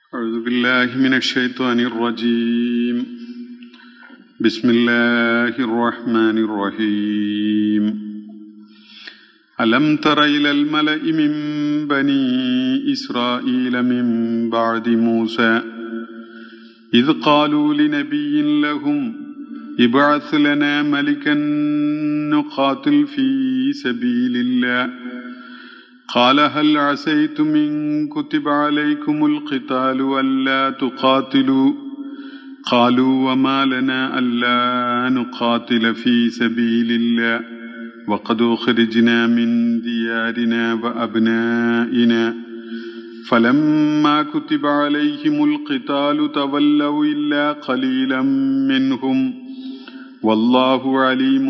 أعوذ بالله من الشيطان الرجيم بسم الله الرحمن الرحيم ألم تر إلى الملأ من بني إسرائيل من بعد موسى إذ قالوا لنبي لهم ابعث لنا ملكا نقاتل في سبيل الله قال هل عسيتم إن كتب عليكم القتال ألا تقاتلوا قالوا وما لنا ألا نقاتل في سبيل الله وقد أخرجنا من ديارنا وأبنائنا فلما كتب عليهم القتال تولوا إلا قليلا منهم والله عليم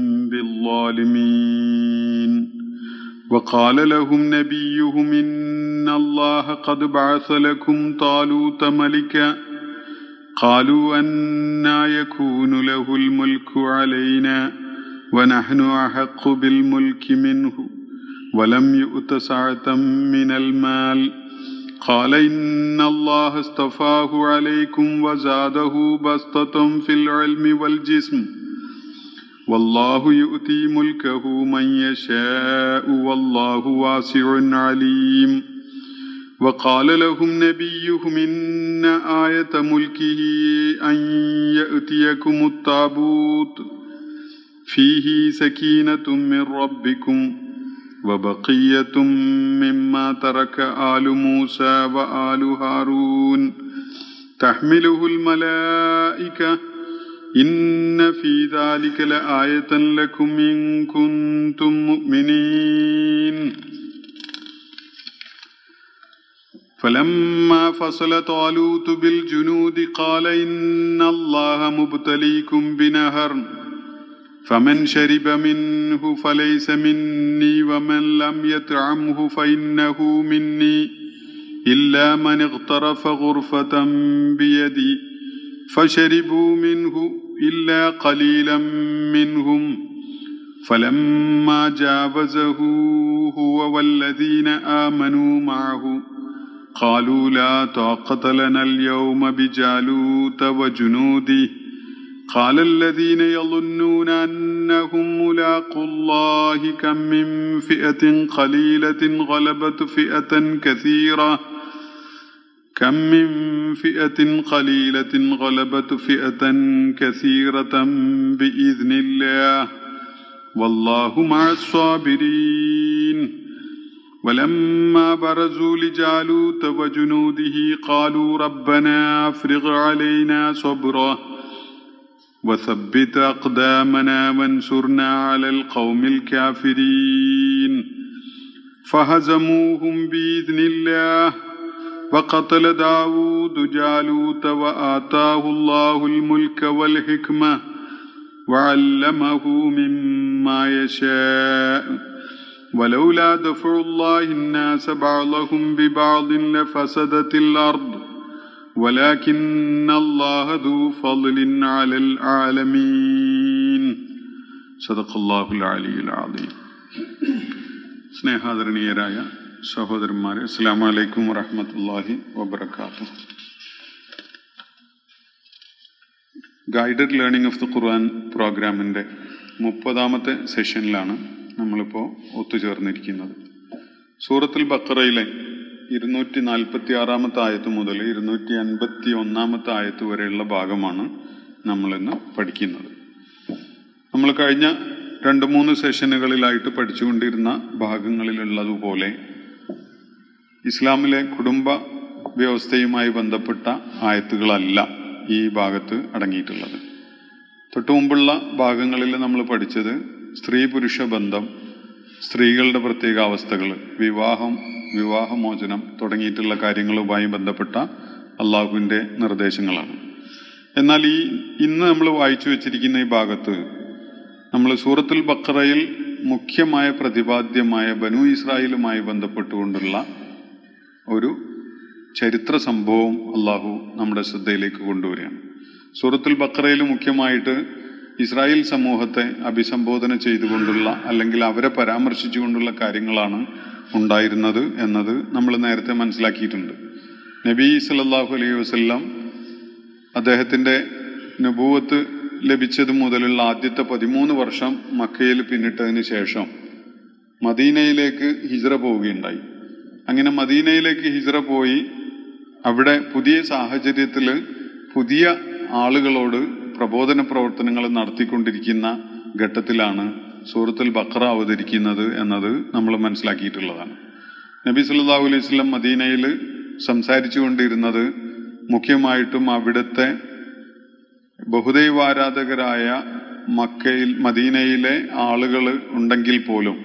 بالظالمين وقال لهم نبيهم إن الله قد بعث لكم طالوت ملكا قالوا أنا يكون له الملك علينا ونحن أحق بالملك منه ولم يؤت سعة من المال قال إن الله اصطفاه عليكم وزاده بسطة في العلم والجسم والله يؤتي ملكه من يشاء والله واسع عليم وقال لهم نبيهم إن آية ملكه أن يأتيكم التابوت فيه سكينة من ربكم وبقية مما ترك آل موسى وآل هارون تحمله الملائكة إن في ذلك لآية لكم إن كنتم مؤمنين فلما فصل طالوت بالجنود قال إن الله مبتليكم بنهر فمن شرب منه فليس مني ومن لم يطعمه فإنه مني إلا من اغترف غرفة بيدي فشربوا منه إلا قليلا منهم فلما جاوزه هو والذين آمنوا معه قالوا لا طاقة لنا اليوم بجالوت وجنوده قال الذين يظنون أنهم ملاقوا الله كم من فئة قليلة غلبت فئة كثيرة كم من فئة قليلة غلبت فئة كثيرة بإذن الله والله مع الصابرين ولما برزوا لجالوت وجنوده قالوا ربنا افرغ علينا صبرا وثبت اقدامنا وانصرنا على القوم الكافرين فهزموهم باذن الله وقتل داود جالوت واتاه الله الملك والحكمه وعلمه مما يشاء ولولا دفع الله الناس بعضهم ببعض لفسدت الارض ولكن الله ذو فضل على العالمين صدق الله العلي العظيم സ്നേഹാദരണീയരായ സഹോദരന്മാരെ അസ്സാം വലൈക്കും വറഹമത്തല്ലാഹി വബർക്കാത്തു guided learning of the Quran പ്രോഗ്രാമിൻ്റെ മുപ്പതാമത്തെ സെഷനിലാണ് നമ്മളിപ്പോൾ ഒത്തുചേർന്നിരിക്കുന്നത് സൂറത്തുൽ ബക്കറയിലെ ഇരുന്നൂറ്റി നാൽപ്പത്തി ആറാമത്തെ ആയത്ത് മുതൽ ഇരുന്നൂറ്റി അൻപത്തി ഒന്നാമത്തെ ആയത്ത് വരെയുള്ള ഭാഗമാണ് നമ്മളിന്ന് പഠിക്കുന്നത് നമ്മൾ കഴിഞ്ഞ രണ്ട് മൂന്ന് സെഷനുകളിലായിട്ട് പഠിച്ചുകൊണ്ടിരുന്ന ഭാഗങ്ങളിലുള്ളതുപോലെ ഇസ്ലാമിലെ കുടുംബ വ്യവസ്ഥയുമായി ബന്ധപ്പെട്ട ആയത്തുകളല്ല ഈ ഭാഗത്ത് അടങ്ങിയിട്ടുള്ളത് തൊട്ടു മുമ്പുള്ള ഭാഗങ്ങളിൽ നമ്മൾ പഠിച്ചത് സ്ത്രീ പുരുഷ ബന്ധം സ്ത്രീകളുടെ പ്രത്യേക അവസ്ഥകൾ വിവാഹം വിവാഹമോചനം തുടങ്ങിയിട്ടുള്ള കാര്യങ്ങളുമായി ബന്ധപ്പെട്ട അള്ളാഹുവിൻ്റെ നിർദ്ദേശങ്ങളാണ് എന്നാൽ ഈ ഇന്ന് നമ്മൾ വായിച്ചു വെച്ചിരിക്കുന്ന ഈ ഭാഗത്ത് നമ്മൾ സൂറത്തുൽ ബക്കറയിൽ മുഖ്യമായ പ്രതിപാദ്യമായ ബനു ഇസ്രായേലുമായി ബന്ധപ്പെട്ടുകൊണ്ടുള്ള ഒരു ചരിത്ര സംഭവം അള്ളാഹു നമ്മുടെ ശ്രദ്ധയിലേക്ക് കൊണ്ടുവരികയാണ് സൂറത്തുൽ ബക്കറയിൽ മുഖ്യമായിട്ട് ഇസ്രായേൽ സമൂഹത്തെ അഭിസംബോധന ചെയ്തുകൊണ്ടുള്ള അല്ലെങ്കിൽ അവരെ പരാമർശിച്ചുകൊണ്ടുള്ള കാര്യങ്ങളാണ് ഉണ്ടായിരുന്നത് എന്നത് നമ്മൾ നേരത്തെ മനസ്സിലാക്കിയിട്ടുണ്ട് നബി സല്ലല്ലാഹു അലൈഹി വസല്ലം അദ്ദേഹത്തിൻ്റെ നുബൂവത്ത് ലഭിച്ചത് മുതലുള്ള ആദ്യത്തെ പതിമൂന്ന് വർഷം മക്കയിൽ പിന്നിട്ടതിന് ശേഷം മദീനയിലേക്ക് ഹിജ്റ പോവുകയുണ്ടായി അങ്ങനെ മദീനയിലേക്ക് ഹിജ്റ പോയി അവിടെ പുതിയ സാഹചര്യത്തിൽ പുതിയ ആളുകളോട് പ്രബോധന പ്രവർത്തനങ്ങൾ നടത്തിക്കൊണ്ടിരിക്കുന്ന ഘട്ടത്തിലാണ് സൂറത്തുൽ ബക്ര അവതരിക്കുന്നത് എന്നത് നമ്മൾ മനസ്സിലാക്കിയിട്ടുള്ളതാണ് നബി സല്ലല്ലാഹു അലൈഹി വസല്ലം മദീനയിൽ സംസാരിച്ചു കൊണ്ടിരുന്നത് മുഖ്യമായിട്ടും അവിടുത്തെ ബഹുദൈവാരാധകരായ മക്കയിൽ മദീനയിലെ ആളുകൾ ഉണ്ടെങ്കിൽ പോലും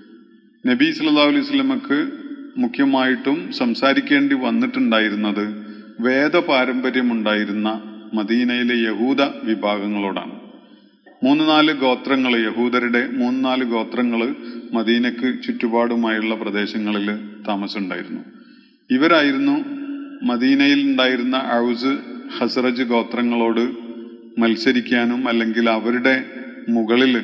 നബി സല്ലല്ലാഹു അലൈഹി വസല്ലമക്ക് മുഖ്യമായിട്ടും സംസാരിക്കേണ്ടി വന്നിട്ടുണ്ടായിരുന്നത് വേദ പാരമ്പര്യമുണ്ടായിരുന്ന മദീനയിലെ യഹൂദ വിഭാഗങ്ങളോടാണ് മൂന്ന് നാല് ഗോത്രങ്ങൾ യഹൂദരുടെ മൂന്ന് നാല് ഗോത്രങ്ങൾ മദീനക്ക് ചുറ്റുപാടുമായുള്ള പ്രദേശങ്ങളിൽ താമസമുണ്ടായിരുന്നു ഇവരായിരുന്നു മദീനയിൽ ഉണ്ടായിരുന്ന ഔസ് ഹസറജ് ഗോത്രങ്ങളോട് മത്സരിക്കാനും അല്ലെങ്കിൽ അവരുടെ മുകളിൽ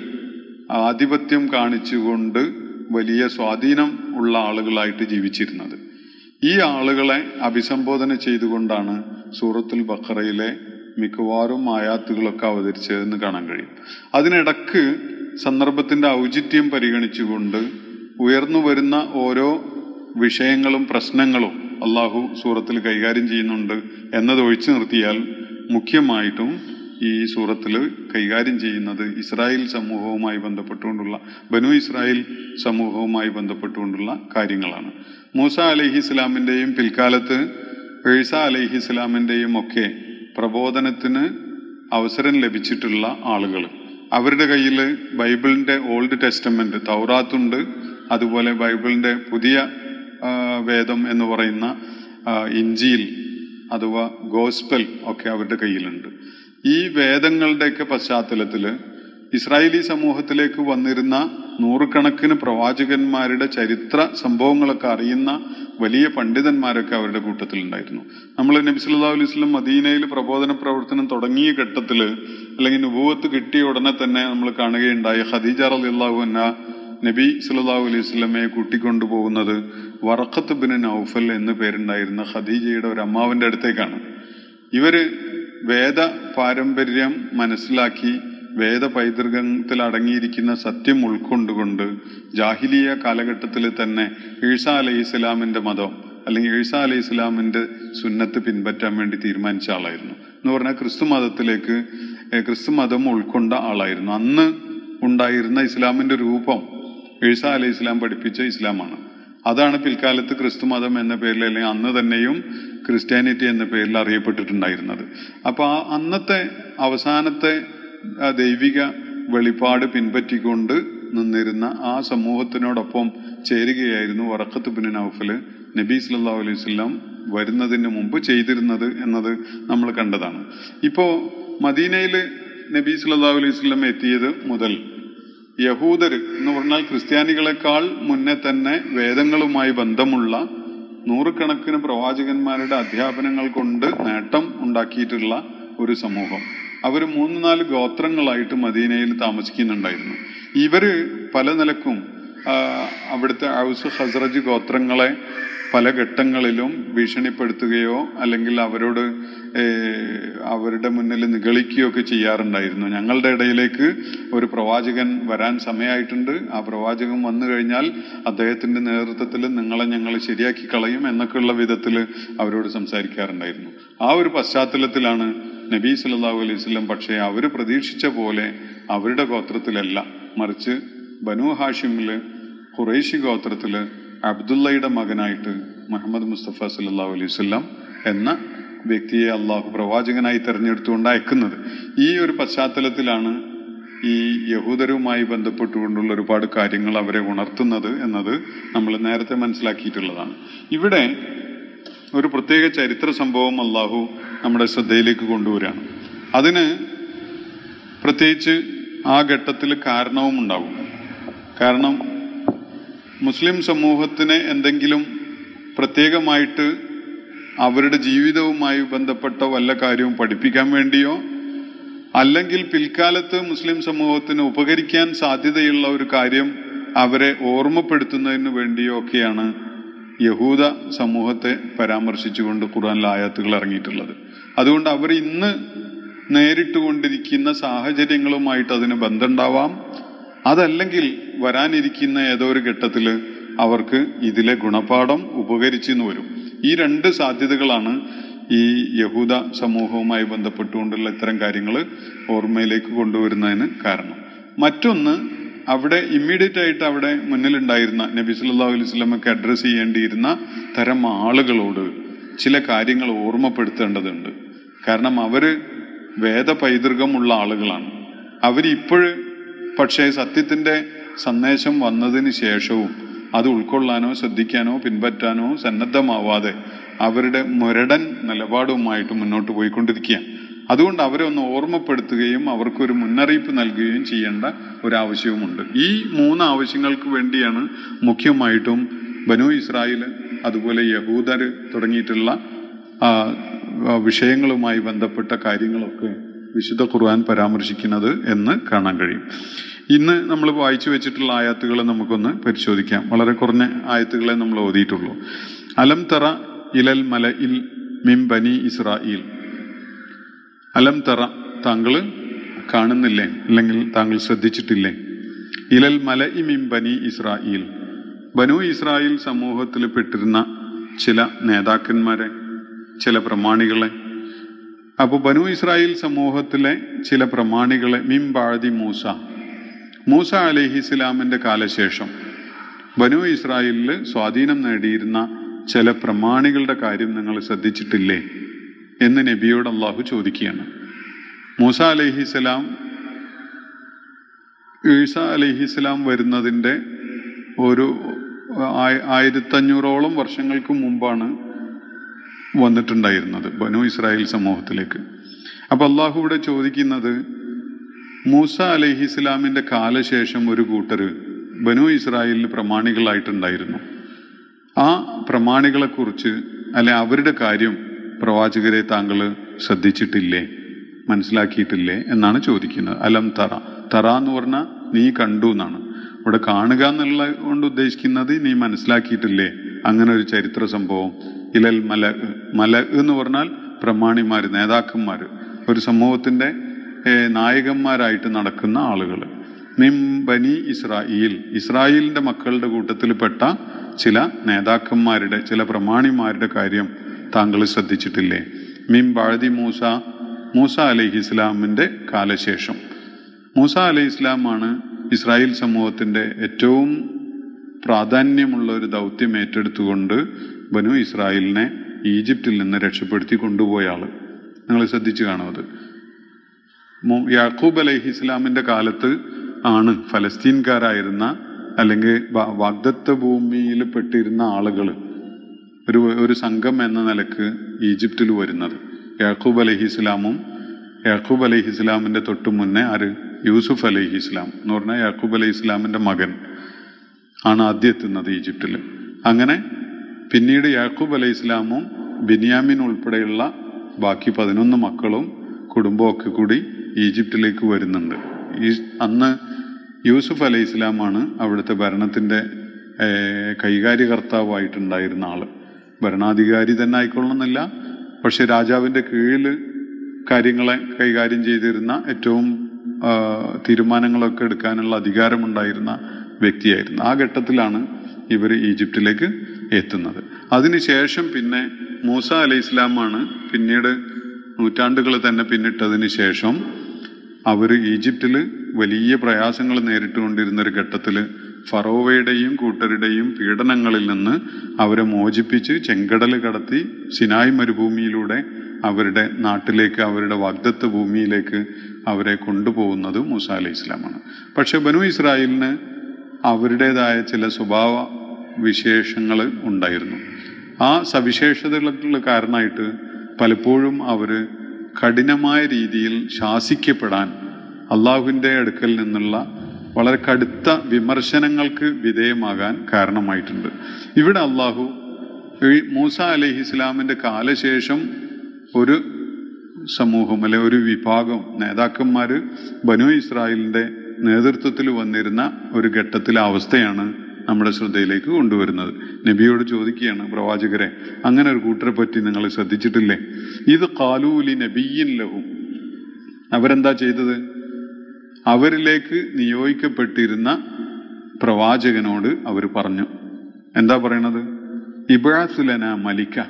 ആധിപത്യം കാണിച്ചുകൊണ്ട് വലിയ സ്വാധീനം ഉള്ള ആളുകളായിട്ട് ജീവിച്ചിരുന്നത് ഈ ആളുകളെ അഭിസംബോധന ചെയ്തുകൊണ്ടാണ് സൂറത്തുൽ ബഖറയിലെ മിക്കവാറും ആയാത്തുകളൊക്കെ അവതരിച്ചതെന്ന് കാണാൻ കഴിയും അതിനിടക്ക് സന്ദർഭത്തിന്റെ ഔചിത്യം പരിഗണിച്ചുകൊണ്ട് ഉയർന്നു വരുന്ന ഓരോ വിഷയങ്ങളും പ്രശ്നങ്ങളും അള്ളാഹു സൂറത്തിൽ കൈകാര്യം ചെയ്യുന്നുണ്ട് എന്നത് ഒഴിച്ചു നിർത്തിയാൽ മുഖ്യമായിട്ടും ഈ സൂറത്തിൽ കൈകാര്യം ചെയ്യുന്നത് ഇസ്രായേൽ സമൂഹവുമായി ബന്ധപ്പെട്ടുകൊണ്ടുള്ള ബനു ഇസ്രായേൽ സമൂഹവുമായി ബന്ധപ്പെട്ടുകൊണ്ടുള്ള കാര്യങ്ങളാണ് മൂസ അലഹി ഇസ്ലാമിൻ്റെയും പിൽക്കാലത്ത് എഴുസ അലഹി ഇസ്ലാമിൻ്റെയും ഒക്കെ പ്രബോധനത്തിന് അവസരം ലഭിച്ചിട്ടുള്ള ആളുകൾ അവരുടെ കയ്യിൽ ബൈബിളിൻ്റെ ഓൾഡ് ടെസ്റ്റമെന്റ് തൗറാത്തുണ്ട് അതുപോലെ ബൈബിളിൻ്റെ പുതിയ ആ, വേദം എന്ന് പറയുന്ന ആ, ഇഞ്ചിയിൽ അഥവാ ഗോസ്പൽ ഒക്കെ അവരുടെ കയ്യിലുണ്ട് ഈ വേദങ്ങളുടെയൊക്കെ പശ്ചാത്തലത്തിൽ ഇസ്രായേലി സമൂഹത്തിലേക്ക് വന്നിരുന്ന നൂറുകണക്കിന് പ്രവാചകന്മാരുടെ ചരിത്ര സംഭവങ്ങളൊക്കെ അറിയുന്ന വലിയ പണ്ഡിതന്മാരൊക്കെ അവരുടെ കൂട്ടത്തിലുണ്ടായിരുന്നു നമ്മൾ നബി സല്ലല്ലാഹു അലൈഹി വസല്ലം മദീനയിൽ പ്രബോധന പ്രവർത്തനം തുടങ്ങിയ ഘട്ടത്തിൽ അല്ലെങ്കിൽ നുബൂവത്ത് കിട്ടിയ ഉടനെ തന്നെ നമ്മൾ കാണുകയുണ്ടായ ഖദീജ റളിയല്ലാഹു അൻഹ നബി സല്ലല്ലാഹു അലൈഹി വസല്ലമയെ കൂട്ടിക്കൊണ്ടുപോകുന്നത് വറഖത്ത് ബിൻ നൗഫൽ എന്ന് പേരുണ്ടായിരുന്ന ഖദീജയുടെ ഒരു അമ്മാവിന്റെ അടുത്തേക്കാണ് ഇവര് വേദ പാരമ്പര്യം മനസ്സിലാക്കി വേദ പൈതൃകത്തിൽ അടങ്ങിയിരിക്കുന്ന സത്യം ഉൾക്കൊണ്ടുകൊണ്ട് ജാഹിലിയ കാലഘട്ടത്തിൽ തന്നെ ഈസ അലൈഹി ഇസ്ലാമിന്റെ മതം അല്ലെങ്കിൽ ഈസ അലൈഹി ഇസ്ലാമിന്റെ സുന്നത്ത് പിൻപറ്റാൻ വേണ്ടി തീരുമാനിച്ച ആളായിരുന്നു എന്ന് പറഞ്ഞാൽ ക്രിസ്തു മതത്തിലേക്ക് ഏഹ്, ക്രിസ്തു മതം ഉൾക്കൊണ്ട ആളായിരുന്നു അന്ന് ഉണ്ടായിരുന്ന ഇസ്ലാമിന്റെ രൂപം ഈസ അലൈഹി ഇസ്ലാം പഠിപ്പിച്ച ഇസ്ലാമാണ് അതാണ് പിൽക്കാലത്ത് ക്രിസ്തു മതം എന്ന പേരിൽ അല്ലെങ്കിൽ അന്ന് തന്നെയും ക്രിസ്ത്യാനിറ്റി എന്ന പേരിൽ അറിയപ്പെട്ടിട്ടുണ്ടായിരുന്നത് അപ്പൊ ആ അന്നത്തെ അവസാനത്തെ ആ ദൈവിക വെളിപ്പാട് പിൻപറ്റിക്കൊണ്ട് നിന്നിരുന്ന ആ സമൂഹത്തിനോടൊപ്പം ചേരുകയായിരുന്നു വറക്കത്ത് ബിൻ നൗഫല് നബി സല്ലല്ലാഹു അലൈഹി വസല്ലം വരുന്നതിന് മുമ്പ് ചെയ്തിരുന്നത് എന്നത് നമ്മൾ കണ്ടതാണ് ഇപ്പോ മദീനയിൽ നബി സല്ലല്ലാഹു അലൈഹി വസല്ലം എത്തിയത് മുതൽ യഹൂദർ എന്ന് പറഞ്ഞാൽ ക്രിസ്ത്യാനികളെക്കാൾ മുന്നേ തന്നെ വേദങ്ങളുമായി ബന്ധമുള്ള നൂറുകണക്കിന് പ്രവാചകന്മാരുടെ അധ്യാപനങ്ങൾ കൊണ്ട് നേട്ടം ഉണ്ടാക്കിയിട്ടുള്ള ഒരു സമൂഹം അവർ മൂന്ന് നാല് ഗോത്രങ്ങളായിട്ട് മദീനയിൽ താമസിക്കുന്നുണ്ടായിരുന്നു ഇവര് പല നിലക്കും ആ, അവിടുത്തെ ഔസ് ഹസ്രജ് ഗോത്രങ്ങളെ പല ഘട്ടങ്ങളിലും ഭീഷണിപ്പെടുത്തുകയോ അല്ലെങ്കിൽ അവരോട് ഏ, അവരുടെ മുന്നിൽ നിഗളിക്കുകയോ ഒക്കെ ചെയ്യാറുണ്ടായിരുന്നു ഞങ്ങളുടെ ഇടയിലേക്ക് ഒരു പ്രവാചകൻ വരാൻ സമയമായിട്ടുണ്ട് ആ പ്രവാചകൻ വന്നു കഴിഞ്ഞാൽ അദ്ദേഹത്തിന്റെ നേതൃത്വത്തിൽ നിങ്ങളെ ഞങ്ങൾ ശരിയാക്കി കളയും എന്നൊക്കെയുള്ള വിധത്തിൽ അവരോട് സംസാരിക്കാറുണ്ടായിരുന്നു ആ ഒരു പശ്ചാത്തലത്തിലാണ് നബി സല്ലല്ലാഹു അലൈഹി വസല്ലം പക്ഷേ അവർ പ്രതീക്ഷിച്ച പോലെ അവരുടെ ഗോത്രത്തിലല്ല മറിച്ച് ബനു ഹാഷിമില് ഖുറൈശി ഗോത്രത്തില് അബ്ദുള്ളയുടെ മകനായിട്ട് മുഹമ്മദ് മുസ്തഫ സല്ലല്ലാഹു അലൈഹി വസല്ലം എന്ന വ്യക്തിയെ അള്ളാഹു പ്രവാചകനായി തെരഞ്ഞെടുത്തുകൊണ്ട് അയക്കുന്നത് ഈ ഒരു പശ്ചാത്തലത്തിലാണ് ഈ യഹൂദരുമായി ബന്ധപ്പെട്ടുകൊണ്ടുള്ള ഒരുപാട് കാര്യങ്ങൾ അവരെ ഉണർത്തുന്നത് എന്നത് നമ്മൾ നേരത്തെ മനസ്സിലാക്കിയിട്ടുള്ളതാണ് ഇവിടെ ഒരു പ്രത്യേക ചരിത്ര സംഭവം അള്ളാഹു നമ്മുടെ ശ്രദ്ധയിലേക്ക് കൊണ്ടുവരികയാണ് അതിന് പ്രത്യേകിച്ച് ആ ഘട്ടത്തിൽ കാരണവും ഉണ്ടാവും കാരണം മുസ്ലിം സമൂഹത്തിന് എന്തെങ്കിലും പ്രത്യേകമായിട്ട് അവരുടെ ജീവിതവുമായി ബന്ധപ്പെട്ട വല്ല കാര്യവും പഠിപ്പിക്കാൻ വേണ്ടിയോ അല്ലെങ്കിൽ പിൽക്കാലത്ത് മുസ്ലിം സമൂഹത്തിന് ഉപകരിക്കാൻ സാധ്യതയുള്ള ഒരു കാര്യം അവരെ ഓർമ്മപ്പെടുത്തുന്നതിന് വേണ്ടിയോ ഒക്കെയാണ് യഹൂദ സമൂഹത്തെ പരാമർശിച്ചുകൊണ്ട് ഖുർആനിൽ ആയാത്തുകൾ ഇറങ്ങിയിട്ടുള്ളത് അതുകൊണ്ട് അവർ ഇന്ന് നേരിട്ട് കൊണ്ടിരിക്കുന്ന സാഹചര്യങ്ങളുമായിട്ട് അതിന് ബന്ധമുണ്ടാവാം അതല്ലെങ്കിൽ വരാനിരിക്കുന്ന ഏതോ ഒരു ഘട്ടത്തിൽ അവർക്ക് ഇതിലെ ഗുണപാഠം ഉപകരിച്ചെന്ന് വരും ഈ രണ്ട് സാധ്യതകളാണ് ഈ യഹൂദ സമൂഹവുമായി ബന്ധപ്പെട്ടുകൊണ്ടുള്ള ഇത്തരം കാര്യങ്ങൾ ഓർമ്മയിലേക്ക് കൊണ്ടുവരുന്നതിന് കാരണം മറ്റൊന്ന് അവിടെ ഇമ്മീഡിയറ്റ് ആയിട്ട് അവിടെ മുന്നിലുണ്ടായിരുന്ന നബി സല്ലല്ലാഹു അലൈഹി വസല്ലമക്ക് അഡ്രസ്സ് ചെയ്യേണ്ടിയിരുന്ന തരം ആളുകളോട് ചില കാര്യങ്ങൾ ഓർമ്മപ്പെടുത്തേണ്ടതുണ്ട് കാരണം അവര് വേദ പൈതൃകമുള്ള ആളുകളാണ് അവരിപ്പോഴ് പക്ഷേ സത്യത്തിന്റെ സന്ദേശം വന്നതിന് ശേഷവും അത് ഉൾക്കൊള്ളാനോ ശ്രദ്ധിക്കാനോ പിൻപറ്റാനോ സന്നദ്ധമാവാതെ അവരുടെ മുരടൻ നിലപാടുമായിട്ട് മുന്നോട്ട് പോയിക്കൊണ്ടിരിക്കുകയാണ് അതുകൊണ്ട് അവരെ ഒന്ന് ഓർമ്മപ്പെടുത്തുകയും അവർക്കൊരു മുന്നറിയിപ്പ് നൽകുകയും ചെയ്യേണ്ട ഒരാവശ്യവുമുണ്ട് ഈ മൂന്ന് ആവശ്യങ്ങൾക്ക് വേണ്ടിയാണ് മുഖ്യമായിട്ടും ബനു ഇസ്രായേൽ അതുപോലെ യഹൂദർ തുടങ്ങിയിട്ടുള്ള ആ, ആ, വിഷയങ്ങളുമായി ബന്ധപ്പെട്ട കാര്യങ്ങളൊക്കെ വിശുദ്ധ ഖുർആൻ പരാമർശിക്കുന്നത് എന്ന് കാണാൻ കഴിയും ഇന്ന് നമ്മൾ വായിച്ചു വെച്ചിട്ടുള്ള ആയത്തുകൾ നമുക്കൊന്ന് പരിശോധിക്കാം വളരെ കുറഞ്ഞ ആയത്തുകളെ നമ്മൾ ഓതിയിട്ടുള്ളൂ അലം തറ ഇലൽ മല ഇൽ മിം ബനി ഇസ്രായേൽ അലം തറ താങ്കൾ കാണുന്നില്ലേ അല്ലെങ്കിൽ താങ്കൾ ശ്രദ്ധിച്ചിട്ടില്ലേ ഇലൽ മല ഇ മിം ബനി ഇസ്രായേൽ ബനു ഇസ്രായേൽ സമൂഹത്തിൽ പെട്ടിരുന്ന ചില നേതാക്കന്മാരെ ചില പ്രമാണികളെ അപ്പോൾ ബനു ഇസ്രായേൽ സമൂഹത്തിലെ ചില പ്രമാണികളെ മിം ബാഴതി മൂസ മൂസ അലഹി ഇസ്ലാമിന്റെ കാലശേഷം ബനു ഇസ്രായേലിൽ സ്വാധീനം നേടിയിരുന്ന ചില പ്രമാണികളുടെ കാര്യം നിങ്ങൾ ശ്രദ്ധിച്ചിട്ടില്ലേ എന്ന് നബിയോട് അള്ളാഹു ചോദിക്കുകയാണ് മൂസ അലഹിസ്സലാം ഈസ അലഹിസ്സലാം വരുന്നതിൻ്റെ ഒരു ആയ- ആയിരത്തഞ്ഞൂറോളം വർഷങ്ങൾക്ക് മുമ്പാണ് വന്നിട്ടുണ്ടായിരുന്നത് ബനു ഇസ്രായേൽ സമൂഹത്തിലേക്ക് അപ്പൊ അള്ളാഹു ഇവിടെ ചോദിക്കുന്നത് മൂസ അലഹി ഇസ്ലാമിന്റെ കാലശേഷം ഒരു കൂട്ടര് ബനു ഇസ്രായേലിൽ പ്രമാണികളായിട്ടുണ്ടായിരുന്നു ആ പ്രമാണികളെ കുറിച്ച് അല്ലെ അവരുടെ കാര്യം പ്രവാചകരെ താങ്കൾ ശ്രദ്ധിച്ചിട്ടില്ലേ മനസ്സിലാക്കിയിട്ടില്ലേ എന്നാണ് ചോദിക്കുന്നത് അലം തറ തറ എന്ന് പറഞ്ഞാൽ നീ കണ്ടു എന്നാണ് ഇവിടെ കാണുക എന്നുള്ള കൊണ്ട് ഉദ്ദേശിക്കുന്നത് നീ മനസ്സിലാക്കിയിട്ടില്ലേ അങ്ങനെ ഒരു ചരിത്ര സംഭവം ഇലൽ മല മല എന്ന് പറഞ്ഞാൽ പ്രമാണിമാര് നേതാക്കന്മാര് ഒരു സമൂഹത്തിന്റെ ഏഹ്, നായകന്മാരായിട്ട് നടക്കുന്ന ആളുകൾ മിം ബനി ഇസ്രായേൽ ഇസ്രായേലിന്റെ മക്കളുടെ കൂട്ടത്തിൽപ്പെട്ട ചില നേതാക്കന്മാരുടെ ചില പ്രമാണിമാരുടെ കാര്യം താങ്കൾ ശ്രദ്ധിച്ചിട്ടില്ലേ മിം ബാഴതി മൂസ മൂസ അലൈഹി ഇസ്ലാമിന്റെ കാലശേഷം മൂസ അലൈഹി ഇസ്ലാമാണ് ഇസ്രായേൽ സമൂഹത്തിന്റെ ഏറ്റവും പ്രാധാന്യമുള്ള ഒരു ദൗത്യം ഏറ്റെടുത്തുകൊണ്ട് ബനു ഇസ്രായേലിനെ ഈജിപ്തിൽ നിന്ന് രക്ഷപ്പെടുത്തി കൊണ്ടുപോയ ആള് നിങ്ങൾ ശ്രദ്ധിച്ചു കാണും അത് മു- യാക്കൂബ് അലൈഹി ഇസ്ലാമിന്റെ കാലത്ത് ആണ് ഫലസ്തീൻകാരായിരുന്ന അല്ലെങ്കിൽ വ- വാഗ്ദത്ത ഭൂമിയിൽ പെട്ടിരുന്ന ആളുകൾ ഒരു ഒരു സംഘം എന്ന നിലക്ക് ഈജിപ്തിൽ വരുന്നത് യാക്കൂബ് അലൈഹി ഇസ്ലാമും യാക്കൂബ് അലൈഹി ഇസ്ലാമിന്റെ തൊട്ടു മുന്നേ ആര് യൂസുഫ് അലൈഹി ഇസ്ലാം എന്ന് പറഞ്ഞാൽ യാക്കൂബ് അലൈഹി ഇസ്ലാമിന്റെ മകൻ ആണ് ആദ്യം എത്തുന്നത് ഈജിപ്തിൽ അങ്ങനെ പിന്നീട് യാക്കൂബ് അലൈഹി ഇസ്ലാമും ബിനിയാമിൻ ഉൾപ്പെടെയുള്ള ബാക്കി പതിനൊന്ന് മക്കളും കുടുംബവും ഒക്കെ കൂടി ഈജിപ്തിലേക്ക് വരുന്നുണ്ട് ഈ അന്ന് യൂസുഫ് അലൈഹി ഇസ്ലാമാണ് അവിടുത്തെ ഭരണത്തിന്റെ ഏർ, കൈകാര്യകർത്താവായിട്ടുണ്ടായിരുന്ന ആള് ഭരണാധികാരി തന്നെ ആയിക്കൊള്ളണമെന്നില്ല പക്ഷെ രാജാവിന്റെ കീഴിൽ കാര്യങ്ങളെ കൈകാര്യം ചെയ്തിരുന്ന ഏറ്റവും ആ, തീരുമാനങ്ങളൊക്കെ എടുക്കാനുള്ള അധികാരമുണ്ടായിരുന്ന വ്യക്തിയായിരുന്നു ആ ഘട്ടത്തിലാണ് ഇവർ ഈജിപ്തിലേക്ക് എത്തുന്നത് അതിനുശേഷം പിന്നെ മൂസ അലൈഹി ഇസ്ലാമാണ് പിന്നീട് നൂറ്റാണ്ടുകൾ തന്നെ പിന്നിട്ടതിന് ശേഷം അവർ ഈജിപ്തിൽ വലിയ പ്രയാസങ്ങൾ നേരിട്ടുകൊണ്ടിരുന്ന ഒരു ഘട്ടത്തിൽ ഫറോവയുടെയും കൂട്ടരുടെയും പീഡനങ്ങളിൽ നിന്ന് അവരെ മോചിപ്പിച്ച് ചെങ്കടൽ കടത്തി സിനായ് മരുഭൂമിയിലൂടെ അവരുടെ നാട്ടിലേക്ക് അവരുടെ വാഗ്ദത്ത ഭൂമിയിലേക്ക് അവരെ കൊണ്ടുപോകുന്നത് മൂസ അലൈഹി ഇസ്ലാമാണ് പക്ഷെ ബനു ഇസ്രായേലിന് അവരുടേതായ ചില സ്വഭാവ വിശേഷങ്ങൾ ഉണ്ടായിരുന്നു ആ സവിശേഷതകൾക്ക് കാരണമായിട്ട് പലപ്പോഴും അവര് കഠിനമായ രീതിയിൽ ശാസിക്കപ്പെടാൻ അള്ളാഹുവിൻ്റെ അടുക്കൽ നിന്നുള്ള വളരെ കടുത്ത വിമർശനങ്ങൾക്ക് വിധേയമാകാൻ കാരണമായിട്ടുണ്ട് ഇവിടെ അള്ളാഹു ഈ മൂസ അലൈഹി ഇസ്ലാമിന്റെ കാലശേഷം ഒരു സമൂഹം അല്ലെ ഒരു വിഭാഗം നേതാക്കന്മാര് ബനു ഇസ്രായേലിന്റെ നേതൃത്വത്തിൽ വന്നിരുന്ന ഒരു ഘട്ടത്തിലെ അവസ്ഥയാണ് നമ്മുടെ ശ്രദ്ധയിലേക്ക് കൊണ്ടുവരുന്നത് നബിയോട് ചോദിക്കുകയാണ് പ്രവാചകരെ അങ്ങനെ ഒരു കൂട്ടരെ പറ്റി നിങ്ങൾ ശ്രദ്ധിച്ചിട്ടില്ലേ ഇത് കാലൂലി നബിയിൻ ലഹും അവരെന്താ ചെയ്തത് അവരിലേക്ക് നിയോഗിക്കപ്പെട്ടിരുന്ന പ്രവാചകനോട് അവർ പറഞ്ഞു എന്താ പറയണത് ഇബ്രാസുലന മലിക്ക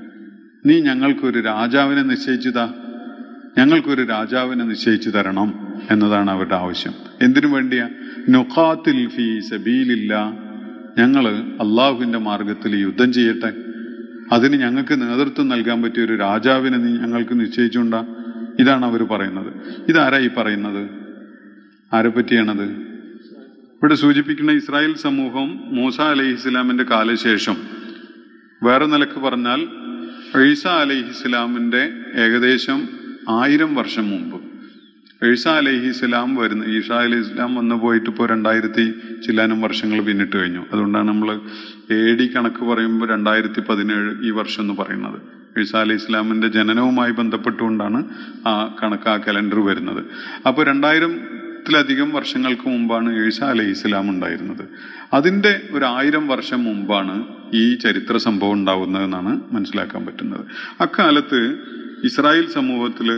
നീ ഞങ്ങൾക്കൊരു രാജാവിനെ നിശ്ചയിച്ചുതാ ഞങ്ങൾക്കൊരു രാജാവിനെ നിശ്ചയിച്ചു തരണം എന്നതാണ് അവരുടെ ആവശ്യം എന്തിനു വേണ്ടിയാ നുഖാത്തിൽ ഫി സബീലില്ല ഞങ്ങൾ അള്ളാഹുവിന്റെ മാർഗത്തിൽ യുദ്ധം ചെയ്യട്ടെ അതിന് ഞങ്ങൾക്ക് നേതൃത്വം നൽകാൻ പറ്റിയ ഒരു രാജാവിനെ നീ ഞങ്ങൾക്ക് നിശ്ചയിച്ചുണ്ടാ ഇതാണ് അവർ പറയുന്നത് ഇതാരാ ഈ പറയുന്നത് ആരെ പറ്റിയാണത് ഇവിടെ സൂചിപ്പിക്കുന്ന ഇസ്രായേൽ സമൂഹം മൂസ അലൈഹി ഇസ്ലാമിന്റെ കാലശേഷം വേറെ നിലക്ക് പറഞ്ഞാൽ ഈസ അലൈഹി ഇസ്ലാമിന്റെ ഏകദേശം ആയിരം വർഷം മുമ്പ് ഈസ അലൈഹി ഇസ്ലാം വരുന്ന ഈഷ അലൈഹി ഇസ്ലാം വന്നു പോയിട്ട് ഇപ്പോൾ രണ്ടായിരത്തി ചില്ലാനും വർഷങ്ങൾ പിന്നിട്ട് കഴിഞ്ഞു അതുകൊണ്ടാണ് നമ്മൾ എ ഡി കണക്ക് പറയുമ്പോൾ രണ്ടായിരത്തി പതിനേഴ് ഈ വർഷം എന്ന് പറയുന്നത് ഈസ അലൈഹി ഇസ്ലാമിന്റെ ജനനവുമായി ബന്ധപ്പെട്ടുകൊണ്ടാണ് ആ കണക്ക് ആ കലണ്ടർ വരുന്നത് അപ്പോൾ രണ്ടായിരത്തിലധികം വർഷങ്ങൾക്ക് മുമ്പാണ് ഈസ അലൈഹി ഇസ്ലാം ഉണ്ടായിരുന്നത് അതിന്റെ ഒരു ആയിരം വർഷം മുമ്പാണ് ഈ ചരിത്ര സംഭവം ഉണ്ടാവുന്നതെന്നാണ് മനസ്സിലാക്കാൻ പറ്റുന്നത് അക്കാലത്ത് ഇസ്രായേൽ സമൂഹത്തില്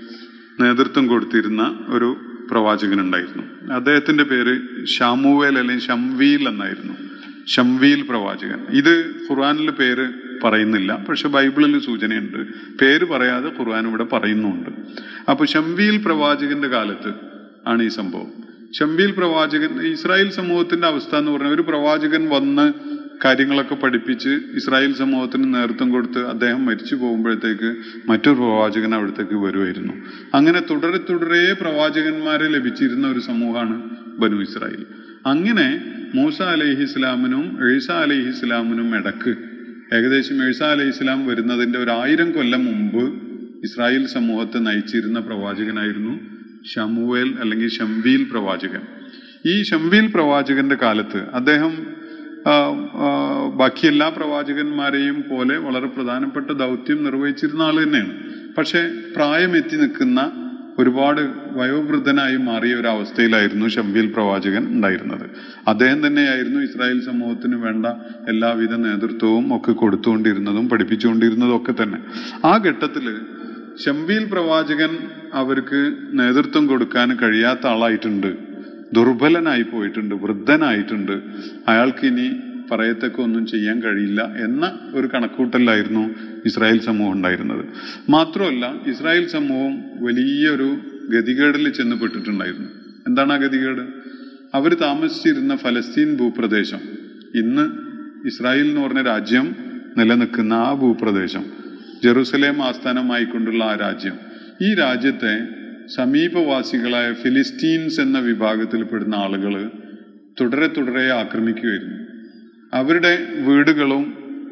നേതൃത്വം കൊടുത്തിരുന്ന ഒരു പ്രവാചകൻ ഉണ്ടായിരുന്നു അദ്ദേഹത്തിന്റെ പേര് ഷാമുവേൽ അല്ലെങ്കിൽ ഷംവീൽ എന്നായിരുന്നു ഷംവീൽ പ്രവാചകൻ ഇത് ഖുർആനിൽ പേര് പറയുന്നില്ല പക്ഷെ ബൈബിളിൽ സൂചനയുണ്ട് പേര് പറയാതെ ഖുർആൻ ഇവിടെ പറയുന്നുണ്ട് അപ്പൊ ഷംവീൽ പ്രവാചകന്റെ കാലത്ത് ആണ് ഈ സംഭവം ഷംവീൽ പ്രവാചകൻ ഇസ്രായേൽ സമൂഹത്തിന്റെ അവസ്ഥ എന്ന് പറഞ്ഞാൽ ഒരു പ്രവാചകൻ വന്ന് കാര്യങ്ങളൊക്കെ പഠിപ്പിച്ച് ഇസ്രായേൽ സമൂഹത്തിന് നേതൃത്വം കൊടുത്ത് അദ്ദേഹം മരിച്ചു പോകുമ്പോഴത്തേക്ക് മറ്റൊരു പ്രവാചകൻ അവിടത്തേക്ക് വരുമായിരുന്നു അങ്ങനെ തുടരെ തുടരെ പ്രവാചകന്മാരെ ലഭിച്ചിരുന്ന ഒരു സമൂഹമാണ് ബനു ഇസ്രായേൽ അങ്ങനെ മൂസ അലൈഹി ഇസ്ലാമിനും എഴുസ അലൈഹി ഇസ്ലാമിനും ഇടക്ക് ഏകദേശം എഴുസ അലൈഹി ഇസ്ലാം വരുന്നതിന്റെ ഒരു ആയിരം കൊല്ലം മുമ്പ് ഇസ്രായേൽ സമൂഹത്തെ നയിച്ചിരുന്ന പ്രവാചകനായിരുന്നു ഷമുവേൽ അല്ലെങ്കിൽ ഷംവീൽ പ്രവാചകൻ ഈ ഷംവീൽ പ്രവാചകന്റെ കാലത്ത് അദ്ദേഹം ആ, ആ, ബാക്കി എല്ലാ പ്രവാചകന്മാരെയും പോലെ വളരെ പ്രധാനപ്പെട്ട ദൗത്യം നിർവഹിച്ചിരുന്ന ആൾ തന്നെയാണ് പക്ഷെ പ്രായം എത്തി നിൽക്കുന്ന ഒരുപാട് വയോവൃദ്ധനായി മാറിയ ഒരു അവസ്ഥയിലായിരുന്നു ഷംബീൽ പ്രവാചകൻ ഉണ്ടായിരുന്നത് അദ്ദേഹം തന്നെയായിരുന്നു ഇസ്രായേൽ സമൂഹത്തിന് വേണ്ട എല്ലാവിധ നേതൃത്വവും ഒക്കെ കൊടുത്തുകൊണ്ടിരുന്നതും പഠിപ്പിച്ചുകൊണ്ടിരുന്നതും ഒക്കെ തന്നെ ആ ഘട്ടത്തില് ഷംബീൽ പ്രവാചകൻ അവർക്ക് നേതൃത്വം കൊടുക്കാൻ കഴിയാത്ത ആളായിട്ടുണ്ട് ദുർബലനായി പോയിട്ടുണ്ട് വൃദ്ധനായിട്ടുണ്ട് അയാൾക്ക് ഇനി പറയത്തക്ക ഒന്നും ചെയ്യാൻ കഴിയില്ല എന്ന ഒരു കണക്കൂട്ടലായിരുന്നു ഇസ്രായേൽ സമൂഹം ഉണ്ടായിരുന്നത് മാത്രമല്ല ഇസ്രായേൽ സമൂഹം വലിയൊരു ഗതികേടിൽ ചെന്നപ്പെട്ടിട്ടുണ്ടായിരുന്നു എന്താണ് ആ ഗതികേട് അവർ താമസിച്ചിരുന്ന ഫലസ്തീൻ ഭൂപ്രദേശം ഇന്ന് ഇസ്രായേൽ എന്ന് പറഞ്ഞ രാജ്യം നിലനിൽക്കുന്ന ആ ഭൂപ്രദേശം ജെറുസലേം ആസ്ഥാനമായിക്കൊണ്ടുള്ള ആ രാജ്യം ഈ രാജ്യത്തെ സമീപവാസികളായ ഫിലിസ്റ്റീൻസ് എന്ന വിഭാഗത്തിൽപ്പെടുന്ന ആളുകൾ തുടരെ തുടരെ ആക്രമിക്കുകയായിരുന്നു അവരുടെ വീടുകളും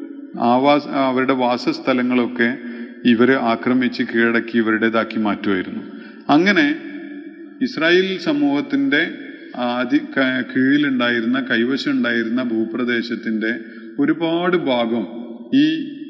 ആവാസ അവരുടെ വാസസ്ഥലങ്ങളൊക്കെ ഇവര് ആക്രമിച്ച് കീഴടക്കി ഇവരുടേതാക്കി മാറ്റുമായിരുന്നു അങ്ങനെ ഇസ്രായേൽ സമൂഹത്തിന്റെ ആദ്യ ക- കീഴിലുണ്ടായിരുന്ന കൈവശം ഉണ്ടായിരുന്ന ഭൂപ്രദേശത്തിന്റെ ഒരുപാട് ഭാഗം ഈ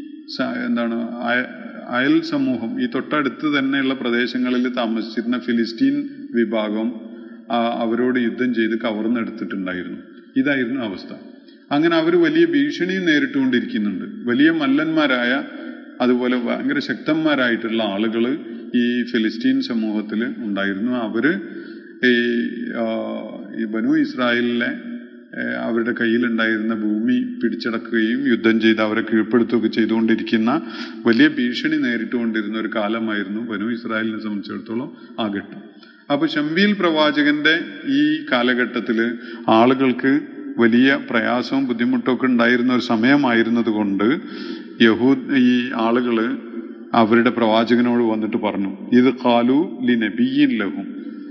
സ- എന്താണ് അയ- അയൽ സമൂഹം ഈ തൊട്ടടുത്ത് തന്നെയുള്ള പ്രദേശങ്ങളിൽ താമസിച്ചിരുന്ന ഫിലിസ്റ്റീൻ വിഭാഗം ആ, അവരോട് യുദ്ധം ചെയ്ത് കവർന്നെടുത്തിട്ടുണ്ടായിരുന്നു ഇതായിരുന്നു അവസ്ഥ അങ്ങനെ അവർ വലിയ ഭീഷണി നേരിട്ടുകൊണ്ടിരിക്കുന്നുണ്ട് വലിയ മല്ലന്മാരായ അതുപോലെ ഭയങ്കര ശക്തന്മാരായിട്ടുള്ള ആളുകൾ ഈ ഫിലിസ്റ്റീൻ സമൂഹത്തിൽ ഉണ്ടായിരുന്നു അവര് ഈ ആ, ഈ ബനു ഇസ്രായേലിലെ ഏഹ്, അവരുടെ കയ്യിലുണ്ടായിരുന്ന ഭൂമി പിടിച്ചടക്കുകയും യുദ്ധം ചെയ്ത് അവരെ കീഴ്പ്പെടുത്തുകയൊക്കെ ചെയ്തുകൊണ്ടിരിക്കുന്ന വലിയ ഭീഷണി നേരിട്ടുകൊണ്ടിരുന്ന ഒരു കാലമായിരുന്നു ബനു ഇസ്രായേലിനെ സംബന്ധിച്ചിടത്തോളം ആ ഘട്ടം അപ്പൊ ഷംബീൽ പ്രവാചകന്റെ ഈ കാലഘട്ടത്തില് ആളുകൾക്ക് വലിയ പ്രയാസവും ബുദ്ധിമുട്ടൊക്കെ ഉണ്ടായിരുന്ന ഒരു സമയമായിരുന്നത് കൊണ്ട് യഹൂദ് ഈ ആളുകള് അവരുടെ പ്രവാചകനോട് വന്നിട്ട് പറഞ്ഞു ഇത് കാലു ലി നബിയിൻ ലഹും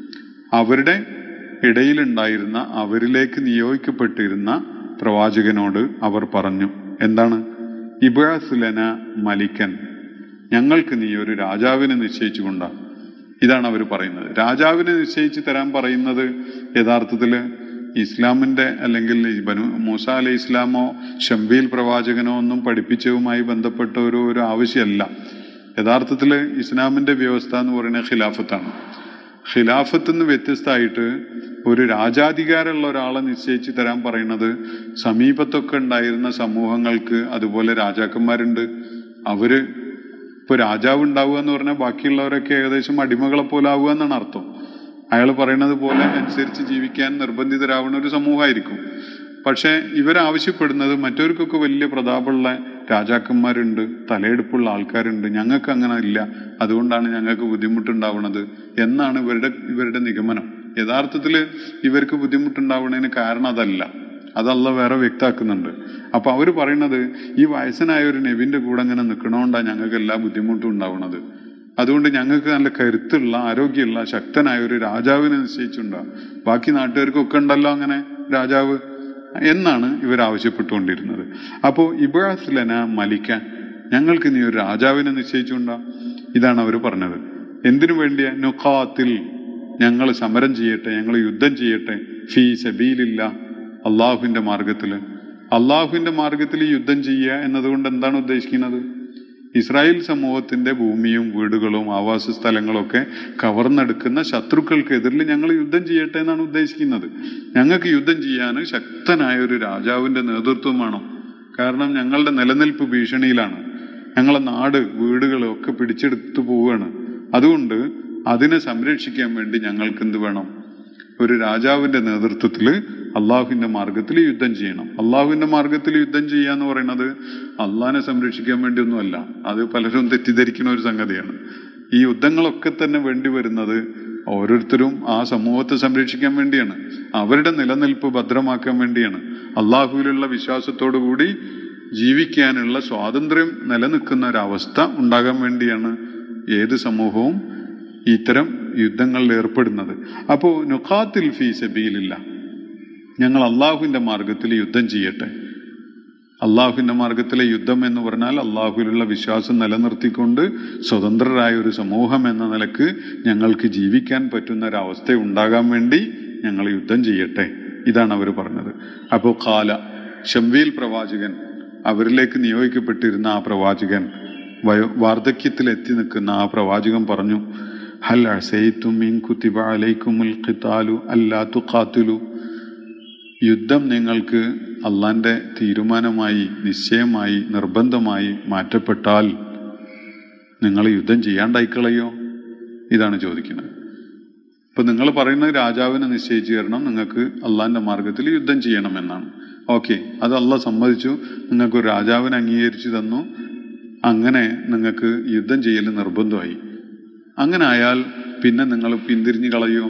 അവരുടെ ഇടയിലുണ്ടായിരുന്ന അവരിലേക്ക് നിയോഗിക്കപ്പെട്ടിരുന്ന പ്രവാചകനോട് അവർ പറഞ്ഞു എന്താണ് ഇബാസുലന മലിക്കൻ ഞങ്ങൾക്ക് നീ ഒരു രാജാവിനെ നിശ്ചയിച്ചുകൊണ്ടാ ഇതാണ് അവർ പറയുന്നത് രാജാവിനെ നിശ്ചയിച്ച് തരാൻ പറയുന്നത് യഥാർത്ഥത്തിൽ ഇസ്ലാമിന്റെ അല്ലെങ്കിൽ ഈ ബനു മൂസ അലൈഹി ഇസ്ലാമോ ഷംബീൽ പ്രവാചകനോ ഒന്നും പഠിപ്പിച്ചതുമായി ബന്ധപ്പെട്ട ഒരു ഒരു ആവശ്യമല്ല യഥാർത്ഥത്തിൽ ഇസ്ലാമിന്റെ വ്യവസ്ഥ എന്ന് പറയുന്നത് ഖിലാഫത്താണ് ഖിലാഫത്ത് നിന്ന് വ്യത്യസ്തമായിട്ട് ഒരു രാജാധികാരമുള്ള ഒരാളെ നിശ്ചയിച്ച് തരാൻ പറയുന്നത് സമീപത്തൊക്കെ ഉണ്ടായിരുന്ന സമൂഹങ്ങൾക്ക് അതുപോലെ രാജാക്കന്മാരുണ്ട് അവര് ഇപ്പൊ രാജാവ് ഉണ്ടാവുക എന്ന് പറഞ്ഞാൽ ബാക്കിയുള്ളവരൊക്കെ ഏകദേശം അടിമകളെ പോലെ ആവുക എന്നാണ് അർത്ഥം അയാൾ പറയുന്നത് പോലെ അനുസരിച്ച് ജീവിക്കാൻ നിർബന്ധിതരാവുന്ന ഒരു സമൂഹമായിരിക്കും പക്ഷെ ഇവരാവശ്യപ്പെടുന്നത് മറ്റവർക്കൊക്കെ വലിയ പ്രതാപമുള്ള രാജാക്കന്മാരുണ്ട് തലയെടുപ്പുള്ള ആൾക്കാരുണ്ട് ഞങ്ങൾക്ക് അങ്ങനെ ഇല്ല അതുകൊണ്ടാണ് ഞങ്ങൾക്ക് ബുദ്ധിമുട്ടുണ്ടാവുന്നത് എന്നാണ് ഇവരുടെ ഇവരുടെ നിഗമനം യഥാർത്ഥത്തിൽ ഇവർക്ക് ബുദ്ധിമുട്ടുണ്ടാവുന്നതിന് കാരണം അതല്ല അതല്ല വേറെ വ്യക്താക്കുന്നുണ്ട് അപ്പൊ അവർ പറയുന്നത് ഈ വയസ്സനായ ഒരു നബിന്റെ കൂടെ അങ്ങനെ നിൽക്കണോണ്ടാണ് ഞങ്ങൾക്ക് എല്ലാ ബുദ്ധിമുട്ടും ഉണ്ടാവുന്നത് അതുകൊണ്ട് ഞങ്ങൾക്ക് നല്ല കരുത്തുള്ള ആരോഗ്യമുള്ള ശക്തനായ ഒരു രാജാവിനെ നിശ്ചയിച്ചിട്ടുണ്ടാവും ബാക്കി നാട്ടുകാർക്കൊക്കെ ഉണ്ടല്ലോ അങ്ങനെ രാജാവ് എന്നാണ് ഇവർ ആവശ്യപ്പെട്ടുകൊണ്ടിരുന്നത് അപ്പോൾ ഇബ്രാസ്ലന മലിക്ക ഞങ്ങൾക്ക് നീ ഒരു രാജാവിനെ നിശ്ചയിച്ചുണ്ടാ ഇതാണ് അവർ പറഞ്ഞത് എന്തിനു വേണ്ടിയ നുഖാത്തിൽ ഞങ്ങൾ സമരം ചെയ്യട്ടെ ഞങ്ങൾ യുദ്ധം ചെയ്യട്ടെ ഫീ സബീലില്ല അള്ളാഹുവിന്റെ മാർഗത്തിൽ അള്ളാഹുവിന്റെ മാർഗത്തിൽ യുദ്ധം ചെയ്യുക എന്നതുകൊണ്ട് എന്താണ് ഉദ്ദേശിക്കുന്നത് ഇസ്രായേൽ സമൂഹത്തിന്റെ ഭൂമിയും വീടുകളും ആവാസ സ്ഥലങ്ങളും ഒക്കെ കവർന്നെടുക്കുന്ന ശത്രുക്കൾക്കെതിരിൽ ഞങ്ങൾ യുദ്ധം ചെയ്യട്ടെ എന്നാണ് ഉദ്ദേശിക്കുന്നത് ഞങ്ങൾക്ക് യുദ്ധം ചെയ്യാൻ ശക്തനായ ഒരു രാജാവിന്റെ നേതൃത്വം വേണം കാരണം ഞങ്ങളുടെ നിലനിൽപ്പ് ഭീഷണിയിലാണ് ഞങ്ങളെ നാട് വീടുകളും ഒക്കെ പിടിച്ചെടുത്തു പോവുകയാണ് അതുകൊണ്ട് അതിനെ സംരക്ഷിക്കാൻ വേണ്ടി ഞങ്ങൾക്ക് എന്ത് വേണം ഒരു രാജാവിന്റെ നേതൃത്വത്തിൽ അള്ളാഹുവിന്റെ മാർഗത്തിൽ യുദ്ധം ചെയ്യണം അള്ളാഹുവിന്റെ മാർഗത്തിൽ യുദ്ധം ചെയ്യുക എന്ന് പറയുന്നത് അള്ളാഹിനെ സംരക്ഷിക്കാൻ വേണ്ടിയൊന്നുമല്ല അത് പലരും തെറ്റിദ്ധരിക്കുന്ന ഒരു സംഗതിയാണ് ഈ യുദ്ധങ്ങളൊക്കെ തന്നെ വേണ്ടി വരുന്നത് ഓരോരുത്തരും ആ സമൂഹത്തെ സംരക്ഷിക്കാൻ വേണ്ടിയാണ് അവരുടെ നിലനിൽപ്പ് ഭദ്രമാക്കാൻ വേണ്ടിയാണ് അള്ളാഹുവിലുള്ള വിശ്വാസത്തോടു കൂടി ജീവിക്കാനുള്ള സ്വാതന്ത്ര്യം നിലനിൽക്കുന്ന ഒരവസ്ഥ ഉണ്ടാകാൻ വേണ്ടിയാണ് ഏത് സമൂഹവും ഇത്തരം യുദ്ധങ്ങളിൽ ഏർപ്പെടുന്നത് അപ്പോൾ നുഖാത്തിൽ ഫീ സബീലില്ല ഞങ്ങൾ അള്ളാഹുവിന്റെ മാർഗത്തിൽ യുദ്ധം ചെയ്യട്ടെ അള്ളാഹുവിന്റെ മാർഗത്തിലെ യുദ്ധം എന്ന് പറഞ്ഞാൽ അള്ളാഹുവിലുള്ള വിശ്വാസം നിലനിർത്തിക്കൊണ്ട് സ്വതന്ത്രരായ ഒരു സമൂഹം എന്ന നിലക്ക് ഞങ്ങൾക്ക് ജീവിക്കാൻ പറ്റുന്ന ഒരു അവസ്ഥ ഉണ്ടാകാൻ വേണ്ടി ഞങ്ങൾ യുദ്ധം ചെയ്യട്ടെ ഇതാണ് അവർ പറഞ്ഞത് അപ്പോൾ കാല ഷംവീൽ പ്രവാചകൻ അവരിലേക്ക് നിയോഗിക്കപ്പെട്ടിരുന്ന ആ പ്രവാചകൻ വയോ വാർദ്ധക്യത്തിൽ എത്തി നിൽക്കുന്ന ആ പ്രവാചകൻ പറഞ്ഞു ഹൽ അസൈത്തും ഇൻ കുത്തിബ അലൈക്കുമുൽ ഖിതാലു അല്ലാ തുഖാത്തിലു യുദ്ധം നിങ്ങൾക്ക് അള്ളാന്റെ തീരുമാനമായി നിശ്ചയമായി നിർബന്ധമായി മാറ്റപ്പെട്ടാൽ നിങ്ങൾ യുദ്ധം ചെയ്യാണ്ടായിക്കളയോ ഇതാണ് ചോദിക്കുന്നത് ഇപ്പൊ നിങ്ങൾ പറയുന്ന രാജാവിനെ നിശ്ചയിച്ചു തരണം നിങ്ങൾക്ക് അള്ളാന്റെ മാർഗത്തിൽ യുദ്ധം ചെയ്യണമെന്നാണ് ഓക്കെ അത് അള്ള സമ്മതിച്ചു നിങ്ങൾക്ക് ഒരു രാജാവിനെ അംഗീകരിച്ചു തന്നു അങ്ങനെ നിങ്ങൾക്ക് യുദ്ധം ചെയ്യൽ നിർബന്ധമായി അങ്ങനെ ആയാൽ പിന്നെ നിങ്ങൾ പിന്തിരിഞ്ഞു കളയോ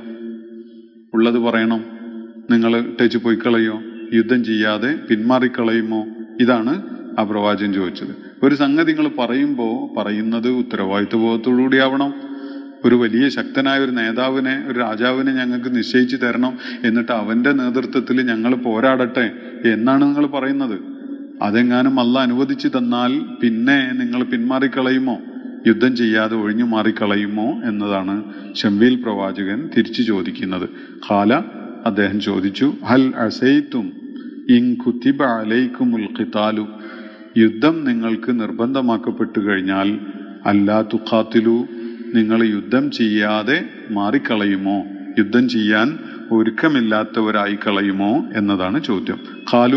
ഉള്ളത് പറയണം നിങ്ങൾ ടച്ച് പോയി കളയോ യുദ്ധം ചെയ്യാതെ പിന്മാറിക്കളയുമോ ഇതാണ് ആ പ്രവാചകൻ ചോദിച്ചത് ഒരു സംഗതി നിങ്ങൾ പറയുമ്പോൾ പറയുന്നത് ഉത്തരവാദിത്വബോധത്തോടുകൂടി ആവണം ഒരു വലിയ ശക്തനായ ഒരു നേതാവിനെ ഒരു രാജാവിനെ ഞങ്ങൾക്ക് നിശ്ചയിച്ചു തരണം എന്നിട്ട് അവന്റെ നേതൃത്വത്തിൽ ഞങ്ങൾ പോരാടട്ടെ എന്നാണ് നിങ്ങൾ പറയുന്നത് അതെങ്ങാനും അല്ല അനുവദിച്ചു തന്നാൽ പിന്നെ നിങ്ങൾ പിന്മാറിക്കളയുമോ യുദ്ധം ചെയ്യാതെ ഒഴിഞ്ഞു മാറിക്കളയുമോ എന്നതാണ് ഷംവീൽ പ്രവാചകൻ തിരിച്ചു ചോദിക്കുന്നത് ഖാല അദ്ദേഹം ചോദിച്ചു ഹൽ അസൈത്തും ഇൻ കുത്തിബ അലൈക്കുമുൽ ഖിതാലു യുദ്ധം നിങ്ങൾക്ക് നിർബന്ധമാക്കപ്പെട്ടു കഴിഞ്ഞാൽ അല്ലാ തുഖാത്തിലു നിങ്ങൾ യുദ്ധം ചെയ്യാതെ മാറിക്കളയുമോ യുദ്ധം ചെയ്യാൻ ഒരുക്കമില്ലാത്തവരായി കളയുമോ എന്നതാണ് ചോദ്യം ഖാലു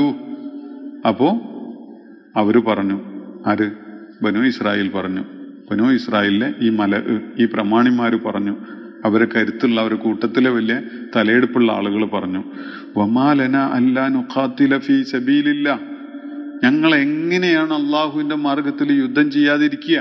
അപ്പോ അവര് പറഞ്ഞു ആര് ബനു ഇസ്രായേൽ പറഞ്ഞു ബനു ഇസ്രായേലിലെ ഈ മല ഈ പ്രമാണിമാര് പറഞ്ഞു അവരെ കരുത്തുള്ള അവരുടെ കൂട്ടത്തിലെ വലിയ തലയെടുപ്പുള്ള ആളുകൾ പറഞ്ഞു വമാലന അല്ലാ നുഖാത്തില ഫീ സബീലില്ല ഞങ്ങൾ എങ്ങനെയാണ് അള്ളാഹുവിന്റെ മാർഗത്തിൽ യുദ്ധം ചെയ്യാതിരിക്കുക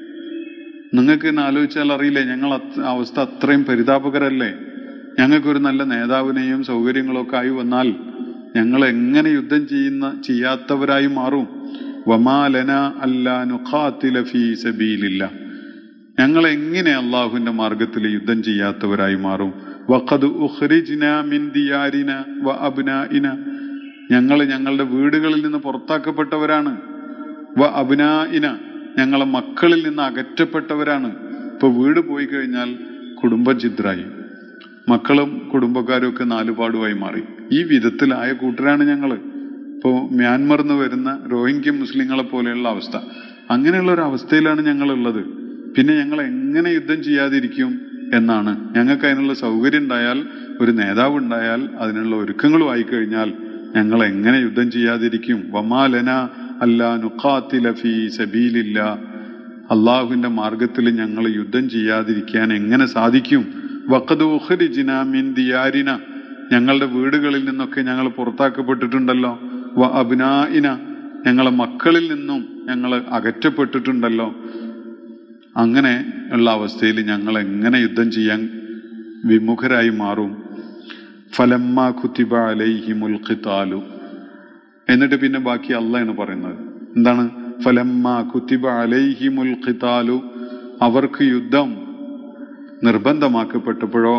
നിങ്ങൾക്ക് തന്നെ ആലോചിച്ചാൽ അറിയില്ലേ ഞങ്ങൾ അത് അവസ്ഥ അത്രയും പരിതാപകരല്ലേ ഞങ്ങൾക്കൊരു നല്ല നേതാവിനെയും സൗകര്യങ്ങളൊക്കെ ആയി വന്നാൽ ഞങ്ങൾ എങ്ങനെ യുദ്ധം ചെയ്യുന്ന ചെയ്യാത്തവരായി മാറും വമാലന അല്ലാ നുഖാത്തില ഫീ സബീലില്ല ഞങ്ങൾ എങ്ങനെ അള്ളാഹുവിന്റെ മാർഗത്തിൽ യുദ്ധം ചെയ്യാത്തവരായി മാറും വഖദ് ഉഖ്രിജ്ന മിൻ ദിയാരിന വ അബ്നാഇന ഞങ്ങൾ ഞങ്ങളുടെ വീടുകളിൽ നിന്ന് പുറത്താക്കപ്പെട്ടവരാണ് വ അബ്നാഇന ഞങ്ങളെ മക്കളിൽ നിന്ന് അകറ്റപ്പെട്ടവരാണ് ഇപ്പൊ വീട് പോയി കഴിഞ്ഞാൽ കുടുംബഛിദ്രായി മക്കളും കുടുംബക്കാരും ഒക്കെ നാലുപാടുമായി മാറി ഈ വിധത്തിലായ കൂട്ടരാണ് ഞങ്ങള് ഇപ്പോ മ്യാൻമർ നിന്ന് വരുന്ന റോഹിംഗ്യ മുസ്ലിങ്ങളെ പോലെയുള്ള അവസ്ഥ അങ്ങനെയുള്ള ഒരു അവസ്ഥയിലാണ് ഞങ്ങൾ ഉള്ളത് പിന്നെ ഞങ്ങൾ എങ്ങനെ യുദ്ധം ചെയ്യാതിരിക്കും എന്നാണ് ഞങ്ങൾക്ക് അതിനുള്ള സൗകര്യം ഉണ്ടായാൽ ഒരു നേതാവ് ഉണ്ടായാൽ അതിനുള്ള ഒരുക്കങ്ങളും ആയിക്കഴിഞ്ഞാൽ ഞങ്ങൾ എങ്ങനെ യുദ്ധം ചെയ്യാതിരിക്കും വമാലന അല്ലാ നുഖാത്തില ഫീ സബീലില്ല അള്ളാഹുവിന്റെ മാർഗത്തിൽ ഞങ്ങൾ യുദ്ധം ചെയ്യാതിരിക്കാൻ എങ്ങനെ സാധിക്കും വഖദ് ഉഖ്രിജ്ന മിൻ ദിയാരിന ഞങ്ങളുടെ വീടുകളിൽ നിന്നൊക്കെ ഞങ്ങൾ പുറത്താക്കപ്പെട്ടിട്ടുണ്ടല്ലോ വ അബ്നായിന ഞങ്ങളെ മക്കളിൽ നിന്നും ഞങ്ങൾ അകറ്റപ്പെട്ടിട്ടുണ്ടല്ലോ അങ്ങനെ ഉള്ള അവസ്ഥയിൽ ഞങ്ങൾ എങ്ങനെ യുദ്ധം ചെയ്യാൻ വിമുഖരായി മാറും ഫലമ്മ കുത്തിബ അലൈഹിമുൽ ഖിതാലു എന്നിട്ട് പിന്നെ ബാക്കി അള്ളയാണ് പറയുന്നത് എന്താണ് ഫലമ്മ കുത്തിബ അലൈഹിമുൽ ഖിതാലു അവർക്ക് യുദ്ധം നിർബന്ധമാക്കപ്പെട്ടപ്പോഴോ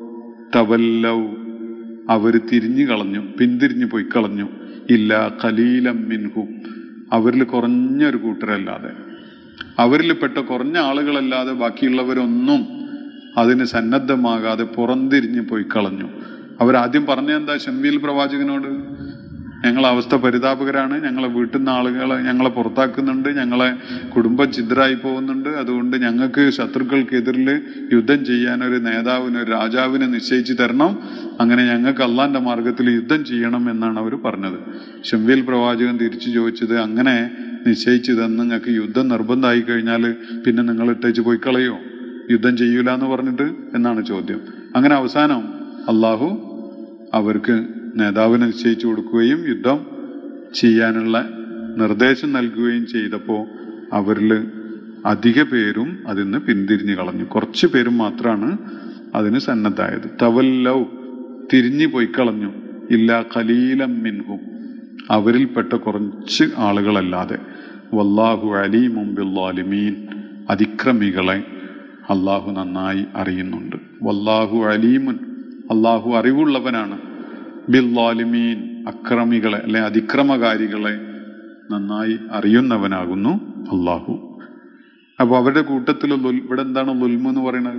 തവല്ലൗ അവർ തിരിഞ്ഞു കളഞ്ഞു പിന്തിരിഞ്ഞു പോയി കളഞ്ഞു ഇല്ല ഖലീലം മിൻഹും അവരിൽ കുറഞ്ഞൊരു കൂട്ടരല്ലാതെ അവരിൽ പെട്ട കുറഞ്ഞ ആളുകളല്ലാതെ ബാക്കിയുള്ളവരൊന്നും അതിന് സന്നദ്ധമാകാതെ പുറംതിരിഞ്ഞ് പോയി കളഞ്ഞു അവരാദ്യം പറഞ്ഞ എന്താ ഷംവീൽ പ്രവാചകനോട് ഞങ്ങളെ അവസ്ഥ പരിതാപകരാണ് ഞങ്ങളെ വീട്ടിൽ നിന്ന് ആളുകളെ ഞങ്ങളെ പുറത്താക്കുന്നുണ്ട് ഞങ്ങളെ കുടുംബം ഛിദ്രായി പോകുന്നുണ്ട് അതുകൊണ്ട് ഞങ്ങൾക്ക് ശത്രുക്കൾക്കെതിരിൽ യുദ്ധം ചെയ്യാൻ ഒരു നേതാവിന് ഒരു രാജാവിനെ നിശ്ചയിച്ചു തരണം അങ്ങനെ ഞങ്ങൾക്ക് അള്ളാന്റെ മാർഗത്തിൽ യുദ്ധം ചെയ്യണം എന്നാണ് അവർ പറഞ്ഞത് ഷംവീൽ പ്രവാചകൻ തിരിച്ചു ചോദിച്ചത് അങ്ങനെ നിശ്ചയിച്ചു തന്ന് നിങ്ങൾക്ക് യുദ്ധം നിർബന്ധമായി കഴിഞ്ഞാൽ പിന്നെ നിങ്ങൾ ഇട്ടേച്ച് പോയി കളയോ യുദ്ധം ചെയ്യൂല എന്ന് പറഞ്ഞിട്ട് എന്നാണ് ചോദ്യം അങ്ങനെ അവസാനം അള്ളാഹു അവർക്ക് നേതാവിനെ നിശ്ചയിച്ചു കൊടുക്കുകയും യുദ്ധം ചെയ്യാനുള്ള നിർദ്ദേശം നൽകുകയും ചെയ്തപ്പോൾ അവരിൽ അധിക പേരും അതിൽ നിന്ന് പിന്തിരിഞ്ഞു കളഞ്ഞു കുറച്ച് പേരും മാത്രമാണ് അതിന് സന്നദ്ധായത് തവല്ലൗ തിരിഞ്ഞു പോയി കളഞ്ഞു ഇല്ല ഖലീലം മിൻഹും അവരിൽപ്പെട്ട കുറച്ച് ആളുകളല്ലാതെ വല്ലാഹു അലീമും ബില്ലാലിമീൻ അതിക്രമികളെ അള്ളാഹു നന്നായി അറിയുന്നുണ്ട് വല്ലാഹു അലീമുൻ അള്ളാഹു അറിവുള്ളവനാണ് ബില്ലാലിമീൻ അക്രമികളെ അല്ലെ അതിക്രമകാരികളെ നന്നായി അറിയുന്നവനാകുന്നു അള്ളാഹു അപ്പൊ അവരുടെ കൂട്ടത്തിൽ ലുൽ- ഇവിടെ എന്താണ് ലുൽമു എന്ന് പറയുന്നത്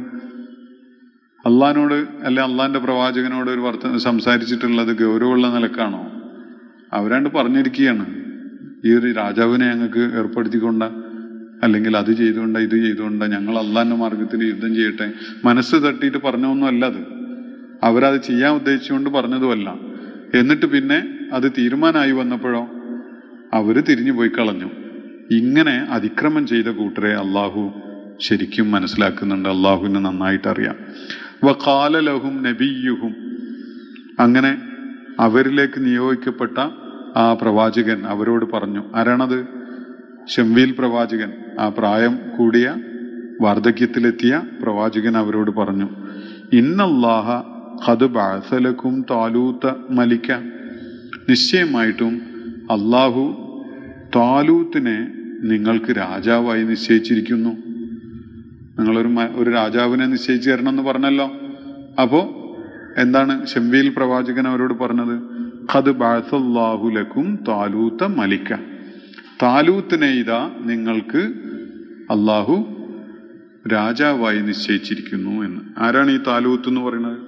അള്ളഹാനോട് അല്ലെ അള്ളാന്റെ പ്രവാചകനോട് ഒരു വർത്ത സംസാരിച്ചിട്ടുള്ളത് ഗൗരവമുള്ള നിലക്കാണോ അവരാണ്ട് പറഞ്ഞിരിക്കുകയാണ് ഈ ഒരു രാജാവിനെ ഞങ്ങൾക്ക് ഏർപ്പെടുത്തിക്കൊണ്ട അല്ലെങ്കിൽ അത് ചെയ്തുകൊണ്ട ഇത് ചെയ്തുകൊണ്ട ഞങ്ങൾ അള്ളാന്റെ മാർഗത്തിൽ യുദ്ധം ചെയ്യട്ടെ മനസ്സ് തട്ടിയിട്ട് പറഞ്ഞൊന്നും അല്ല അത് അവരത് ചെയ്യാൻ ഉദ്ദേശിച്ചുകൊണ്ട് പറഞ്ഞതുമല്ല എന്നിട്ട് പിന്നെ അത് തീരുമാനമായി വന്നപ്പോഴോ അവര് തിരിഞ്ഞു പോയി കളഞ്ഞു ഇങ്ങനെ അതിക്രമം ചെയ്ത കൂട്ടരെ അള്ളാഹു ശരിക്കും മനസ്സിലാക്കുന്നുണ്ട് അള്ളാഹുവിന് നന്നായിട്ട് അറിയാം വഖാല ലഹും നബിയുഹും അങ്ങനെ അവരിലേക്ക് നിയോഗിക്കപ്പെട്ട ആ പ്രവാചകൻ അവരോട് പറഞ്ഞു ആരാണത് ഷംവീൽ പ്രവാചകൻ ആ പ്രായം കൂടിയ വാർദ്ധക്യത്തിലെത്തിയ പ്രവാചകൻ അവരോട് പറഞ്ഞു ഇന്നല്ലാഹ ഖദ് ബഅസലക്കും താലൂത്ത മലിക്ക നിശ്ചയമായിട്ടും അള്ളാഹു താലൂത്തിനെ നിങ്ങൾക്ക് രാജാവായി നിശ്ചയിച്ചിരിക്കുന്നു നിങ്ങളൊരു മ- ഒരു രാജാവിനെ നിശ്ചയിച്ചു തരണം എന്ന് പറഞ്ഞല്ലോ അപ്പോ എന്താണ് ഷംവീൽ പ്രവാചകൻ അവരോട് പറഞ്ഞത് ഖദ് ബഅസല്ലാഹു ലക്കും താലൂത്ത മലിക്ക താലൂത്തിനെ ഇതാ നിങ്ങൾക്ക് അള്ളാഹു രാജാവായി നിശ്ചയിച്ചിരിക്കുന്നു എന്ന് ആരാണ് ഈ താലൂത്ത് എന്ന് പറയുന്നത്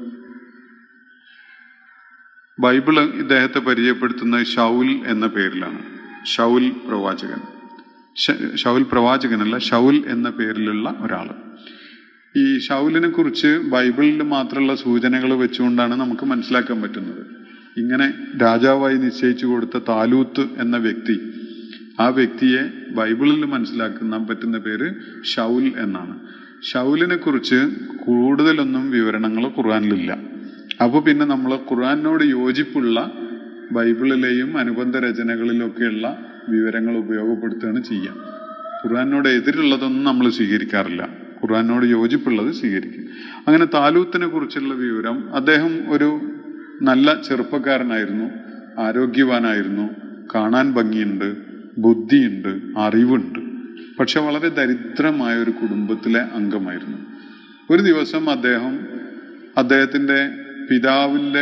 ബൈബിള് ഇദ്ദേഹത്തെ പരിചയപ്പെടുത്തുന്നത് ഷൗൽ എന്ന പേരിലാണ് ഷൗൽ പ്രവാചകൻ ഷ- ഷൗൽ പ്രവാചകനല്ല ഷൗൽ എന്ന പേരിലുള്ള ഒരാൾ ഈ ഷൗലിനെ കുറിച്ച് ബൈബിളിൽ മാത്രമുള്ള സൂചനകൾ വെച്ചുകൊണ്ടാണ് നമുക്ക് മനസ്സിലാക്കാൻ പറ്റുന്നത് ഇങ്ങനെ രാജാവായി നിശ്ചയിച്ചു കൊടുത്ത താലൂത്ത് എന്ന വ്യക്തി ആ വ്യക്തിയെ ബൈബിളിൽ മനസ്സിലാക്കുന്ന പറ്റുന്ന പേര് ഷൗൽ എന്നാണ് ഷൗലിനെ കുറിച്ച് കൂടുതലൊന്നും വിവരണങ്ങൾ ഖുർആനിലില്ല അപ്പോൾ പിന്നെ നമ്മൾ ഖുർആനോട് യോജിപ്പുള്ള ബൈബിളിലെയും അനുബന്ധ രചനകളിലൊക്കെയുള്ള വിവരങ്ങൾ ഉപയോഗപ്പെടുത്തുകയാണ് ചെയ്യുക ഖുർആനോട് എതിരുള്ളതൊന്നും നമ്മൾ സ്വീകരിക്കാറില്ല ഖുർആനോട് യോജിപ്പുള്ളത് സ്വീകരിക്കും അങ്ങനെ താലൂത്തിനെ കുറിച്ചുള്ള വിവരം അദ്ദേഹം ഒരു നല്ല ചെറുപ്പക്കാരനായിരുന്നു ആരോഗ്യവാനായിരുന്നു കാണാൻ ഭംഗിയുണ്ട് ബുദ്ധിയുണ്ട് അറിവുണ്ട് പക്ഷെ വളരെ ദരിദ്രമായ ഒരു കുടുംബത്തിലെ അംഗമായിരുന്നു ഒരു ദിവസം അദ്ദേഹം അദ്ദേഹത്തിൻ്റെ പിതാവിൻ്റെ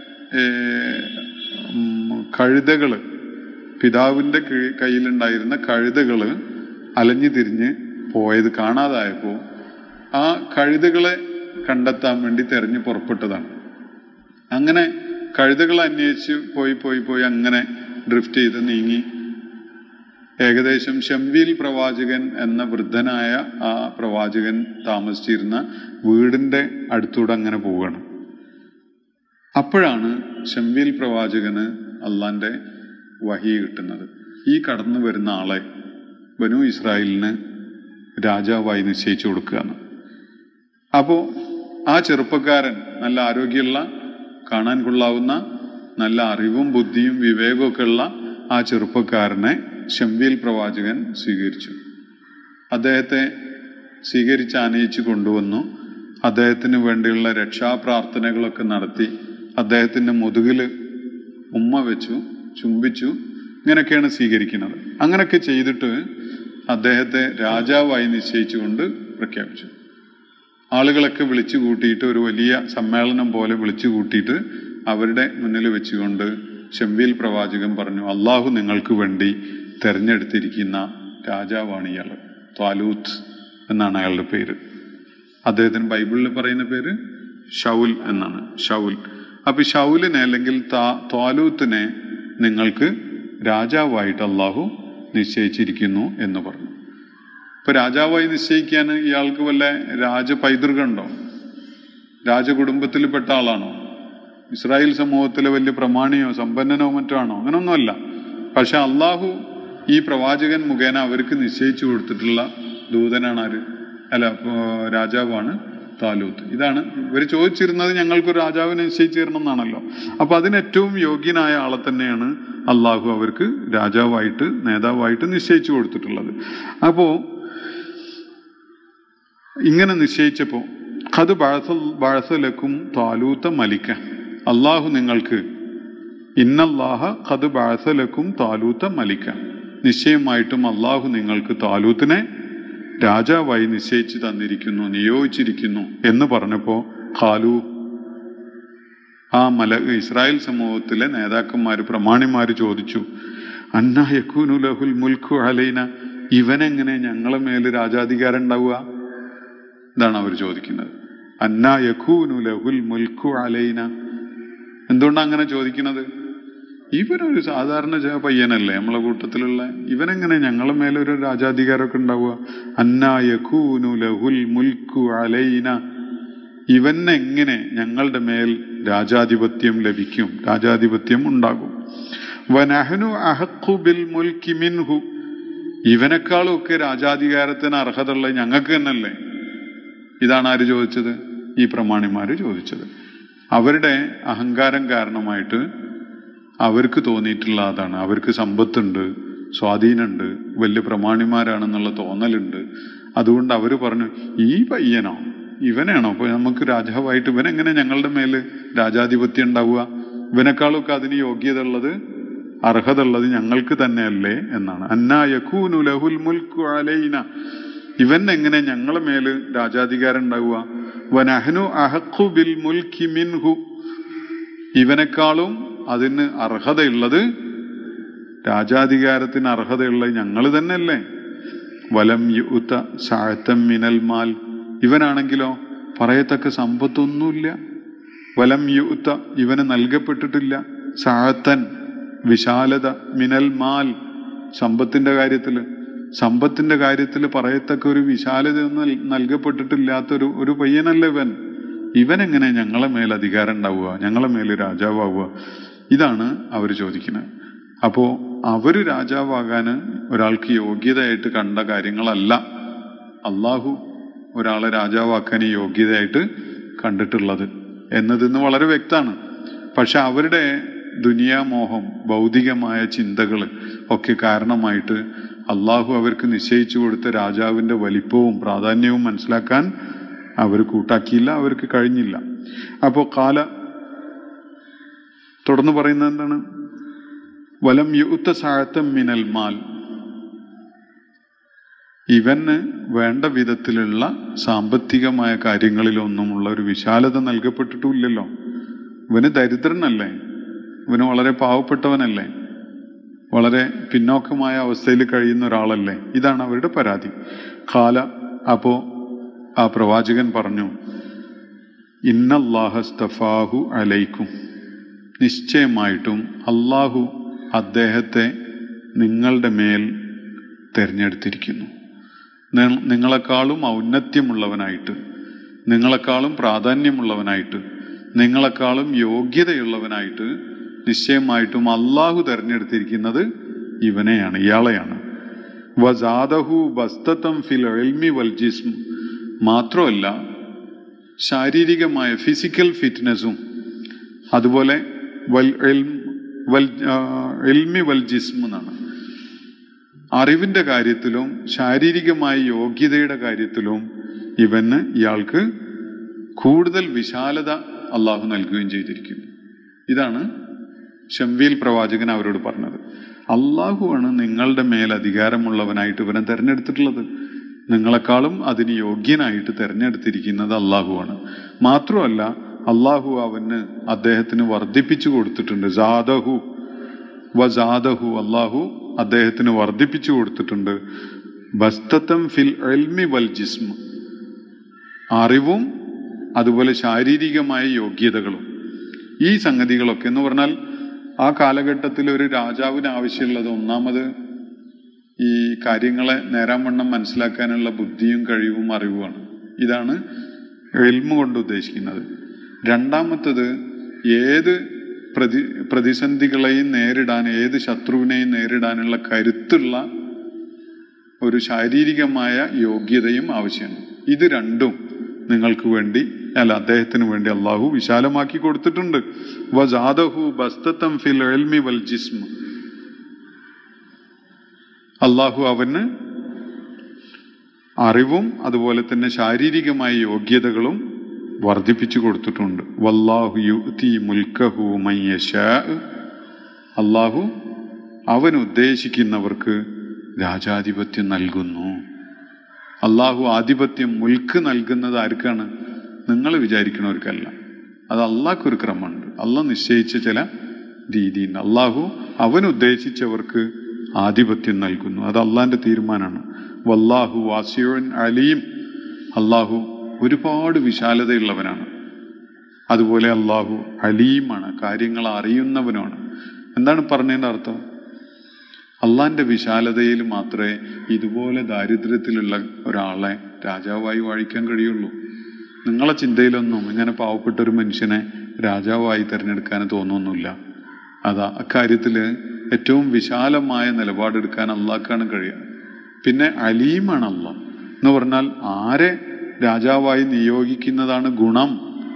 കഴുതകള് പിതാവിൻ്റെ കീ- കയ്യിലുണ്ടായിരുന്ന കഴുതകള് അലഞ്ഞു തിരിഞ്ഞ് പോയത് കാണാതായപ്പോൾ ആ കഴുതകളെ കണ്ടെത്താൻ വേണ്ടി തെരഞ്ഞു പുറപ്പെട്ടതാണ് അങ്ങനെ കഴുതകൾ അന്വേഷിച്ച് പോയി പോയി പോയി അങ്ങനെ ഡ്രിഫ്റ്റ് ചെയ്ത് നീങ്ങി ഏകദേശം ഷംവീൽ പ്രവാചകൻ എന്ന വൃദ്ധനായ ആ പ്രവാചകൻ താമസിച്ചിരുന്ന വീടിന്റെ അടുത്തൂടെ അങ്ങനെ പോവുകയാണ് അപ്പോഴാണ് ഷംവീൽ പ്രവാചകന് അള്ളാന്റെ വഹി കിട്ടുന്നത് ഈ കടന്നു വരുന്ന ആളെ ബനു ഇസ്രായേലിന് രാജാവായി നിശ്ചയിച്ചു കൊടുക്കുകയാണ് അപ്പോൾ ആ ചെറുപ്പക്കാരൻ നല്ല ആരോഗ്യമുള്ള കാണാൻ കൊള്ളാവുന്ന നല്ല അറിവും ബുദ്ധിയും വിവേകവും ഒക്കെ ഉള്ള ആ ചെറുപ്പക്കാരനെ ഷംവീൽ പ്രവാചകൻ സ്വീകരിച്ചു അദ്ദേഹത്തെ സ്വീകരിച്ച് ആനയിച്ചു കൊണ്ടുവന്നു അദ്ദേഹത്തിന് വേണ്ടിയുള്ള രക്ഷാപ്രാർത്ഥനകളൊക്കെ നടത്തി അദ്ദേഹത്തിന്റെ മുതുകില് ഉമ്മ വെച്ചു ചുംബിച്ചു ഇങ്ങനെയൊക്കെയാണ് സ്വീകരിക്കുന്നത് അങ്ങനെയൊക്കെ ചെയ്തിട്ട് അദ്ദേഹത്തെ രാജാവായി നിശ്ചയിച്ചുകൊണ്ട് പ്രഖ്യാപിച്ചു ആളുകളൊക്കെ വിളിച്ചു കൂട്ടിയിട്ട് ഒരു വലിയ സമ്മേളനം പോലെ വിളിച്ചു കൂട്ടിയിട്ട് അവരുടെ മുന്നിൽ വെച്ചുകൊണ്ട് ഷംവീൽ പ്രവാചകൻ പറഞ്ഞു അള്ളാഹു നിങ്ങൾക്ക് വേണ്ടി തെരഞ്ഞെടുത്തിരിക്കുന്ന രാജാവാണ് ഇയാൾ ത്വാലൂത്ത് എന്നാണ് അയാളുടെ പേര് അദ്ദേഹത്തിന് ബൈബിളിൽ പറയുന്ന പേര് ഷൗൽ എന്നാണ് ഷൗൽ അപ്പൊ ഈ ഷൗലിനെ അല്ലെങ്കിൽ താ- ത്വാലൂത്തിനെ നിങ്ങൾക്ക് രാജാവായിട്ട് അള്ളാഹു നിശ്ചയിച്ചിരിക്കുന്നു എന്ന് പറഞ്ഞു ഇപ്പൊ രാജാവായി നിശ്ചയിക്കാൻ ഇയാൾക്ക് വല്ല രാജ പൈതൃകമുണ്ടോ രാജകുടുംബത്തിൽപ്പെട്ട ആളാണോ ഇസ്രായേൽ സമൂഹത്തിലെ വലിയ പ്രമാണിയോ സമ്പന്നനോ മറ്റോ ആണോ അങ്ങനൊന്നുമല്ല പക്ഷെ അള്ളാഹു ഈ പ്രവാചകൻ മുഖേന അവർക്ക് നിശ്ചയിച്ചു കൊടുത്തിട്ടുള്ള ദൂതനാണ് ആര് അല്ല ഏർ രാജാവാണ് താലൂത്ത് ഇതാണ് ഇവർ ചോദിച്ചിരുന്നത് ഞങ്ങൾക്കൊരു രാജാവിനെ നിശ്ചയിച്ചു തരണം എന്നാണല്ലോ അപ്പൊ അതിന് ഏറ്റവും യോഗ്യനായ ആളെ തന്നെയാണ് അള്ളാഹു അവർക്ക് രാജാവായിട്ട് നേതാവായിട്ട് നിശ്ചയിച്ചു കൊടുത്തിട്ടുള്ളത് അപ്പോ ഇങ്ങനെ നിശ്ചയിച്ചപ്പോ അത് ബഴസലക്കും താലൂത്ത മലിക്ക അള്ളാഹു നിങ്ങൾക്ക് ഇന്നല്ലാഹ ഖദ് ബഴസലക്കും താലൂത്ത മലിക്ക നിശ്ചയമായിട്ടും അള്ളാഹു നിങ്ങൾക്ക് താലൂത്തിനെ രാജാവായി നിശ്ചയിച്ചു തന്നിരിക്കുന്നു നിയോഗിച്ചിരിക്കുന്നു എന്ന് പറഞ്ഞപ്പോ ഖാലു ആ മല ഇസ്രായേൽ സമൂഹത്തിലെ നേതാക്കന്മാര് പ്രമാണിമാര് ചോദിച്ചു അന്ന യക്കൂനു ലഹുൽ മുൽക്കു അലൈന ഇവനെങ്ങനെ ഞങ്ങളെ മേല് രാജാധികാരം ഉണ്ടാവുക ഇതാണ് അവർ ചോദിക്കുന്നത് അന്ന യക്കൂനു ലഹുൽ മുൽക്കു അലൈന എന്തുകൊണ്ടാണ് അങ്ങനെ ചോദിക്കുന്നത് ഇവനൊരു സാധാരണ ചെ- പയ്യനല്ലേ നമ്മളെ കൂട്ടത്തിലുള്ള ഇവനെങ്ങനെ ഞങ്ങളെ മേലെ ഒരു രാജാധികാരമൊക്കെ ഉണ്ടാവുക അന്ന യക്കൂനു ലഹുൽ മുൽക്കു അലൈന ഇവനെങ്ങനെ ഞങ്ങളുടെ മേൽ രാജാധിപത്യം ലഭിക്കും രാജാധിപത്യം ഉണ്ടാകും വനഹനു അഹഖു ബിൽ മുൽക്കി മിൻഹു ഇവനേക്കാളും ഒക്കെ രാജാധികാരത്തിന് അർഹതയുള്ള ഞങ്ങൾക്ക് തന്നെയല്ലേ ഇതാണ് ആര് ചോദിച്ചത് ഈ പ്രമാണിമാര് ചോദിച്ചത് അവരുടെ അഹങ്കാരം കാരണമായിട്ട് അവർക്ക് തോന്നിയിട്ടുള്ള അതാണ് അവർക്ക് സമ്പത്തുണ്ട് സ്വാധീനമുണ്ട് വലിയ പ്രമാണിമാരാണെന്നുള്ള തോന്നലുണ്ട് അതുകൊണ്ട് അവർ പറഞ്ഞു ഈ പയ്യനോ ഇവനാണോ അപ്പൊ നമുക്ക് രാജാവായിട്ട് ഇവനെങ്ങനെ ഞങ്ങളുടെ മേല് രാജാധിപത്യം ഉണ്ടാവുക ഇവനേക്കാളൊക്കെ അതിന് യോഗ്യത ഉള്ളത് അർഹത ഉള്ളത് ഞങ്ങൾക്ക് തന്നെയല്ലേ എന്നാണ് അന്നാ യഖൂനു ലഹുൽ മുൽക്കു അലൈന ഇവൻ എങ്ങനെ ഞങ്ങളെ മേല് രാജാധികാരം ഉണ്ടാവുക വനഹനു അഹഖു ബിൽ മുൽക്കി മിൻഹു ഇവനേക്കാളും അതിന് അർഹതയുള്ളത് രാജാധികാരത്തിന് അർഹതയുള്ളത് ഞങ്ങൾ തന്നെയല്ലേ വലം യുത്ത സാഴത്തം മിനൽ മാൽ ഇവനാണെങ്കിലോ പറയത്തക്ക സമ്പത്തൊന്നുമില്ല വലം യുത്ത ഇവന് നൽകപ്പെട്ടിട്ടില്ല സാഴത്തൻ വിശാലത മിനൽ മാൽ സമ്പത്തിന്റെ കാര്യത്തില് സമ്പത്തിന്റെ കാര്യത്തിൽ പറയത്തക്ക ഒരു വിശാലതയൊന്നും നൽ- നൽകപ്പെട്ടിട്ടില്ലാത്തൊരു ഒരു പയ്യനല്ല ഇവൻ ഇവനെങ്ങനെ ഞങ്ങളെ മേൽ അധികാരം ഉണ്ടാവുക ഞങ്ങളെ മേൽ രാജാവാവുക ഇതാണ് അവർ ചോദിക്കുന്നത് അപ്പോ അവര് രാജാവാകാന് ഒരാൾക്ക് യോഗ്യതയായിട്ട് കണ്ട കാര്യങ്ങളല്ല അള്ളാഹു ഒരാളെ രാജാവാക്കാൻ ഈ യോഗ്യതയായിട്ട് കണ്ടിട്ടുള്ളത് എന്നതിന്ന് വളരെ വ്യക്തമാണ് പക്ഷെ അവരുടെ ദുനിയാമോഹം ഭൗതികമായ ചിന്തകൾ ഒക്കെ കാരണമായിട്ട് അള്ളാഹു അവർക്ക് നിശ്ചയിച്ചു കൊടുത്ത രാജാവിന്റെ വലിപ്പവും പ്രാധാന്യവും മനസ്സിലാക്കാൻ അവർ കൂട്ടാക്കിയില്ല അവർക്ക് കഴിഞ്ഞില്ല അപ്പോ കാല തുടർന്ന് പറയുന്നത് എന്താണ് വലം യുത്ത സാഴത്തം മിനൽ മാൽ ഇവന് വേണ്ട വിധത്തിലുള്ള സാമ്പത്തികമായ കാര്യങ്ങളിലൊന്നുമുള്ള ഒരു വിശാലത നൽകപ്പെട്ടിട്ടുമില്ലല്ലോ ഇവന് ദരിദ്രനല്ലേ ഇവന് വളരെ പാവപ്പെട്ടവനല്ലേ വളരെ പിന്നോക്കമായ അവസ്ഥയിൽ കഴിയുന്ന ഒരാളല്ലേ ഇതാണ് അവരുടെ പരാതി ഖാല അപ്പോ ആ പ്രവാചകൻ പറഞ്ഞു ഇന്നല്ലാഹസ്തഫാഹു അലൈക്കും നിശ്ചയമായിട്ടും അള്ളാഹു അദ്ദേഹത്തെ നിങ്ങളുടെ മേൽ തിരഞ്ഞെടുത്തിരിക്കുന്നു നി- നിങ്ങളെക്കാളും ഔന്നത്യമുള്ളവനായിട്ട് നിങ്ങളെക്കാളും പ്രാധാന്യമുള്ളവനായിട്ട് നിങ്ങളെക്കാളും യോഗ്യതയുള്ളവനായിട്ട് നിശ്ചയമായിട്ടും അള്ളാഹു തെരഞ്ഞെടുത്തിരിക്കുന്നത് ഇവനെയാണ് ഇയാളെയാണ് വസാദഹു ബസ്തത്തം ഫിൽ എൽമി വൽ ജിസ്ം മാത്രമല്ല ശാരീരികമായ ഫിസിക്കൽ ഫിറ്റ്നസ്സും അതുപോലെ വൽ എൽം വൽ ആ, എൽമി വൽ ജിസ്ം എന്നാണ് അറിവിന്റെ കാര്യത്തിലും ശാരീരികമായ യോഗ്യതയുടെ കാര്യത്തിലും ഇവന് ഇയാൾക്ക് കൂടുതൽ വിശാലത അള്ളാഹു നൽകുകയും ചെയ്തിരിക്കുന്നു ഇതാണ് ഷംവീൽ പ്രവാചകൻ അവരോട് പറഞ്ഞത് അള്ളാഹുവാണ് നിങ്ങളുടെ മേൽ അധികാരമുള്ളവനായിട്ട് ഇവനെ തെരഞ്ഞെടുത്തിട്ടുള്ളത് നിങ്ങളെക്കാളും അതിന് യോഗ്യനായിട്ട് തെരഞ്ഞെടുത്തിരിക്കുന്നത് അള്ളാഹുവാണ് മാത്രമല്ല അള്ളാഹു അവന് അദ്ദേഹത്തിന് വർദ്ധിപ്പിച്ചു കൊടുത്തിട്ടുണ്ട് ജാദഹു വജാദഹു അള്ളാഹു അദ്ദേഹത്തിന് വർദ്ധിപ്പിച്ചു കൊടുത്തിട്ടുണ്ട് ബസ്തത്തം ഫിൽ എൽമി വൽ ജിസ്മ അറിവും അതുപോലെ ശാരീരികമായ യോഗ്യതകളും ഈ സംഗതികളൊക്കെ എന്ന് പറഞ്ഞാൽ ആ കാലഘട്ടത്തിൽ ഒരു രാജാവിന് ആവശ്യമുള്ളത് ഒന്നാമത് ഈ കാര്യങ്ങളെ നേരാംവണ്ണം മനസ്സിലാക്കാനുള്ള ബുദ്ധിയും കഴിവും അറിവുമാണ് ഇതാണ് എൽമ കൊണ്ട് ഉദ്ദേശിക്കുന്നത് രണ്ടാമത്തത് ഏത് പ്രതി പ്രതിസന്ധികളെയും നേരിടാൻ ഏത് ശത്രുവിനെയും നേരിടാനുള്ള കരുത്തുള്ള ഒരു ശാരീരികമായ യോഗ്യതയും ആവശ്യമാണ് ഇത് രണ്ടും നിങ്ങൾക്ക് വേണ്ടി അല്ല അദ്ദേഹത്തിന് വേണ്ടി അള്ളാഹു വിശാലമാക്കി കൊടുത്തിട്ടുണ്ട് വജാദഹു ബസ്തത്തം ഫിൽ എൽമി വൽ ജിസ്മ അള്ളാഹു അവന് അറിവും അതുപോലെ തന്നെ ശാരീരികമായ യോഗ്യതകളും വർദ്ധിപ്പിച്ചു കൊടുത്തിട്ടുണ്ട് വല്ലാഹു യുതി മുൽക്കഹു മയ്യശാ അള്ളാഹു അവൻ ഉദ്ദേശിക്കുന്നവർക്ക് രാജാധിപത്യം നൽകുന്നു അള്ളാഹു ആധിപത്യം മുൽക്ക് നൽകുന്നത് ആർക്കാണ് നിങ്ങൾ വിചാരിക്കുന്നവർക്കല്ല അത് അള്ളാഹ്ക്കൊരു ക്രമമുണ്ട് അള്ളാഹ് നിശ്ചയിച്ച ചില രീതിയുണ്ട് അള്ളാഹു അവൻ ഉദ്ദേശിച്ചവർക്ക് ആധിപത്യം നൽകുന്നു അത് അള്ളാന്റെ തീരുമാനമാണ് വല്ലാഹു വാസിയോൻ അലീം അള്ളാഹു ഒരുപാട് വിശാലതയുള്ളവനാണ് അതുപോലെ അള്ളാഹു അലീമാണ് കാര്യങ്ങൾ അറിയുന്നവനുമാണ് എന്താണ് പറഞ്ഞതിൻ്റെ അർത്ഥം അള്ളാന്റെ വിശാലതയിൽ മാത്രമേ ഇതുപോലെ ദാരിദ്ര്യത്തിലുള്ള ഒരാളെ രാജാവായി വാഴിക്കാൻ കഴിയുള്ളൂ നിങ്ങളെ ചിന്തയിലൊന്നും ഇങ്ങനെ പാവപ്പെട്ട ഒരു മനുഷ്യനെ രാജാവായി തിരഞ്ഞെടുക്കാൻ തോന്നുന്നില്ല അതാ അക്കാര്യത്തിൽ ഏറ്റവും വിശാലമായ നിലപാടെടുക്കാൻ അള്ളാഹ്ക്കാണ് കഴിയുക പിന്നെ അലീമാണ് അള്ളാഹ് എന്ന് പറഞ്ഞാൽ ആരെ രാജാവായി നിയോഗിക്കുന്നതാണ് ഗുണം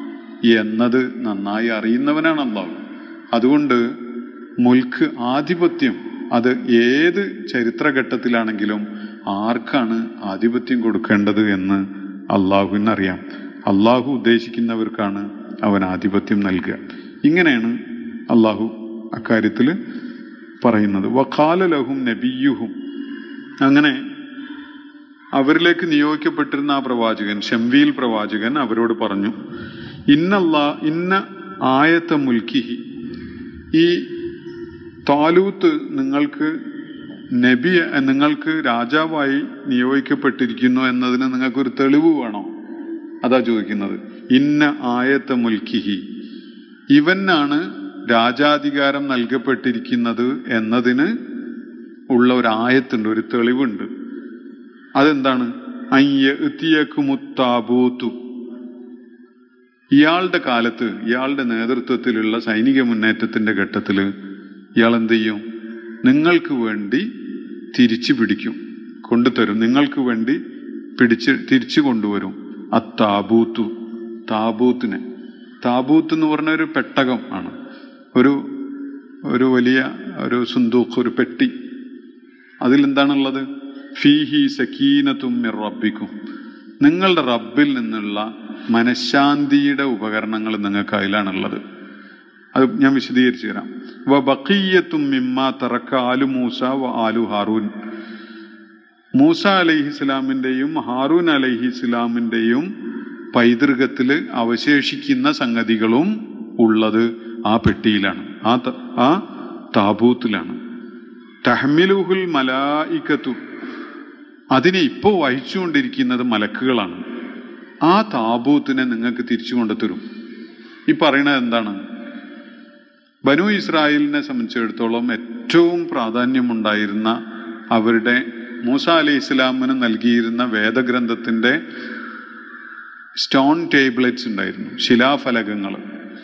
എന്നത് നന്നായി അറിയുന്നവനാണ് അള്ളാഹു അതുകൊണ്ട് മുൽക്ക് ആധിപത്യം അത് ഏത് ചരിത്രഘട്ടത്തിലാണെങ്കിലും ആർക്കാണ് ആധിപത്യം കൊടുക്കേണ്ടത് എന്ന് അള്ളാഹുവിനറിയാം അള്ളാഹു ഉദ്ദേശിക്കുന്നവർക്കാണ് അവൻ ആധിപത്യം നൽകുക ഇങ്ങനെയാണ് അള്ളാഹു അക്കാര്യത്തിൽ പറയുന്നത് വഖാല ലഹും നബിയുഹും അങ്ങനെ അവരിലേക്ക് നിയോഗിക്കപ്പെട്ടിരുന്ന ആ പ്രവാചകൻ ഷംവീൽ പ്രവാചകൻ അവരോട് പറഞ്ഞു ഇന്നല്ലാ ഇന്ന ആയത്ത മുൽക്കിഹി ഈ താലൂത്ത് നിങ്ങൾക്ക് നബി നിങ്ങൾക്ക് രാജാവായി നിയോഗിക്കപ്പെട്ടിരിക്കുന്നു എന്നതിന് നിങ്ങൾക്കൊരു തെളിവ് വേണോ അതാ ചോദിക്കുന്നത് ഇന്ന ആയത്ത മുൽക്കിഹി ഇവനാണ് രാജാധികാരം നൽകപ്പെട്ടിരിക്കുന്നത് എന്നതിന് ഉള്ള ഒരു ആയത്തുണ്ട് ഒരു തെളിവുണ്ട് അതെന്താണ് അയ്യത്തിയക്കുമുത്താബൂത്തു ഇയാളുടെ കാലത്ത് ഇയാളുടെ നേതൃത്വത്തിലുള്ള സൈനിക മുന്നേറ്റത്തിന്റെ ഘട്ടത്തിൽ ഇയാൾ എന്ത് ചെയ്യും നിങ്ങൾക്ക് വേണ്ടി തിരിച്ചു പിടിക്കും കൊണ്ടുതരും നിങ്ങൾക്ക് വേണ്ടി പിടിച്ച് തിരിച്ചു കൊണ്ടുവരും ആ താബൂത്തു താബൂത്തിനെ താബൂത്ത് എന്ന് പറഞ്ഞ ഒരു പെട്ടകം ആണ് ഒരു ഒരു വലിയ ഒരു സുന്ദൂഖ് ഒരു പെട്ടി അതിലെന്താണുള്ളത് ഫീഹി സക്കീനത്തും മിർ റബ്ബിക്കും നിങ്ങളുടെ റബ്ബിൽ നിന്നുള്ള മനഃശാന്തിയുടെ ഉപകരണങ്ങൾ നിങ്ങൾക്ക് അതിലാണുള്ളത് അത് ഞാൻ വിശദീകരിച്ചു തരാം വ ബഖീയത്തും മിമ്മ തറക്ക ആലു മൂസ വ ആലു ഹാറൂൻ മൂസ അലൈഹിസ്ലാമിൻ്റെയും ഹാറൂൻ അലൈഹിസ്ലാമിൻ്റെയും പൈതൃകത്തിൽ അവശേഷിക്കുന്ന സംഗതികളും ഉള്ളത് ആ പെട്ടിയിലാണ് ആ ത- ആ താബൂത്തിലാണ് തഹ്മിലുഹുൽ മലായിക്കത്തു അതിനെ ഇപ്പോൾ വഹിച്ചുകൊണ്ടിരിക്കുന്നത് മലക്കുകളാണ് ആ താബൂത്തിനെ നിങ്ങൾക്ക് തിരിച്ചു കൊണ്ടുതരും ഈ പറയണത് എന്താണ് ബനു ഇസ്രായേലിനെ സംബന്ധിച്ചിടത്തോളം ഏറ്റവും പ്രാധാന്യമുണ്ടായിരുന്ന അവരുടെ മൂസ അലൈഹി ഇസ്ലാമിന് നൽകിയിരുന്ന വേദഗ്രന്ഥത്തിന്റെ സ്റ്റോൺ ടേബിളറ്റ്സ് ഉണ്ടായിരുന്നു ശിലാഫലകങ്ങൾ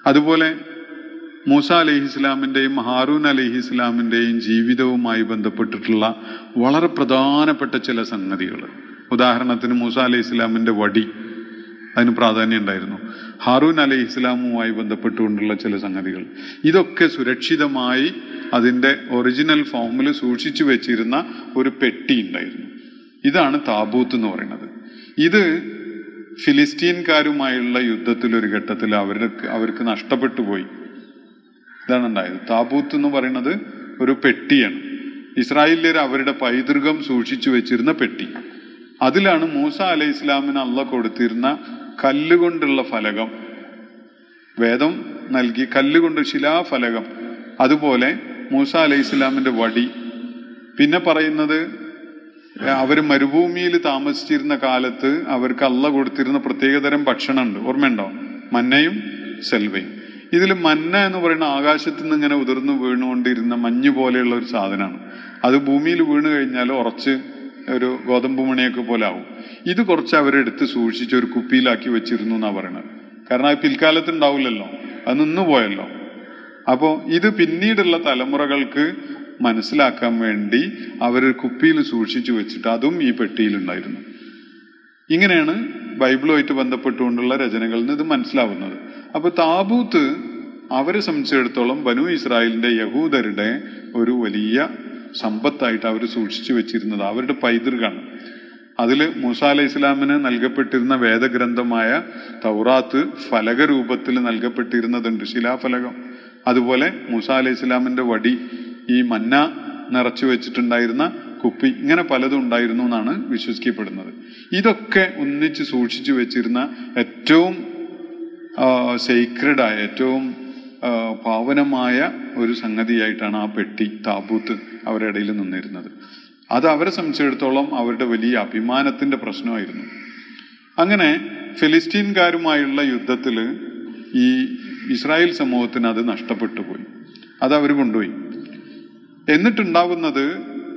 അതുപോലെ മൂസ അലൈഹി ഇസ്ലാമിൻ്റെയും ഹാറൂൻ അലൈഹി ഇസ്ലാമിൻ്റെയും ജീവിതവുമായി ബന്ധപ്പെട്ടിട്ടുള്ള വളരെ പ്രധാനപ്പെട്ട ചില സംഗതികൾ ഉദാഹരണത്തിന് മൂസ അലൈഹി ഇസ്ലാമിൻ്റെ വടി അതിന് പ്രാധാന്യം ഉണ്ടായിരുന്നു ഹാറൂൻ അലൈഹി ഇസ്ലാമുമായി ബന്ധപ്പെട്ടുകൊണ്ടുള്ള ചില സംഗതികൾ ഇതൊക്കെ സുരക്ഷിതമായി അതിൻ്റെ ഒറിജിനൽ ഫോമിൽ സൂക്ഷിച്ചു വെച്ചിരുന്ന ഒരു പെട്ടി ഉണ്ടായിരുന്നു ഇതാണ് താബൂത്ത് എന്ന് പറയുന്നത് ഇത് ഫിലിസ്റ്റീൻകാരുമായുള്ള യുദ്ധത്തിൽ ഒരു ഘട്ടത്തിൽ അവർക്ക് അവർക്ക് നഷ്ടപ്പെട്ടു പോയി ഇതാണ് ഉണ്ടായത് താബൂത്ത് എന്ന് പറയുന്നത് ഒരു പെട്ടിയാണ് ഇസ്രായേലിയർ അവരുടെ പൈതൃകം സൂക്ഷിച്ചു വെച്ചിരുന്ന പെട്ടി അതിലാണ് മൂസ അലൈഹി ഇസ്ലാമിന് അള്ള കൊടുത്തിരുന്ന കല്ലുകൊണ്ടുള്ള ഫലകം വേദം നൽകി കല്ലുകൊണ്ട് ശിലാഫലകം അതുപോലെ മൂസ അലൈഹി ഇസ്ലാമിന്റെ വടി പിന്നെ പറയുന്നത് അവർ മരുഭൂമിയിൽ താമസിച്ചിരുന്ന കാലത്ത് അവർക്ക് അള്ള കൊടുത്തിരുന്ന പ്രത്യേകതരം ഭക്ഷണമുണ്ട് ഓർമ്മയുണ്ടോ മന്നയും സെൽവയും ഇതിൽ മന്ന എന്ന് പറയുന്ന ആകാശത്ത് നിന്ന് ഇങ്ങനെ ഉതിർന്നു വീണുകൊണ്ടിരുന്ന മഞ്ഞ് പോലെയുള്ള ഒരു സാധനമാണ് അത് ഭൂമിയിൽ വീണ് കഴിഞ്ഞാൽ ഉറച്ച് ഒരു ഗോതമ്പ് മണിയൊക്കെ പോലെ ആവും ഇത് കുറച്ച് അവരെടുത്ത് സൂക്ഷിച്ച് ഒരു കുപ്പിയിലാക്കി വെച്ചിരുന്നു എന്നാ പറയുന്നത് കാരണം അത് പിൽക്കാലത്ത് ഉണ്ടാവില്ലല്ലോ അത് നിന്നു പോയല്ലോ അപ്പോൾ ഇത് പിന്നീടുള്ള തലമുറകൾക്ക് മനസ്സിലാക്കാൻ വേണ്ടി അവർ കുപ്പിയിൽ സൂക്ഷിച്ചു വെച്ചിട്ട് അതും ഈ പെട്ടിയിലുണ്ടായിരുന്നു ഇങ്ങനെയാണ് ബൈബിളുമായിട്ട് ബന്ധപ്പെട്ടുകൊണ്ടുള്ള രചനകളിൽ നിന്ന് ഇത് മനസ്സിലാവുന്നത് അപ്പൊ താബൂത്ത് അവരെ സംബന്ധിച്ചിടത്തോളം ബനു ഇസ്രായേലിന്റെ യഹൂദരുടെ ഒരു വലിയ സമ്പത്തായിട്ട് അവർ സൂക്ഷിച്ചു വെച്ചിരുന്നത് അവരുടെ പൈതൃകാണ് അതിൽ മൂസ അലൈഹി ഇസ്ലാമിന് നൽകപ്പെട്ടിരുന്ന വേദഗ്രന്ഥമായ തൗറാത്ത് ഫലക രൂപത്തിൽ നൽകപ്പെട്ടിരുന്നതുണ്ട് ശിലാഫലകം അതുപോലെ മൂസ അലൈഹി ഇസ്ലാമിന്റെ വടി ഈ മന്ന നിറച്ചു വെച്ചിട്ടുണ്ടായിരുന്ന കുപ്പി ഇങ്ങനെ പലതും ഉണ്ടായിരുന്നു എന്നാണ് വിശ്വസിക്കപ്പെടുന്നത് ഇതൊക്കെ ഒന്നിച്ച് സൂക്ഷിച്ചു വെച്ചിരുന്ന ഏറ്റവും സീക്രഡായ ഏറ്റവും ആ, പാവനമായ ഒരു സംഗതിയായിട്ടാണ് ആ പെട്ടി താബൂത്ത് അവരുടെ ഇടയിൽ നിന്നിരുന്നത് അത് അവരെ സംബന്ധിച്ചിടത്തോളം അവരുടെ വലിയ അഭിമാനത്തിന്റെ പ്രശ്നമായിരുന്നു അങ്ങനെ ഫിലിസ്റ്റീൻകാരുമായുള്ള യുദ്ധത്തിൽ ഈ ഇസ്രായേൽ സമൂഹത്തിന് അത് നഷ്ടപ്പെട്ടു പോയി അത് അവർ കൊണ്ടുപോയി എന്നിട്ടുണ്ടാവുന്നത്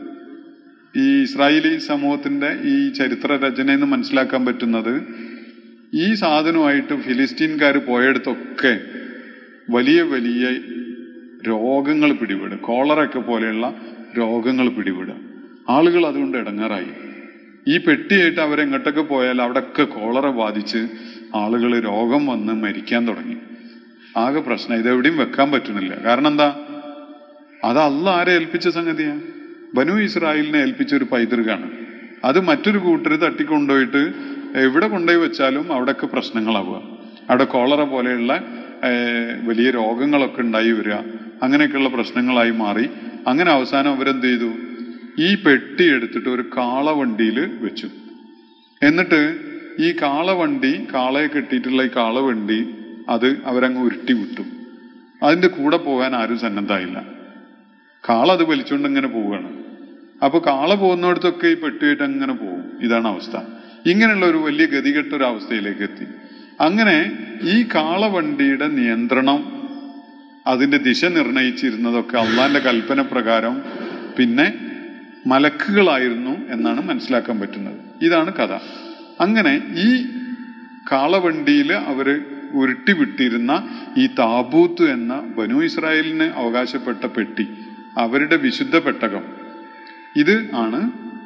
ഈ ഇസ്രായേലി സമൂഹത്തിന്റെ ഈ ചരിത്ര രചനയിൽ നിന്ന് മനസ്സിലാക്കാൻ പറ്റുന്നത് ഈ സാധനമായിട്ട് ഫിലിസ്റ്റീൻകാർ പോയടത്തൊക്കെ വലിയ വലിയ രോഗങ്ങൾ പിടിപെടുക കോളറൊക്കെ പോലെയുള്ള രോഗങ്ങൾ പിടിപെടുക ആളുകൾ അതുകൊണ്ട് ഇടങ്ങാറായി ഈ പെട്ടിയായിട്ട് അവരെങ്ങോട്ടൊക്കെ പോയാൽ അവിടെയൊക്കെ കോളറ ബാധിച്ച് ആളുകൾ രോഗം വന്ന് മരിക്കാൻ തുടങ്ങി ആകെ പ്രശ്നം ഇതെവിടെയും വെക്കാൻ പറ്റുന്നില്ല കാരണം എന്താ അത് അല്ല ആരെ ഏൽപ്പിച്ച സംഗതിയാ ബനു ഇസ്രായേലിനെ ഏൽപ്പിച്ച ഒരു പൈതൃകാണ് അത് മറ്റൊരു കൂട്ടർ തട്ടിക്കൊണ്ടുപോയിട്ട് എവിടെ കൊണ്ടുപോയി വെച്ചാലും അവിടെയൊക്കെ പ്രശ്നങ്ങളാവുക അവിടെ കോളറ പോലെയുള്ള ഏർ, വലിയ രോഗങ്ങളൊക്കെ ഉണ്ടായി വരിക അങ്ങനെയൊക്കെയുള്ള പ്രശ്നങ്ങളായി മാറി അങ്ങനെ അവസാനം അവരെന്ത് ചെയ്തു ഈ പെട്ടി എടുത്തിട്ട് ഒരു കാളവണ്ടിയിൽ വെച്ചു എന്നിട്ട് ഈ കാളവണ്ടി കാളയെ കെട്ടിയിട്ടുള്ള ഈ കാളവണ്ടി അത് അവരങ്ങ് ഉരുട്ടി വിട്ടു അതിന്റെ കൂടെ പോകാൻ ആരും സന്നദ്ധായില്ല കാള അത് വലിച്ചുകൊണ്ട് ഇങ്ങനെ പോവുകയാണ് അപ്പൊ കാള പോകുന്നിടത്തൊക്കെ ഈ പെട്ടിയായിട്ട് അങ്ങനെ പോകും ഇതാണ് അവസ്ഥ ഇങ്ങനെയുള്ള ഒരു വലിയ ഗതികെട്ട ഒരു അവസ്ഥയിലേക്ക് എത്തി അങ്ങനെ ഈ കാളവണ്ടിയുടെ നിയന്ത്രണം അതിന്റെ ദിശ നിർണയിച്ചിരുന്നതൊക്കെ അള്ളാന്റെ കൽപ്പന പ്രകാരം പിന്നെ മലക്കുകളായിരുന്നു എന്നാണ് മനസ്സിലാക്കാൻ പറ്റുന്നത് ഇതാണ് കഥ അങ്ങനെ ഈ കാളവണ്ടിയിൽ അവര് ഉരുട്ടി വിട്ടിരുന്ന ഈ താബൂത്ത് എന്ന ബനു ഇസ്രായേലിന് അവകാശപ്പെട്ട പെട്ടി അവരുടെ വിശുദ്ധ പെട്ടകം ഇത് ആണ്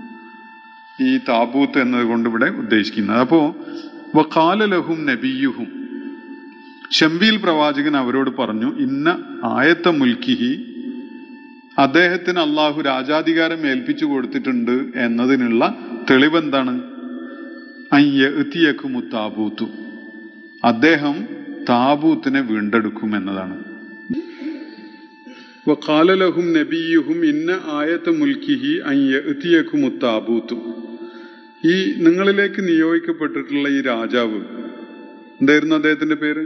ഈ താബൂത്ത് എന്നതുകൊണ്ട് ഇവിടെ ഉദ്ദേശിക്കുന്നത് അപ്പോ വക്കാലലഹും നബിയുഹും ഷംബീൽ പ്രവാചകൻ അവരോട് പറഞ്ഞു ഇന്ന ആയത്ത മുൽക്കിഹി അദ്ദേഹത്തിന് അള്ളാഹു രാജാധികാരം ഏൽപ്പിച്ചു കൊടുത്തിട്ടുണ്ട് എന്നതിനുള്ള തെളിവെന്താണ് അയ്യത്തിയക്കുമു താബൂത്തു അദ്ദേഹം താബൂത്തിനെ വീണ്ടെടുക്കും എന്നതാണ് വഖാലലഹും നബിയുഹും ഇന്ന ആയത്ത മുൽക്കിഹി അയ്യത്തിയക്കുമു താബൂത്തു ഈ നിങ്ങളിലേക്ക് നിയോഗിക്കപ്പെട്ടിട്ടുള്ള ഈ രാജാവ് എന്തായിരുന്നു അദ്ദേഹത്തിന്റെ പേര്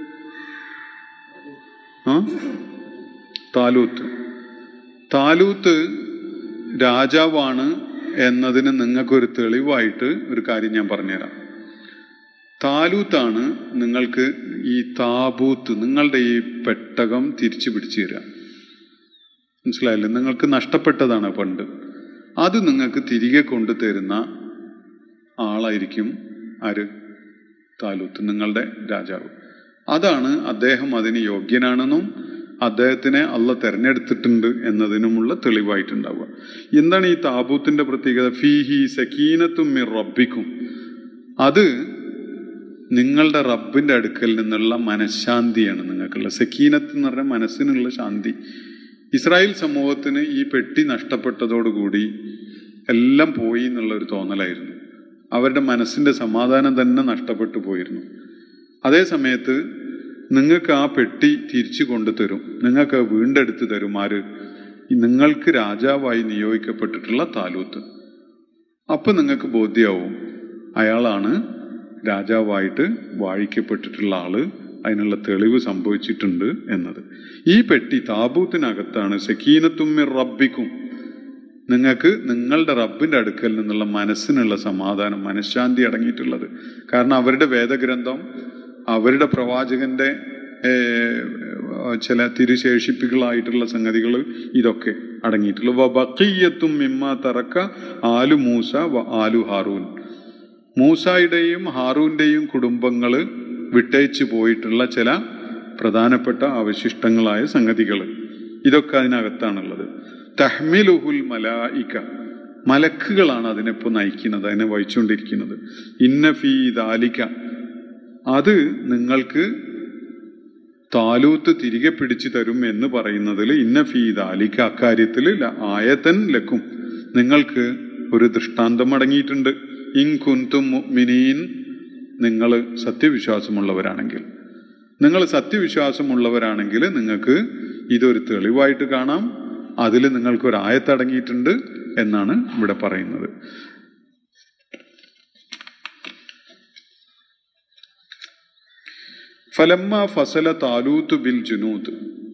ആ താലൂത്ത് താലൂത്ത് രാജാവാണ് എന്നതിന് നിങ്ങൾക്കൊരു തെളിവായിട്ട് ഒരു കാര്യം ഞാൻ പറഞ്ഞുതരാം താലൂത്താണ് നിങ്ങൾക്ക് ഈ താബൂത്ത് നിങ്ങളുടെ ഈ പെട്ടകം തിരിച്ചു പിടിച്ചു തരാം മനസ്സിലായില്ലേ നിങ്ങൾക്ക് നഷ്ടപ്പെട്ടതാണ് പണ്ട് അത് നിങ്ങൾക്ക് തിരികെ കൊണ്ടുതരുന്ന ആളായിരിക്കും ആര് താലൂത്ത് നിങ്ങളുടെ രാജാവ് അതാണ് അദ്ദേഹം അതിന് യോഗ്യനാണെന്നും അദ്ദേഹത്തിനെ അള്ള തെരഞ്ഞെടുത്തിട്ടുണ്ട് എന്നതിനുമുള്ള തെളിവായിട്ടുണ്ടാവുക എന്താണ് ഈ താബൂത്തിന്റെ പ്രത്യേകത ഫീഹി സക്കീനത്തും മിർ റബ്ബിക്കും അത് നിങ്ങളുടെ റബ്ബിന്റെ അടുക്കൽ നിന്നുള്ള മനഃശാന്തിയാണ് നിങ്ങൾക്കുള്ള സക്കീനത്ത് എന്ന് പറഞ്ഞാൽ മനസ്സിനുള്ള ശാന്തി ഇസ്രായേൽ സമൂഹത്തിന് ഈ പെട്ടി നഷ്ടപ്പെട്ടതോടുകൂടി എല്ലാം പോയി എന്നുള്ള ഒരു തോന്നലായിരുന്നു അവരുടെ മനസ്സിന്റെ സമാധാനം തന്നെ നഷ്ടപ്പെട്ടു പോയിരുന്നു അതേ സമയത്ത് നിങ്ങൾക്ക് ആ പെട്ടി തിരിച്ചു കൊണ്ടുതരും നിങ്ങൾക്ക് വീണ്ടെടുത്ത് തരും ആര് നിങ്ങൾക്ക് രാജാവായി നിയോഗിക്കപ്പെട്ടിട്ടുള്ള താലൂത്ത് അപ്പൊ നിങ്ങൾക്ക് ബോധ്യമാവും അയാളാണ് രാജാവായിട്ട് വാഴിക്കപ്പെട്ടിട്ടുള്ള ആള് അതിനുള്ള തെളിവ് സംഭവിച്ചിട്ടുണ്ട് എന്നത് ഈ പെട്ടി താബൂത്തിനകത്താണ് സക്കീനത്തുമ്മിർ റബ്ബിക്കും നിങ്ങൾക്ക് നിങ്ങളുടെ റബ്ബിന്റെ അടുക്കൽ നിന്നുള്ള മനസ്സിനുള്ള സമാധാനം മനഃശാന്തി അടങ്ങിയിട്ടുള്ളത് കാരണം അവരുടെ വേദഗ്രന്ഥം അവരുടെ പ്രവാചകന്റെ ഏർ, ചില തിരുശേഷിപ്പികളായിട്ടുള്ള സംഗതികൾ ഇതൊക്കെ അടങ്ങിയിട്ടുള്ളു വ ബഖിയ്യത്തും മിമ്മ തറക്ക ആലു മൂസ വ ആലു ഹാറൂൻ മൂസായുടെയും ഹാറൂന്റെയും കുടുംബങ്ങൾ വിട്ടയച്ചു പോയിട്ടുള്ള ചില പ്രധാനപ്പെട്ട അവശിഷ്ടങ്ങളായ സംഗതികൾ ഇതൊക്കെ അതിനകത്താണുള്ളത് തഹ്മിലുഹുൽ മലായിക മലക്കുകളാണ് അതിനെപ്പോ നയിക്കുന്നത് അതിനെ വഹിച്ചുകൊണ്ടിരിക്കുന്നത് ഇന്ന ഫീ ദാലിക അത് നിങ്ങൾക്ക് താലൂത്ത് തിരികെ പിടിച്ചു തരും എന്ന് പറയുന്നതിൽ ഇന്ന ഫീ ദാലിക അക്കാര്യത്തിൽ ആയത്തൻ ലക്കും നിങ്ങൾക്ക് ഒരു ദൃഷ്ടാന്തം അടങ്ങിയിട്ടുണ്ട് ഇൻ കുന്തും മുഅ്മിനീൻ നിങ്ങൾ സത്യവിശ്വാസമുള്ളവരാണെങ്കിൽ നിങ്ങൾ സത്യവിശ്വാസമുള്ളവരാണെങ്കിൽ നിങ്ങൾക്ക് ഇതൊരു തെളിവായിട്ട് കാണാം അതിൽ നിങ്ങൾക്ക് ഒരു ആയത്തടങ്ങിയിട്ടുണ്ട് എന്നാണ് ഇവിടെ പറയുന്നത് ഫലമ്മ ഫസല താലൂത്ത് ബിൽ ജുനൂദ്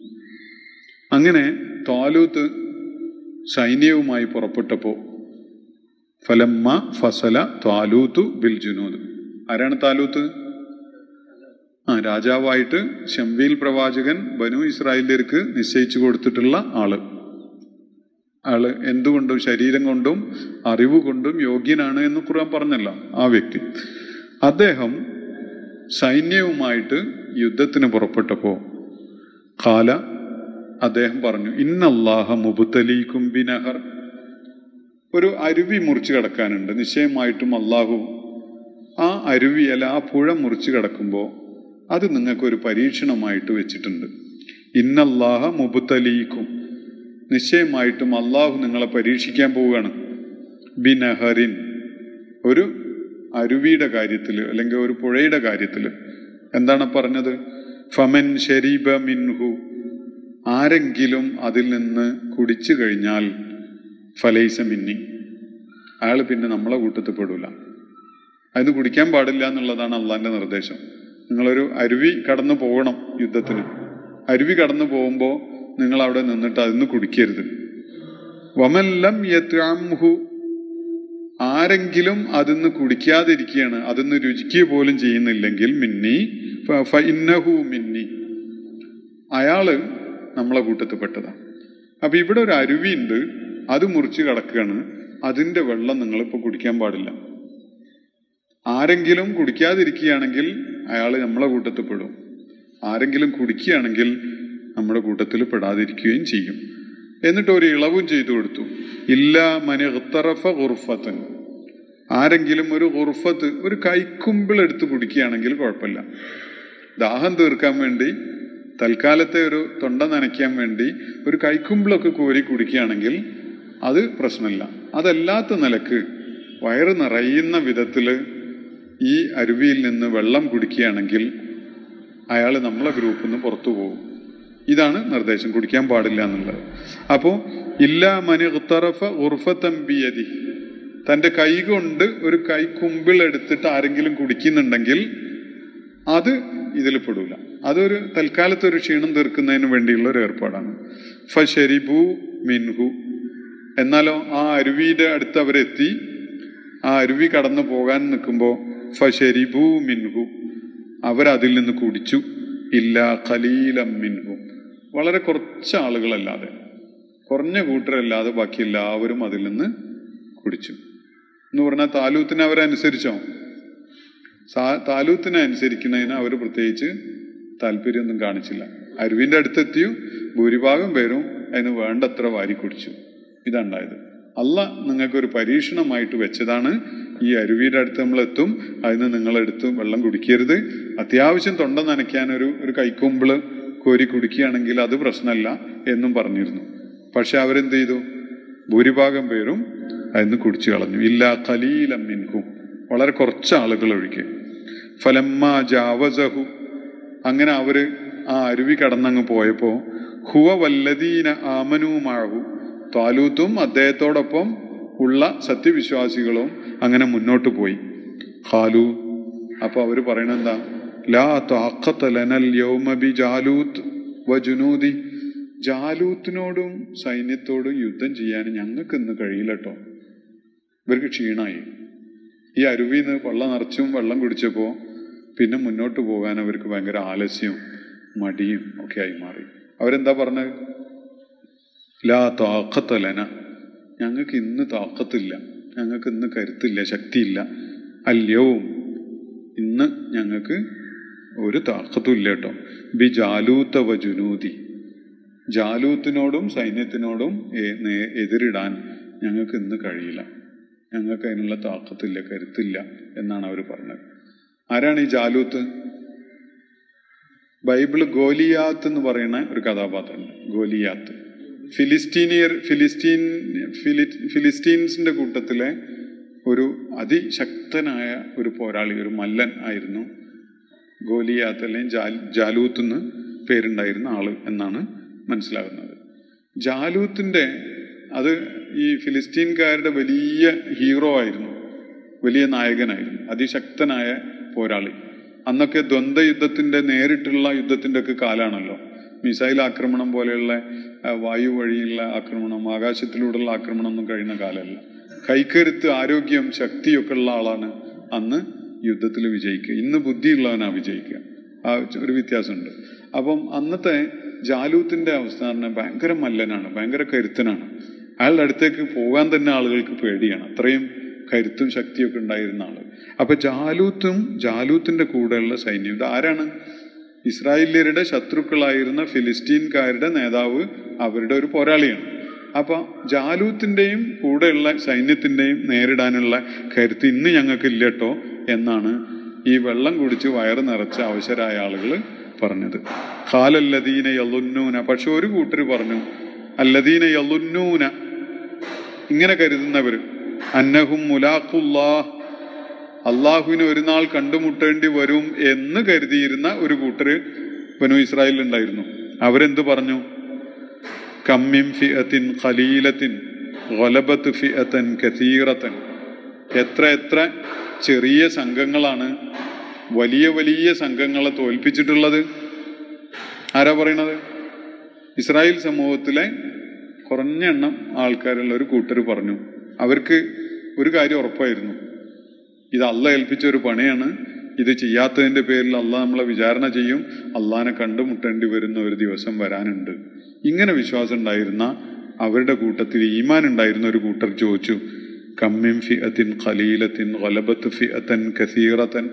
അങ്ങനെ താലൂത്ത് സൈന്യവുമായി പുറപ്പെട്ടപ്പോ ഫലമ്മ ഫസല താലൂത്ത് ബിൽ ജുനൂദ് ആരാണ് താലൂത്ത് ആ രാജാവായിട്ട് ഷംവീൽ പ്രവാചകൻ ബനു ഇസ്രായേലിയർക്ക് നിശ്ചയിച്ചു കൊടുത്തിട്ടുള്ള ആള് ആള് എന്തുകൊണ്ടും ശരീരം കൊണ്ടും അറിവ് കൊണ്ടും യോഗ്യനാണ് എന്ന് ഖുർആൻ പറഞ്ഞല്ലോ ആ വ്യക്തി അദ്ദേഹം സൈന്യവുമായിട്ട് യുദ്ധത്തിന് പുറപ്പെട്ടപ്പോ കാല അദ്ദേഹം പറഞ്ഞു ഇന്നല്ലാഹ മുബുത്തലീക്കും ബിനഹർ ഒരു അരുവി മുറിച്ച് കിടക്കാനുണ്ട് നിശ്ചയമായിട്ടും അള്ളാഹു ആ അരുവി അല്ല ആ പുഴ മുറിച്ച് കിടക്കുമ്പോൾ അത് നിങ്ങൾക്കൊരു പരീക്ഷണമായിട്ട് വെച്ചിട്ടുണ്ട് ഇന്നല്ലാഹ മുബുത്തലീക്കും നിശ്ചയമായിട്ടും അള്ളാഹു നിങ്ങളെ പരീക്ഷിക്കാൻ പോവുകയാണ് ബിനഹറിൻ ഒരു അരുവിയുടെ കാര്യത്തിൽ അല്ലെങ്കിൽ ഒരു പുഴയുടെ കാര്യത്തിൽ എന്താണ് പറഞ്ഞത് ഫമൻ ഷരീബ മിൻഹു ആരെങ്കിലും അതിൽ നിന്ന് കുടിച്ചു കഴിഞ്ഞാൽ ഫലൈസ മിന്നി അയാൾ പിന്നെ നമ്മളെ കൂട്ടത്തിൽ പെടൂല അത് കുടിക്കാൻ പാടില്ല എന്നുള്ളതാണ് അള്ളാന്റെ നിർദ്ദേശം നിങ്ങളൊരു അരുവി കടന്നു പോകണം യുദ്ധത്തിന് അരുവി കടന്നു പോകുമ്പോൾ നിങ്ങൾ അവിടെ നിന്നിട്ട് അതിന്ന് കുടിക്കരുത് വമല്ലം യത്അംഹു ആരെങ്കിലും അതിന്ന് കുടിക്കാതിരിക്കുകയാണ് അതിന്ന് രുചിക്കുക പോലും ചെയ്യുന്നില്ലെങ്കിൽ മിന്നി ഫ- ഫ ഇന്നഹു മിന്നി അയാള് നമ്മളെ കൂട്ടത്തിൽ പെട്ടതാണ് അപ്പൊ ഇവിടെ ഒരു അരുവിയുണ്ട് അത് മുറിച്ച് കിടക്കുകയാണ് അതിന്റെ വെള്ളം നിങ്ങളിപ്പോ കുടിക്കാൻ പാടില്ല ആരെങ്കിലും കുടിക്കാതിരിക്കുകയാണെങ്കിൽ അയാൾ നമ്മളെ കൂട്ടത്തിൽ പെടും ആരെങ്കിലും കുടിക്കുകയാണെങ്കിൽ നമ്മുടെ കൂട്ടത്തിൽ പെടാതിരിക്കുകയും ചെയ്യും എന്നിട്ട് ഒരു ഇളവും ചെയ്തു കൊടുത്തു ഇല്ല മനിറഫ ഗുർഫത്തൻ ആരെങ്കിലും ഒരു ഗുർഫത്ത് ഒരു കൈക്കുമ്പിൾ എടുത്ത് കുടിക്കുകയാണെങ്കിൽ കുഴപ്പമില്ല ദാഹം തീർക്കാൻ വേണ്ടി തൽക്കാലത്തെ ഒരു തൊണ്ട നനയ്ക്കാൻ വേണ്ടി ഒരു കൈക്കുമ്പിളൊക്കെ കോരി കുടിക്കുകയാണെങ്കിൽ അത് പ്രശ്നമില്ല അതല്ലാത്ത നിലക്ക് വയറ് നിറയുന്ന വിധത്തില് ഈ അരുവിയിൽ നിന്ന് വെള്ളം കുടിക്കുകയാണെങ്കിൽ അയാൾ നമ്മളെ ഗ്രൂപ്പിൽ നിന്ന് പുറത്തു പോകും ഇതാണ് നിർദ്ദേശം കുടിക്കാൻ പാടില്ല എന്നുള്ളത് അപ്പോ ഇല്ല മനി ഉത്തറഫ ഉർഫത്തമ്പിയതി തന്റെ കൈ കൊണ്ട് ഒരു കൈക്കുമ്പിൾ എടുത്തിട്ട് ആരെങ്കിലും കുടിക്കുന്നുണ്ടെങ്കിൽ അത് ഇതിൽ പെടൂല അതൊരു തൽക്കാലത്തെ ഒരു ക്ഷീണം തീർക്കുന്നതിന് വേണ്ടിയുള്ള ഒരു ഏർപ്പാടാണ് ഫഷരിബു മിൻഹു എന്നാലോ ആ അരുവിയുടെ അടുത്ത് അവരെത്തി ആ അരുവി കടന്നു പോകാൻ നിൽക്കുമ്പോൾ ഫഷരിബു മിൻഹു അവരതിൽ നിന്ന് കുടിച്ചു ഇല്ല ഖലീലം മിൻഹു വളരെ കുറച്ച് ആളുകളല്ലാതെ കുറഞ്ഞ കൂട്ടരല്ലാതെ ബാക്കി എല്ലാവരും അതിൽ നിന്ന് കുടിച്ചു എന്ന് പറഞ്ഞാൽ താലൂത്തിനെ അവരനുസരിച്ചോ സാ- താലൂത്തിനെ അനുസരിക്കുന്നതിന് അവർ പ്രത്യേകിച്ച് താല്പര്യമൊന്നും കാണിച്ചില്ല അരുവിന്റെ അടുത്തെത്തിയു ഭൂരിഭാഗം പേരും അതിന് വേണ്ടത്ര വാരി കുടിച്ചു ഇതുണ്ടായത് അല്ല നിങ്ങൾക്കൊരു പരീക്ഷണമായിട്ട് വെച്ചതാണ് ഈ അരുവിയുടെ അടുത്ത് നമ്മൾ എത്തും അതിന് നിങ്ങളെടുത്ത് വെള്ളം കുടിക്കരുത് അത്യാവശ്യം തൊണ്ട നനയ്ക്കാൻ ഒരു ഒരു കൈക്കൊമ്പിള് കോരി കുടിക്കുകയാണെങ്കിൽ അത് പ്രശ്നമല്ല എന്നും പറഞ്ഞിരുന്നു പക്ഷെ അവരെന്ത് ചെയ്തു ഭൂരിഭാഗം പേരും അതിന് കുടിച്ചു കളഞ്ഞു ഇല്ല കലീലം മിൻഹും വളരെ കുറച്ച് ആളുകൾ ഒഴികെ ഫലമ്മ ജാവസഹു അങ്ങനെ അവര് ആ അരുവി കടന്നങ്ങ് പോയപ്പോ ഹുവ വല്ലദീന ആമനുമാഹു താലൂത്തും അദ്ദേഹത്തോടൊപ്പം ഉള്ള സത്യവിശ്വാസികളും അങ്ങനെ മുന്നോട്ട് പോയി ഖാലു അപ്പൊ അവര് പറയണെന്താ ലാ താഖത്ത ലനൽ യൗമ ബി ജാലൂത്ത് വ ജുനൂദി ജാലൂത്തിനോടും സൈന്യത്തോടും യുദ്ധം ചെയ്യാൻ ഞങ്ങൾക്ക് ഇന്ന് കഴിയില്ല കേട്ടോ ഇവർക്ക് ക്ഷീണായി ഈ അരുവിയിൽ നിന്ന് വെള്ളം നിറച്ചും വെള്ളം കുടിച്ചപ്പോൾ പിന്നെ മുന്നോട്ട് പോകാൻ അവർക്ക് ഭയങ്കര ആലസ്യവും മടിയും ഒക്കെ ആയി മാറി അവരെന്താ പറഞ്ഞത് ലാ താക്കത്തലന ഞങ്ങൾക്ക് ഇന്ന് താക്കത്തില്ല ഞങ്ങൾക്ക് ഇന്ന് കരുത്തില്ല ശക്തിയില്ല അല്യവും ഇന്ന് ഞങ്ങൾക്ക് ഒരു താക്കത്തും ഇല്ല കേട്ടോ ബി ജാലൂത്ത വ ജുനൂതി ജാലൂത്തിനോടും സൈന്യത്തിനോടും എ- നേ- എതിരിടാൻ ഞങ്ങൾക്ക് ഇന്ന് കഴിയില്ല ഞങ്ങൾക്ക് അതിനുള്ള താക്കത്തില്ല കരുത്തില്ല എന്നാണ് അവർ പറഞ്ഞത് ആരാണ് ഈ ജാലൂത്ത് ബൈബിള് ഗോലിയാത്ത് എന്ന് പറയുന്ന ഒരു കഥാപാത്രമുണ്ട് ഗോലിയാത്ത് ഫിലിസ്റ്റീനിയർ ഫിലിസ്റ്റീൻ ഫിലി ഫിലിസ്റ്റീൻസിന്റെ കൂട്ടത്തിലെ ഒരു അതിശക്തനായ ഒരു പോരാളി ഒരു മല്ലൻ ആയിരുന്നു ഗോലിയാത്ത് അല്ലെങ്കിൽ ജാൽ ജാലൂത്ത് എന്ന് പേരുണ്ടായിരുന്ന ആള് എന്നാണ് മനസ്സിലാകുന്നത് ജാലൂത്തിന്റെ അത് ഈ ഫിലിസ്റ്റീൻകാരുടെ വലിയ ഹീറോ ആയിരുന്നു വലിയ നായകനായിരുന്നു അതിശക്തനായ പോരാളി അന്നൊക്കെ ദ്വന്ദ്വ യുദ്ധത്തിന്റെ നേരിട്ടുള്ള യുദ്ധത്തിന്റെ ഒക്കെ കാലാണല്ലോ മിസൈൽ ആക്രമണം പോലെയുള്ള ആ, വായു വഴിയുള്ള ആക്രമണം ആകാശത്തിലൂടെയുള്ള ആക്രമണം ഒന്നും കഴിയുന്ന കാലമല്ല കൈക്കരുത്ത് ആരോഗ്യം ശക്തിയൊക്കെ ഉള്ള ആളാണ് അന്ന് യുദ്ധത്തിൽ വിജയിക്കുക ഇന്ന് ബുദ്ധിയുള്ളവനാ വിജയിക്കുക ആ ഒരു വ്യത്യാസമുണ്ട് അപ്പം അന്നത്തെ ജാലൂത്തിന്റെ അവസ്ഥ പറഞ്ഞാൽ ഭയങ്കര മല്ലനാണ് ഭയങ്കര കരുത്തനാണ് അയാളുടെ അടുത്തേക്ക് പോകാൻ തന്നെ ആളുകൾക്ക് പേടിയാണ് അത്രയും കരുത്തും ശക്തിയൊക്കെ ഉണ്ടായിരുന്ന ആള് അപ്പൊ ജാലൂത്തും ജാലൂത്തിന്റെ കൂടെയുള്ള സൈന്യം ഇത് ആരാണ് ഇസ്രായേലിയരുടെ ശത്രുക്കളായിരുന്ന ഫിലിസ്റ്റീൻകാരുടെ നേതാവ് അവരുടെ ഒരു പോരാളിയാണ് അപ്പൊ ജാലൂത്തിന്റെയും കൂടെയുള്ള സൈന്യത്തിന്റെയും നേരിടാനുള്ള കരുത്ത് ഇന്ന് ഞങ്ങൾക്ക് ഇല്ലട്ടോ എന്നാണ് ഈ വെള്ളം കുടിച്ച് വയറ് നിറച്ച അവശരായ ആളുകൾ പറഞ്ഞത് ഖാലല്ലദീന യലുന്നൂന പക്ഷെ ഒരു കൂട്ടർ പറഞ്ഞു അല്ലദീന യലുന്നൂന ഇങ്ങനെ കരുതുന്നവർ അന്നഹും മുലാഖുല്ലാ അള്ളാഹുവിനെ ഒരു നാൾ കണ്ടുമുട്ടേണ്ടി വരും എന്ന് കരുതിയിരുന്ന ഒരു കൂട്ടര് ബനു ഇസ്രായേലിൽ ഉണ്ടായിരുന്നു അവരെന്ത് പറഞ്ഞു കമ്മിം ഫിഅത്തിൻ ഖലീലത്തിൻ ഗലബത്ത് ഫിഅത്തൻ കസീറത്തൻ എത്ര എത്ര ചെറിയ സംഘങ്ങളാണ് വലിയ വലിയ സംഘങ്ങളെ തോൽപ്പിച്ചിട്ടുള്ളത് ആരാ പറയണത് ഇസ്രായേൽ സമൂഹത്തിലെ കുറഞ്ഞ എണ്ണം ആൾക്കാരുള്ള ഒരു കൂട്ടർ പറഞ്ഞു അവർക്ക് ഒരു കാര്യം ഉറപ്പായിരുന്നു ഇത് അല്ല ഏൽപ്പിച്ച ഒരു പണിയാണ് ഇത് ചെയ്യാത്തതിന്റെ പേരിൽ അല്ല നമ്മളെ വിചാരണ ചെയ്യും അള്ളാനെ കണ്ടുമുട്ടേണ്ടി വരുന്ന ഒരു ദിവസം വരാനുണ്ട് ഇങ്ങനെ വിശ്വാസം ഉണ്ടായിരുന്ന അവരുടെ കൂട്ടത്തിൽ ഈമാൻ ഉണ്ടായിരുന്ന ഒരു കൂട്ടർ ചോദിച്ചു കമ്മിൻ ഫിഅത്തിൻ ഖലീലത്തിൻ ഗലബത്ത് ഫിഅത്തൻ കസീറത്തൻ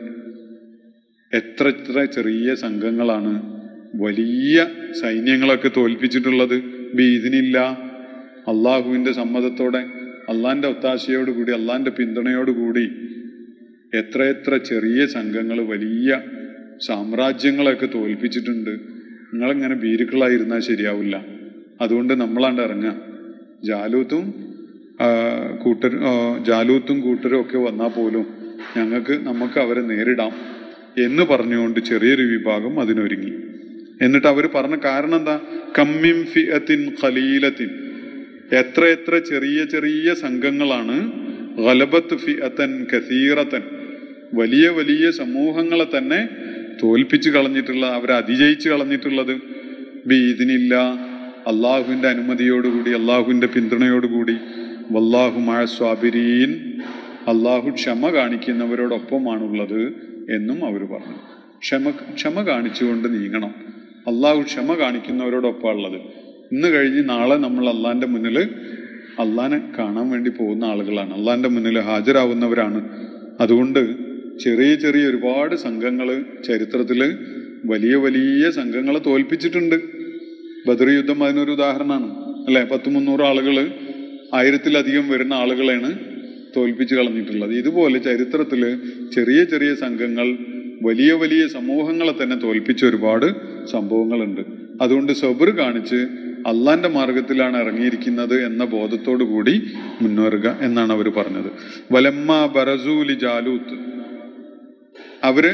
എത്ര എത്ര ചെറിയ സംഘങ്ങളാണ് വലിയ സൈന്യങ്ങളൊക്കെ തോൽപ്പിച്ചിട്ടുള്ളത് ബീദിനില്ല അള്ളാഹുവിന്റെ സമ്മതത്തോടെ അള്ളാന്റെ ഒത്താശയോടുകൂടി അള്ളാന്റെ പിന്തുണയോടുകൂടി എത്രയെത്ര ചെറിയ സംഘങ്ങൾ വലിയ സാമ്രാജ്യങ്ങളൊക്കെ തോൽപ്പിച്ചിട്ടുണ്ട് നിങ്ങളിങ്ങനെ ഭീരുക്കളായിരുന്നാൽ ശരിയാവില്ല അതുകൊണ്ട് നമ്മളാണ്ട് ഇറങ്ങുക ജാലൂത്തും ആ, കൂട്ടർ ആ, ജാലൂത്തും കൂട്ടരും ഒക്കെ വന്നാൽ പോലും ഞങ്ങൾക്ക് നമുക്ക് അവരെ നേരിടാം എന്ന് പറഞ്ഞുകൊണ്ട് ചെറിയൊരു വിഭാഗം അതിനൊരുങ്ങി എന്നിട്ട് അവർ പറഞ്ഞ കാരണം എന്താ കമ്മിം ഫിഅത്തിൻ ഖലീലത്തിൻ എത്ര എത്ര ചെറിയ ചെറിയ സംഘങ്ങളാണ് ഗലബത്ത് ഫിഅത്തൻ കസീറത്തൻ വലിയ വലിയ സമൂഹങ്ങളെ തന്നെ തോൽപ്പിച്ചു കളഞ്ഞിട്ടുള്ള അവരെ അതിജയിച്ചു കളഞ്ഞിട്ടുള്ളത് ബി ഇതിനില്ല അള്ളാഹുവിന്റെ അനുമതിയോടുകൂടി അള്ളാഹുവിന്റെ പിന്തുണയോടുകൂടി വല്ലാഹു മഴ സ്വാബിരീൻ അള്ളാഹു ക്ഷമ കാണിക്കുന്നവരോടൊപ്പമാണുള്ളത് എന്നും അവർ പറഞ്ഞു ക്ഷമ ക്ഷമ കാണിച്ചുകൊണ്ട് നീങ്ങണം അള്ളാഹു ക്ഷമ കാണിക്കുന്നവരോടൊപ്പം ഉള്ളത് ഇന്ന് കഴിഞ്ഞ് നാളെ നമ്മൾ അള്ളാന്റെ മുന്നിൽ അള്ളാനെ കാണാൻ വേണ്ടി പോകുന്ന ആളുകളാണ് അള്ളാന്റെ മുന്നിൽ ഹാജരാവുന്നവരാണ് അതുകൊണ്ട് ചെറിയ ചെറിയ ഒരുപാട് സംഘങ്ങൾ ചരിത്രത്തിൽ വലിയ വലിയ സംഘങ്ങളെ തോൽപ്പിച്ചിട്ടുണ്ട് ബദർ യുദ്ധം അതിനൊരു ഉദാഹരണമാണ് അല്ലെ പത്ത് മുന്നൂറ് ആളുകള് ആയിരത്തിലധികം വരുന്ന ആളുകളെയാണ് തോൽപ്പിച്ച് കളഞ്ഞിട്ടുള്ളത് ഇതുപോലെ ചരിത്രത്തിൽ ചെറിയ ചെറിയ സംഘങ്ങൾ വലിയ വലിയ സമൂഹങ്ങളെ തന്നെ തോൽപ്പിച്ച ഒരുപാട് സംഭവങ്ങളുണ്ട് അതുകൊണ്ട് സബർ കാണിച്ച് അള്ളാന്റെ മാർഗത്തിലാണ് ഇറങ്ങിയിരിക്കുന്നത് എന്ന ബോധത്തോടു കൂടി മുന്നേറുക എന്നാണ് അവർ പറഞ്ഞത് വലമ്മ ബറസൂലി ജാലൂത്ത് അവര്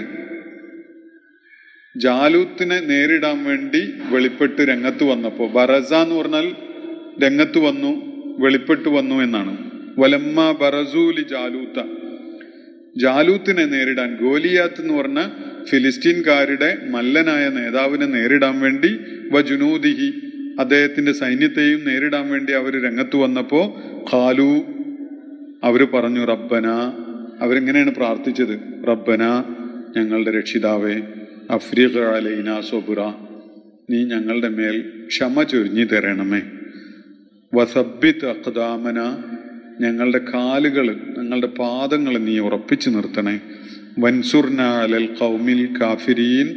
ജാലൂത്തിനെ നേരിടാൻ വേണ്ടി വെളിപ്പെട്ട് രംഗത്ത് വന്നപ്പോ ബറസ എന്ന് പറഞ്ഞാൽ രംഗത്ത് വന്നു വെളിപ്പെട്ട് വന്നു എന്നാണ് വലമ്മ ബറസൂലി ജാലൂത്ത ജാലൂത്തിനെ നേരിടാൻ ഗോലിയാത്ത് എന്ന് പറഞ്ഞ ഫിലിസ്റ്റീൻകാരുടെ മല്ലനായ നേതാവിനെ നേരിടാൻ വേണ്ടി വജുനൂദിഹി അദ്ദേഹത്തിന്റെ സൈന്യത്തെയും നേരിടാൻ വേണ്ടി അവർ രംഗത്ത് വന്നപ്പോ ഖാലു അവര് പറഞ്ഞു റബ്ബന അവരിങ്ങനെയാണ് പ്രാർത്ഥിച്ചത് റബ്ബന ഞങ്ങളുടെ രക്ഷിതാവേ അഫ്രീഖ അലൈന സൊബുറ നീ ഞങ്ങളുടെ മേൽ ക്ഷമ ചൊരിഞ്ഞു തരണമേ വസബിത്ത് അഖദാമന ഞങ്ങളുടെ കാലുകൾ ഞങ്ങളുടെ പാദങ്ങൾ നീ ഉറപ്പിച്ചു നിർത്തണേ വൻസുർന അലൽ കൗമിൽ കാഫിരീൻ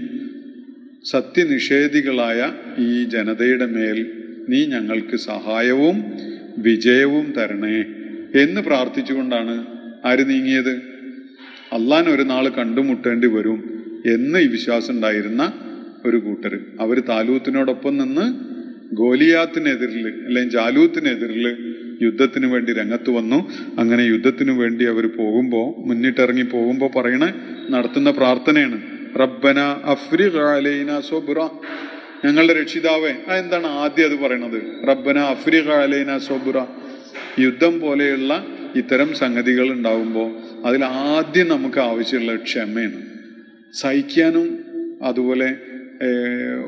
സത്യനിഷേധികളായ ഈ ജനതയുടെ മേൽ നീ ഞങ്ങൾക്ക് സഹായവും വിജയവും തരണേ എന്ന് പ്രാർത്ഥിച്ചുകൊണ്ടാണ് ആര് നീങ്ങിയത് അള്ളാൻ ഒരു നാൾ കണ്ടുമുട്ടേണ്ടി വരും എന്ന് ഈ വിശ്വാസം ഉണ്ടായിരുന്ന ഒരു കൂട്ടർ അവർ താലൂത്തിനോടൊപ്പം നിന്ന് ഗോലിയാത്തിനെതിരിൽ അല്ലെങ്കിൽ ജാലൂത്തിനെതിരിൽ യുദ്ധത്തിന് വേണ്ടി രംഗത്ത് വന്നു അങ്ങനെ യുദ്ധത്തിന് വേണ്ടി അവർ പോകുമ്പോൾ മുന്നിട്ടിറങ്ങി പോകുമ്പോൾ പറയണ നടത്തുന്ന പ്രാർത്ഥനയാണ് റബ്ബന അഫ്രിഖ് അലൈന സോബുറ ഞങ്ങളുടെ രക്ഷിതാവേ ആ എന്താണ് ആദ്യം അത് പറയണത് റബ്ബന അഫ്രിഖ് അലൈന സോബുറ യുദ്ധം പോലെയുള്ള ഇത്തരം സംഗതികൾ ഉണ്ടാവുമ്പോൾ അതിൽ ആദ്യം നമുക്ക് ആവശ്യമുള്ള ക്ഷമയാണ് സഹിക്കാനും അതുപോലെ ഏർ,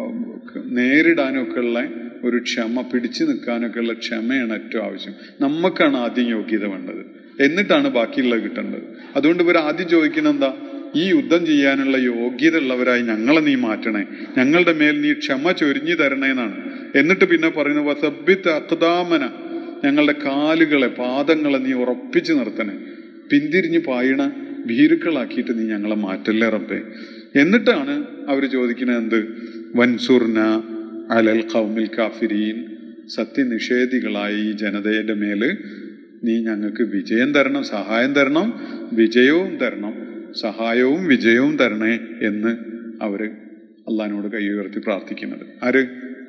നേരിടാനും ഒക്കെ ഉള്ള ഒരു ക്ഷമ പിടിച്ചു നിൽക്കാനൊക്കെ ഉള്ള ക്ഷമയാണ് ഏറ്റവും ആവശ്യം നമുക്കാണ് ആദ്യം യോഗ്യത വേണ്ടത് എന്നിട്ടാണ് ബാക്കിയുള്ളത് കിട്ടേണ്ടത് അതുകൊണ്ട് ഇവർ ആദ്യം ചോദിക്കുന്നത് എന്താ ഈ യുദ്ധം ചെയ്യാനുള്ള യോഗ്യത ഉള്ളവരായി ഞങ്ങളെ നീ മാറ്റണേ ഞങ്ങളുടെ മേൽ നീ ക്ഷമ ചൊരിഞ്ഞു തരണേ എന്നാണ് എന്നിട്ട് പിന്നെ പറയുന്നത് വസബിത്ത് അക്താമന ഞങ്ങളുടെ കാലുകളെ പാദങ്ങളെ നീ ഉറപ്പിച്ചു നിർത്തണേ പിന്തിരിഞ്ഞു പായണ ഭീരുക്കളാക്കിയിട്ട് നീ ഞങ്ങളെ മാറ്റല്ലേ റബ്ബേ എന്നിട്ടാണ് അവർ ചോദിക്കുന്നത് എന്ത് വൻസുർന അലൽ ഖൗമിൽ കാഫിരീൻ സത്യനിഷേധികളായ ഈ ജനതയുടെ മേല് നീ ഞങ്ങൾക്ക് വിജയം തരണം സഹായം തരണം വിജയവും തരണം സഹായവും വിജയവും തരണേ എന്ന് അവര് അള്ളഹാനോട് കൈ ഉയർത്തി പ്രാർത്ഥിക്കുന്നത് ആര്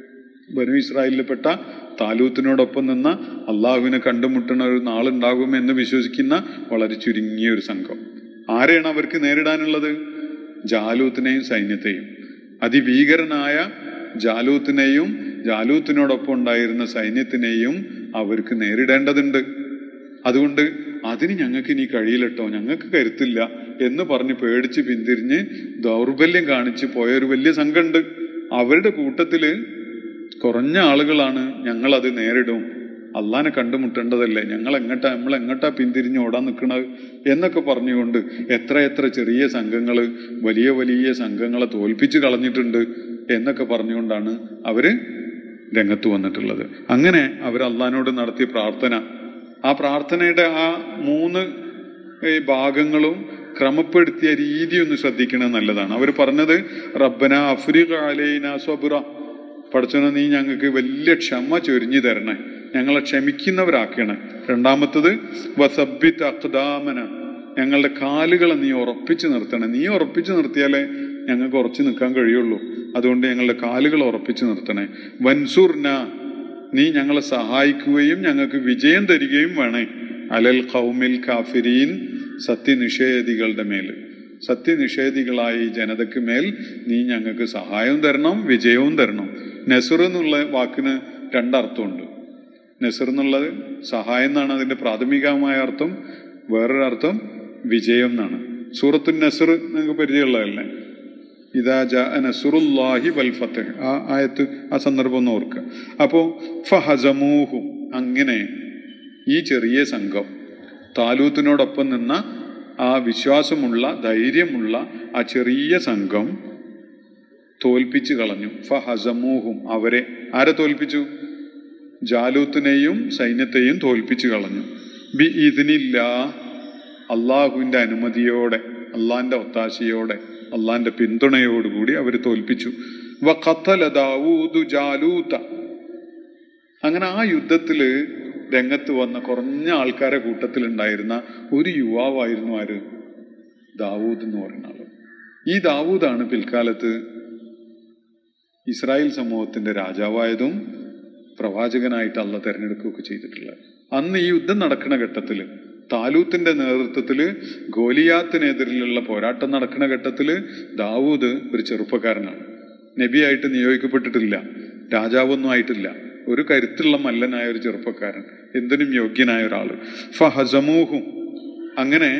ബനു ഇസ്രായേലിൽപ്പെട്ട താലൂത്തിനോടൊപ്പം നിന്ന അള്ളാഹുവിനെ കണ്ടുമുട്ടുന്ന ഒരു നാളുണ്ടാകും എന്ന് വിശ്വസിക്കുന്ന വളരെ ചുരുങ്ങിയ ഒരു സംഘം ആരെയാണ് അവർക്ക് നേരിടാനുള്ളത് ജാലൂത്തിനെയും സൈന്യത്തെയും അതിഭീകരനായ ജാലൂത്തിനെയും ജാലൂത്തിനോടൊപ്പം ഉണ്ടായിരുന്ന സൈന്യത്തിനെയും അവർക്ക് നേരിടേണ്ടതുണ്ട് അതുകൊണ്ട് അതിന് ഞങ്ങൾക്ക് ഇനി കഴിയില്ലട്ടോ ഞങ്ങൾക്ക് കരുത്തില്ല എന്ന് പറഞ്ഞ് പേടിച്ച് പിന്തിരിഞ്ഞ് ദൗർബല്യം കാണിച്ച് പോയ ഒരു വലിയ സംഘമുണ്ട് അവരുടെ കൂട്ടത്തില് കുറഞ്ഞ ആളുകളാണ് ഞങ്ങൾ അത് നേരിടും അള്ളാനെ കണ്ടുമുട്ടേണ്ടതല്ലേ ഞങ്ങൾ എങ്ങട്ടാ നമ്മൾ എങ്ങട്ടാ പിന്തിരിഞ്ഞ് ഓടാൻ നിൽക്കണത് എന്നൊക്കെ പറഞ്ഞുകൊണ്ട് എത്ര എത്ര ചെറിയ സംഘങ്ങൾ വലിയ വലിയ സംഘങ്ങളെ തോൽപ്പിച്ച് കളഞ്ഞിട്ടുണ്ട് എന്നൊക്കെ പറഞ്ഞുകൊണ്ടാണ് അവര് രംഗത്ത് വന്നിട്ടുള്ളത് അങ്ങനെ അവർ അള്ളഹാനോട് നടത്തിയ പ്രാർത്ഥന ആ പ്രാർത്ഥനയുടെ ആ മൂന്ന് ഈ ഭാഗങ്ങളും ക്രമപ്പെടുത്തിയ രീതി ഒന്ന് ശ്രദ്ധിക്കണത് നല്ലതാണ് അവർ പറഞ്ഞത് റബ്ബന അഫ്രിഖ അലൈന സ്വബുറ പഠിച്ചോനെ നീ ഞങ്ങൾക്ക് വലിയ ക്ഷമ ചൊരിഞ്ഞു തരണേ ഞങ്ങളെ ക്ഷമിക്കുന്നവരാക്കണേ രണ്ടാമത്തത് വസബിത്ത് അക്ദാമന ഞങ്ങളുടെ കാലുകളെ നീ ഉറപ്പിച്ചു നിർത്തണേ നീ ഉറപ്പിച്ചു നിർത്തിയാലേ ഞങ്ങൾക്ക് ഉറച്ചു നിൽക്കാൻ കഴിയുള്ളൂ അതുകൊണ്ട് ഞങ്ങളുടെ കാലുകൾ ഉറപ്പിച്ചു നിർത്തണേ വൻസൂർന നീ ഞങ്ങളെ സഹായിക്കുകയും ഞങ്ങൾക്ക് വിജയം തരികയും വേണേ അലൽ ഖൗമിൽ കാഫിരീൻ സത്യനിഷേധികളുടെ മേൽ സത്യനിഷേധികളായ ഈ ജനതയ്ക്ക് മേൽ നീ ഞങ്ങൾക്ക് സഹായവും തരണം വിജയവും തരണം നെസർ എന്നുള്ള വാക്കിന് രണ്ടർത്ഥമുണ്ട് നെസർ എന്നുള്ളത് സഹായം എന്നാണ് അതിന്റെ പ്രാഥമികമായ അർത്ഥം വേറൊരു അർത്ഥം വിജയം എന്നാണ് സൂറത്തു നെസർ നിങ്ങൾക്ക് പരിചയമുള്ളതല്ലേ ഇതാ ജാ നസുറുല്ലാഹി വൽ ഫത്തഹ് ആ ആയത്ത് ആ സന്ദർഭം ഒന്ന് ഓർക്കുക അപ്പോ ഫഹസമൂഹും അങ്ങനെ ഈ ചെറിയ സംഘം താലൂത്തിനോടൊപ്പം നിന്ന ആ വിശ്വാസമുള്ള ധൈര്യമുള്ള ആ ചെറിയ സംഘം തോൽപ്പിച്ചു കളഞ്ഞു ഫഹസമൂഹും അവരെ ആരെ തോൽപ്പിച്ചു ജാലൂത്തിനെയും സൈന്യത്തെയും തോൽപ്പിച്ചു കളഞ്ഞു ബി ഇതിനില്ല അള്ളാഹുവിന്റെ അനുമതിയോടെ അള്ളാഹിന്റെ ഒത്താശയോടെ അള്ളാന്റെ പിന്തുണയോടുകൂടി അവർ തോൽപ്പിച്ചു വ ഖത്തല ദാവൂദു ജാലൂത്ത അങ്ങനെ ആ യുദ്ധത്തില് രംഗത്ത് വന്ന കുറഞ്ഞ ആൾക്കാരെ കൂട്ടത്തിലുണ്ടായിരുന്ന ഒരു യുവാവായിരുന്നു ആര് ദാവൂദ് എന്ന് പറയുന്ന ആള് ഈ ദാവൂദാണ് പിൽക്കാലത്ത് ഇസ്രായേൽ സമൂഹത്തിന്റെ രാജാവായതും പ്രവാചകനായിട്ട് അല്ല തെരഞ്ഞെടുക്കുകയൊക്കെ ചെയ്തിട്ടുള്ളത് അന്ന് ഈ യുദ്ധം നടക്കുന്ന ഘട്ടത്തില് താലൂത്തിന്റെ നേതൃത്വത്തില് ഗോലിയാത്തിനെതിരിലുള്ള പോരാട്ടം നടക്കുന്ന ഘട്ടത്തില് ദാവൂദ് ഒരു ചെറുപ്പക്കാരനാണ് നബിയായിട്ട് നിയോഗിക്കപ്പെട്ടിട്ടില്ല രാജാവൊന്നും ആയിട്ടില്ല ഒരു കരുത്തുള്ള മല്ലനായ ഒരു ചെറുപ്പക്കാരൻ എന്തിനും യോഗ്യനായ ഒരാള് ഫഹസമൂഹും അങ്ങനെ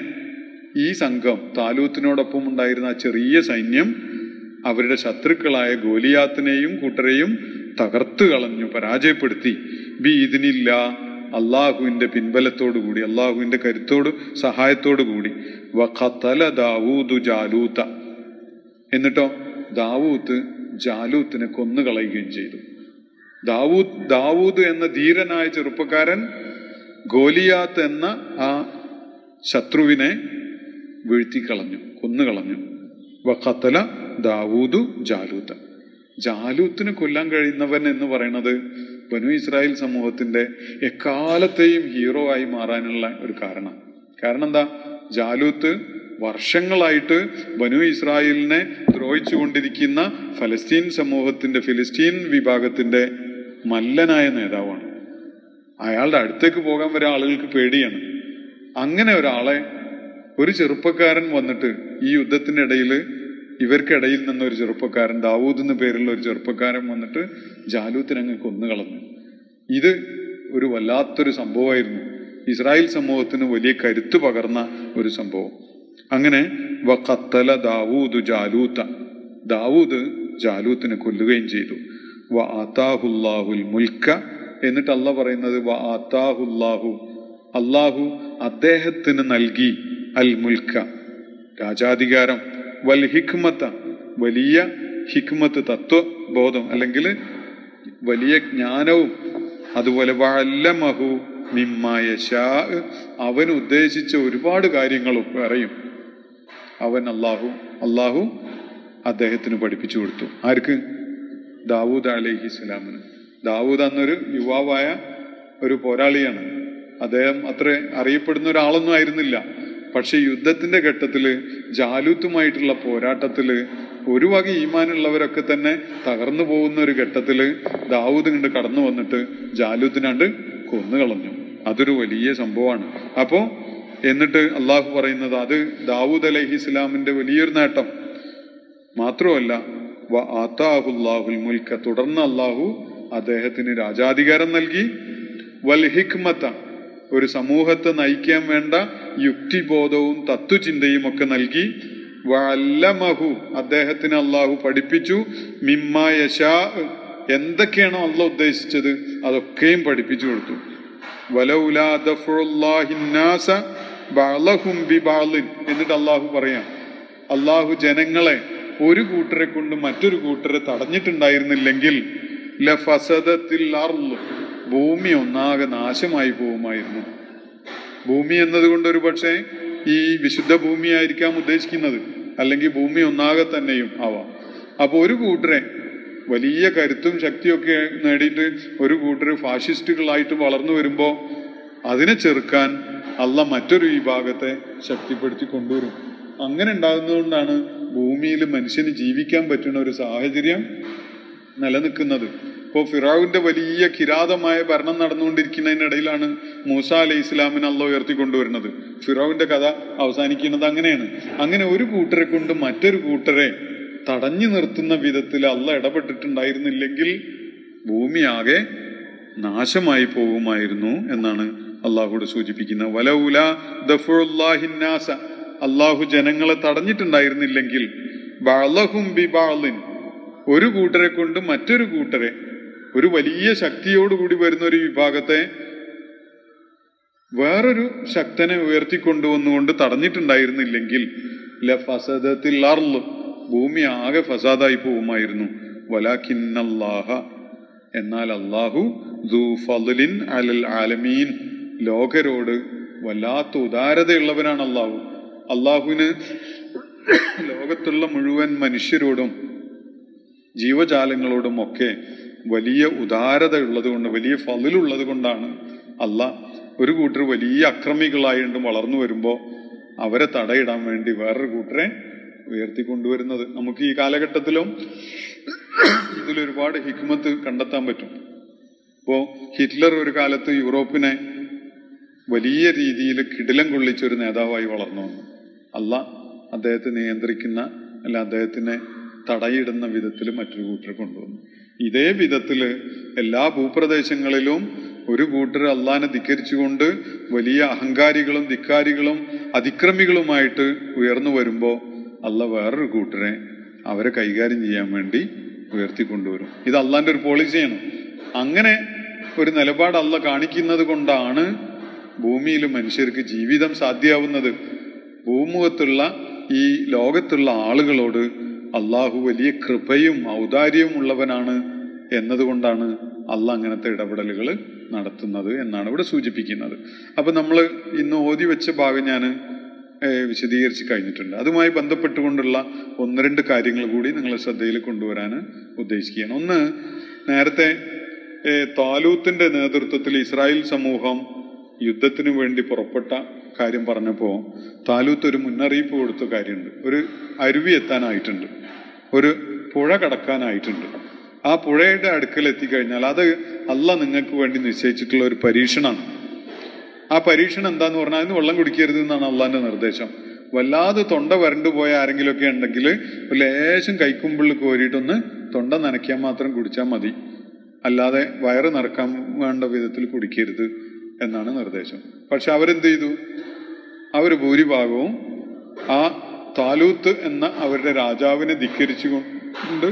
ഈ സംഘം താലൂത്തിനോടൊപ്പം ഉണ്ടായിരുന്ന ആ ചെറിയ സൈന്യം അവരുടെ ശത്രുക്കളായ ഗോലിയാത്തിനെയും കൂട്ടരെയും തകർത്തു കളഞ്ഞു പരാജയപ്പെടുത്തി ബി ഇതിനില്ല അള്ളാഹുവിന്റെ പിൻബലത്തോടു കൂടി അള്ളാഹുവിന്റെ കരുത്തോട് സഹായത്തോടു കൂടി വഖത്തല ദാവൂദു ജാലൂത്ത എന്നിട്ടോ ദാവൂത്ത് ജാലൂത്തിനെ കൊന്നുകളയുകയും ചെയ്തു ദാവൂദ് ദാവൂദ് എന്ന ധീരനായ ചെറുപ്പക്കാരൻ ഗോലിയാത്ത് എന്ന ആ ശത്രുവിനെ വീഴ്ത്തിക്കളഞ്ഞു കൊന്നുകളഞ്ഞു വഖത്തല ദാവൂദു ജാലൂത്ത ജാലൂത്തിന് കൊല്ലാൻ കഴിയുന്നവൻ എന്ന് പറയുന്നത് ബനു ഇസ്രായേൽ സമൂഹത്തിന്റെ എക്കാലത്തെയും ഹീറോ ആയി മാറാനുള്ള ഒരു കാരണം കാരണം എന്താ ജാലൂത്ത് വർഷങ്ങളായിട്ട് ബനു ഇസ്രായേലിനെ ദ്രോഹിച്ചുകൊണ്ടിരിക്കുന്ന ഫലസ്തീൻ സമൂഹത്തിന്റെ ഫിലിസ്തീൻ വിഭാഗത്തിന്റെ മല്ലനായ നേതാവാണ് അയാളുടെ അടുത്തേക്ക് പോകാൻ വരെ ആളുകൾക്ക് പേടിയാണ് അങ്ങനെ ഒരാളെ ഒരു ചെറുപ്പക്കാരൻ വന്നിട്ട് ഈ യുദ്ധത്തിന്റെ ഇടയിൽ ഇവർക്കിടയിൽ നിന്ന് ഒരു ചെറുപ്പക്കാരൻ ദാവൂദ് എന്ന പേരുള്ള ഒരു ചെറുപ്പക്കാരൻ വന്നിട്ട് ജാലൂത്തിനങ്ങ് കൊന്നുകളഞ്ഞു ഇത് ഒരു വല്ലാത്തൊരു സംഭവമായിരുന്നു ഇസ്രായേൽ സമൂഹത്തിന് വലിയ കരുത്ത് പകർന്ന ഒരു സംഭവം അങ്ങനെ വഖത്തല ദാവൂദ് ജാലൂത്ത ദാവൂദ് ജാലൂത്തിനെ കൊല്ലുകയും ചെയ്തു വ ആത്താഹുല്ലാഹുൽ മുൽക്ക എന്നിട്ട് അല്ല പറയുന്നത് വ ആത്താഹുല്ലാഹു അള്ളാഹു അദ്ദേഹത്തിന് നൽകി അൽ മുൽക്ക രാജാധികാരം വൽ ഹിക്മത്ത വലിയ ഹിക്മത്ത് തത്വബോധം അല്ലെങ്കിൽ വലിയ ജ്ഞാനവും അതുപോലെ വല്ലമഹു മിമ്മായശാ അവൻ ഉദ്ദേശിച്ച ഒരുപാട് കാര്യങ്ങളും പറയും അവൻ അള്ളാഹു അള്ളാഹു അദ്ദേഹത്തിന് പഠിപ്പിച്ചു കൊടുത്തു ആർക്ക് ദാവൂദ് അലൈഹി സ്വലാമിന് ദാവൂദ് അന്നൊരു യുവാവായ ഒരു പോരാളിയാണ് അദ്ദേഹം അത്ര അറിയപ്പെടുന്ന ഒരാളൊന്നും ആയിരുന്നില്ല പക്ഷെ യുദ്ധത്തിന്റെ ഘട്ടത്തില് ജാലൂത്തുമായിട്ടുള്ള പോരാട്ടത്തില് ഒരു വക ഈമാനുള്ളവരൊക്കെ തന്നെ തകർന്നു പോകുന്ന ഒരു ഘട്ടത്തില് ദാവൂദ് കണ്ട് കടന്നു വന്നിട്ട് ജാലൂത്തിനാണ്ട് കൊന്നുകളഞ്ഞു അതൊരു വലിയ സംഭവമാണ് അപ്പോ എന്നിട്ട് അള്ളാഹു പറയുന്നത് അത് ദാവൂദ് അലൈഹി ഇസ്ലാമിന്റെ വലിയൊരു നേട്ടം മാത്രമല്ല വ ആത്താഹുല്ലാഹുൽ മുൽക്ക തുടർന്ന് അള്ളാഹു അദ്ദേഹത്തിന് രാജാധികാരം നൽകി വൽ ഹിക്മത്ത ഒരു സമൂഹത്തെ നയിക്കാൻ വേണ്ട യുക്തിബോധവും തത്വചിന്തയും ഒക്കെ നൽകി വല്ലമഹു അദ്ദേഹത്തിന് അള്ളാഹു പഠിപ്പിച്ചു മിമ്മ യശാ എന്തൊക്കെയാണോ അല്ല ഉദ്ദേശിച്ചത് അതൊക്കെയും പഠിപ്പിച്ചു കൊടുത്തു വലൗലാ ദഫുറുല്ലാഹിന്നാസ ബഅളഹും ബിബഅളിൻ എന്നിട്ട് അള്ളാഹു പറയാം അള്ളാഹു ജനങ്ങളെ ഒരു കൂട്ടരെ കൊണ്ട് മറ്റൊരു കൂട്ടരെ തടഞ്ഞിട്ടുണ്ടായിരുന്നില്ലെങ്കിൽ ലഫസദത്തിൽ അർള് ഭൂമി ഒന്നാകെ നാശമായി പോകുമായിരുന്നു ഭൂമി എന്നതുകൊണ്ട് ഒരു പക്ഷേ ഈ വിശുദ്ധ ഭൂമിയായിരിക്കാം ഉദ്ദേശിക്കുന്നത് അല്ലെങ്കിൽ ഭൂമി ഒന്നാകെ തന്നെയും ആവാം അപ്പൊ ഒരു കൂട്ടരെ വലിയ കരുത്തും ശക്തിയൊക്കെ നേടിയിട്ട് ഒരു കൂട്ടർ ഫാഷിസ്റ്റുകളായിട്ട് വളർന്നു വരുമ്പോൾ അതിനെ ചെറുക്കാൻ അല്ല മറ്റൊരു വിഭാഗത്തെ ശക്തിപ്പെടുത്തി കൊണ്ടുവരും അങ്ങനെ ഉണ്ടാകുന്നതുകൊണ്ടാണ് ഭൂമിയിൽ മനുഷ്യന് ജീവിക്കാൻ പറ്റുന്ന ഒരു സാഹചര്യം നിലനിൽക്കുന്നത് ഇപ്പോൾ ഫിറാവിന്റെ വലിയ കിരാതമായ ഭരണം നടന്നുകൊണ്ടിരിക്കുന്നതിനിടയിലാണ് മൂസ അലൈഹി ഇസ്ലാമിനെ അല്ല ഉയർത്തിക്കൊണ്ടുവരുന്നത് ഫിറാവിന്റെ കഥ അവസാനിക്കുന്നത് അങ്ങനെയാണ് അങ്ങനെ ഒരു കൂട്ടരെ കൊണ്ട് മറ്റൊരു കൂട്ടരെ തടഞ്ഞു നിർത്തുന്ന വിധത്തിൽ അല്ല ഇടപെട്ടിട്ടുണ്ടായിരുന്നില്ലെങ്കിൽ ഭൂമി ആകെ നാശമായി പോകുമായിരുന്നു എന്നാണ് അള്ളാഹുട് സൂചിപ്പിക്കുന്നത് വലൗല ദഫുല്ലാഹിന്നാസ അള്ളാഹു ജനങ്ങളെ തടഞ്ഞിട്ടുണ്ടായിരുന്നില്ലെങ്കിൽ ബഅളഹും ബിബഅളിൻ ഒരു കൂട്ടരെ കൊണ്ട് മറ്റൊരു കൂട്ടരെ ഒരു വലിയ ശക്തിയോടുകൂടി വരുന്ന ഒരു വിഭാഗത്തെ വേറൊരു ശക്തനെ ഉയർത്തിക്കൊണ്ടുവന്നുകൊണ്ട് തടഞ്ഞിട്ടുണ്ടായിരുന്നില്ലെങ്കിൽ ലഫസദത്തിൽ അർള് ഭൂമി ആകെ ഫസാദായി പോകുമായിരുന്നു വലാഖിന്നല്ലാഹ എന്നാൽ അള്ളാഹു ദൂ ഫലിൻ അലൽ ആലമീൻ ലോകരോട് വല്ലാത്ത ഉദാരതയുള്ളവനാണ് അള്ളാഹു അള്ളാഹുവിന് ലോകത്തുള്ള മുഴുവൻ മനുഷ്യരോടും ജീവജാലങ്ങളോടും ഒക്കെ വലിയ ഉദാരത ഉള്ളത് കൊണ്ട് വലിയ ഫതിലുള്ളത് കൊണ്ടാണ് അല്ല ഒരു കൂട്ടർ വലിയ അക്രമികളായിട്ട് വളർന്നു വരുമ്പോൾ അവരെ തടയിടാൻ വേണ്ടി വേറൊരു കൂട്ടരെ ഉയർത്തിക്കൊണ്ടുവരുന്നത് നമുക്ക് ഈ കാലഘട്ടത്തിലും ഇതിലൊരുപാട് ഹിക്മത്ത് കണ്ടെത്താൻ പറ്റും ഇപ്പോ ഹിറ്റ്ലർ ഒരു കാലത്ത് യൂറോപ്പിനെ വലിയ രീതിയിൽ കിടിലം കൊള്ളിച്ച ഒരു നേതാവായി വളർന്നു വന്നു അല്ല അദ്ദേഹത്തെ നിയന്ത്രിക്കുന്ന അല്ല അദ്ദേഹത്തിനെ തടയിടുന്ന വിധത്തിൽ മറ്റൊരു കൂട്ടർ കൊണ്ടുവന്നു ഇതേ വിധത്തില് എല്ലാ ഭൂപ്രദേശങ്ങളിലും ഒരു കൂട്ടർ അള്ളാനെ ധിക്കരിച്ചുകൊണ്ട് വലിയ അഹങ്കാരികളും ധിക്കാരികളും അതിക്രമികളുമായിട്ട് ഉയർന്നു വരുമ്പോൾ അല്ല വേറൊരു കൂട്ടരെ അവരെ കൈകാര്യം ചെയ്യാൻ വേണ്ടി ഉയർത്തിക്കൊണ്ടുവരും ഇത് അള്ളാന്റെ ഒരു പോളിസിയാണ് അങ്ങനെ ഒരു നിലപാട് അല്ല കാണിക്കുന്നത് കൊണ്ടാണ് ഭൂമിയിൽ മനുഷ്യർക്ക് ജീവിതം സാധ്യമാവുന്നത് ഭൂമുഖത്തുള്ള ഈ ലോകത്തുള്ള ആളുകളോട് അള്ളാഹു വലിയ കൃപയും ഔദാര്യവും ഉള്ളവനാണ് എന്നതുകൊണ്ടാണ് അല്ല അങ്ങനത്തെ ഇടപെടലുകൾ നടത്തുന്നത് എന്നാണ് ഇവിടെ സൂചിപ്പിക്കുന്നത് അപ്പൊ നമ്മൾ ഇന്ന് ഓതി വെച്ച ഭാഗം ഞാൻ വിശദീകരിച്ച് കഴിഞ്ഞിട്ടുണ്ട് അതുമായി ബന്ധപ്പെട്ടുകൊണ്ടുള്ള ഒന്ന് രണ്ട് കാര്യങ്ങൾ കൂടി നിങ്ങളെ ശ്രദ്ധയിൽ കൊണ്ടുവരാൻ ഉദ്ദേശിക്കുകയാണ് ഒന്ന് നേരത്തെ ഏഹ്, താലൂത്തിന്റെ നേതൃത്വത്തിൽ ഇസ്രായേൽ സമൂഹം യുദ്ധത്തിന് വേണ്ടി പുറപ്പെട്ട കാര്യം പറഞ്ഞപ്പോൾ താലൂത്ത് ഒരു മുന്നറിയിപ്പ് കൊടുത്ത കാര്യമുണ്ട് ഒരു അരുവി എത്താനായിട്ടുണ്ട് ഒരു പുഴ കടക്കാനായിട്ടുണ്ട് ആ പുഴയുടെ അടുക്കൽ എത്തിക്കഴിഞ്ഞാൽ അത് അല്ല നിങ്ങൾക്ക് വേണ്ടി നിശ്ചയിച്ചിട്ടുള്ള ഒരു പരീക്ഷണമാണ് ആ പരീക്ഷണം എന്താന്ന് പറഞ്ഞാൽ അതിന് വെള്ളം കുടിക്കരുത് എന്നാണ് അള്ളാന്റെ നിർദ്ദേശം വല്ലാതെ തൊണ്ട വരണ്ടു പോയ ആരെങ്കിലുമൊക്കെ ഉണ്ടെങ്കിൽ ഒരു ലേശം കൈക്കുമ്പിളിൽ കോരിയിട്ടൊന്ന് തൊണ്ട നനയ്ക്കാൻ മാത്രം കുടിച്ചാൽ മതി അല്ലാതെ വയറ് നിറക്കാൻ വേണ്ട വിധത്തിൽ കുടിക്കരുത് എന്നാണ് നിർദ്ദേശം പക്ഷെ അവരെന്ത് ചെയ്തു അവർ ഭൂരിഭാഗവും ആ താലൂത്ത് എന്ന അവരുടെ രാജാവിനെ ധിക്കരിച്ചുകൊണ്ട്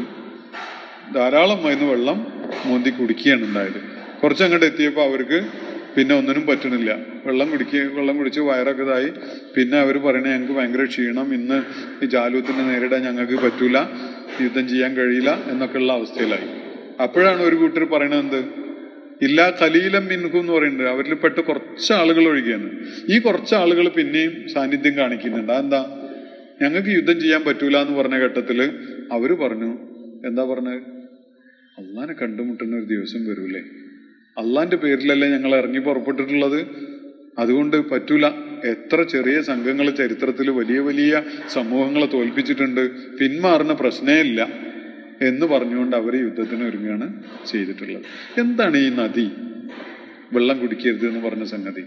ധാരാളം മരുന്ന് വെള്ളം മോന്തി കുടിക്കുകയാണ് ഉണ്ടായത് കുറച്ചങ്ങോട്ട് എത്തിയപ്പോൾ അവർക്ക് പിന്നെ ഒന്നിനും പറ്റണില്ല വെള്ളം കുടിക്കുക വെള്ളം കുടിച്ച് വയറൊക്കെ ഇതായി പിന്നെ അവർ പറയണേ ഞങ്ങൾക്ക് ഭയങ്കര ക്ഷീണം ഇന്ന് ഈ ജാലൂത്തിനെ നേരിടാൻ ഞങ്ങൾക്ക് പറ്റൂല യുദ്ധം ചെയ്യാൻ കഴിയില്ല എന്നൊക്കെയുള്ള അവസ്ഥയിലായി അപ്പോഴാണ് ഒരു കൂട്ടർ പറയണത് എന്ത് ഇല്ല കലീലം മിൻഹു എന്ന് പറയുന്നുണ്ട് അവരിൽ പെട്ട് കുറച്ച് ആളുകൾ ഒഴികെയാണ് ഈ കുറച്ച് ആളുകൾ പിന്നെയും സാന്നിധ്യം കാണിക്കുന്നുണ്ട് അതെന്താ ഞങ്ങൾക്ക് യുദ്ധം ചെയ്യാൻ പറ്റൂല എന്ന് പറഞ്ഞ ഘട്ടത്തില് അവര് പറഞ്ഞു എന്താ പറഞ്ഞത് അള്ളാനെ കണ്ടുമുട്ടുന്ന ഒരു ദിവസം വരൂലേ അള്ളാന്റെ പേരിലല്ലേ ഞങ്ങൾ ഇറങ്ങി പുറപ്പെട്ടിട്ടുള്ളത് അതുകൊണ്ട് പറ്റൂല എത്ര ചെറിയ സംഘങ്ങൾ ചരിത്രത്തിൽ വലിയ വലിയ സമൂഹങ്ങളെ തോൽപ്പിച്ചിട്ടുണ്ട് പിന്മാറുന്ന പ്രശ്നേ ഇല്ല എന്ന് പറഞ്ഞുകൊണ്ട് അവർ യുദ്ധത്തിന് ഒരുങ്ങുകയാണ് ചെയ്തിട്ടുള്ളത് എന്താണ് ഈ നദി വെള്ളം കുടിക്കരുത് എന്ന് പറഞ്ഞ സംഗതി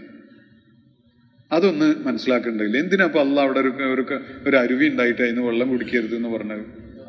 അതൊന്ന് മനസ്സിലാക്കണ്ടില്ല എന്തിനാ അപ്പൊ അല്ല അവിടെ ഒരു ഒരു ഒരു അരുവി ഉണ്ടായിട്ട് അതിന് വെള്ളം കുടിക്കരുത് എന്ന് പറഞ്ഞത്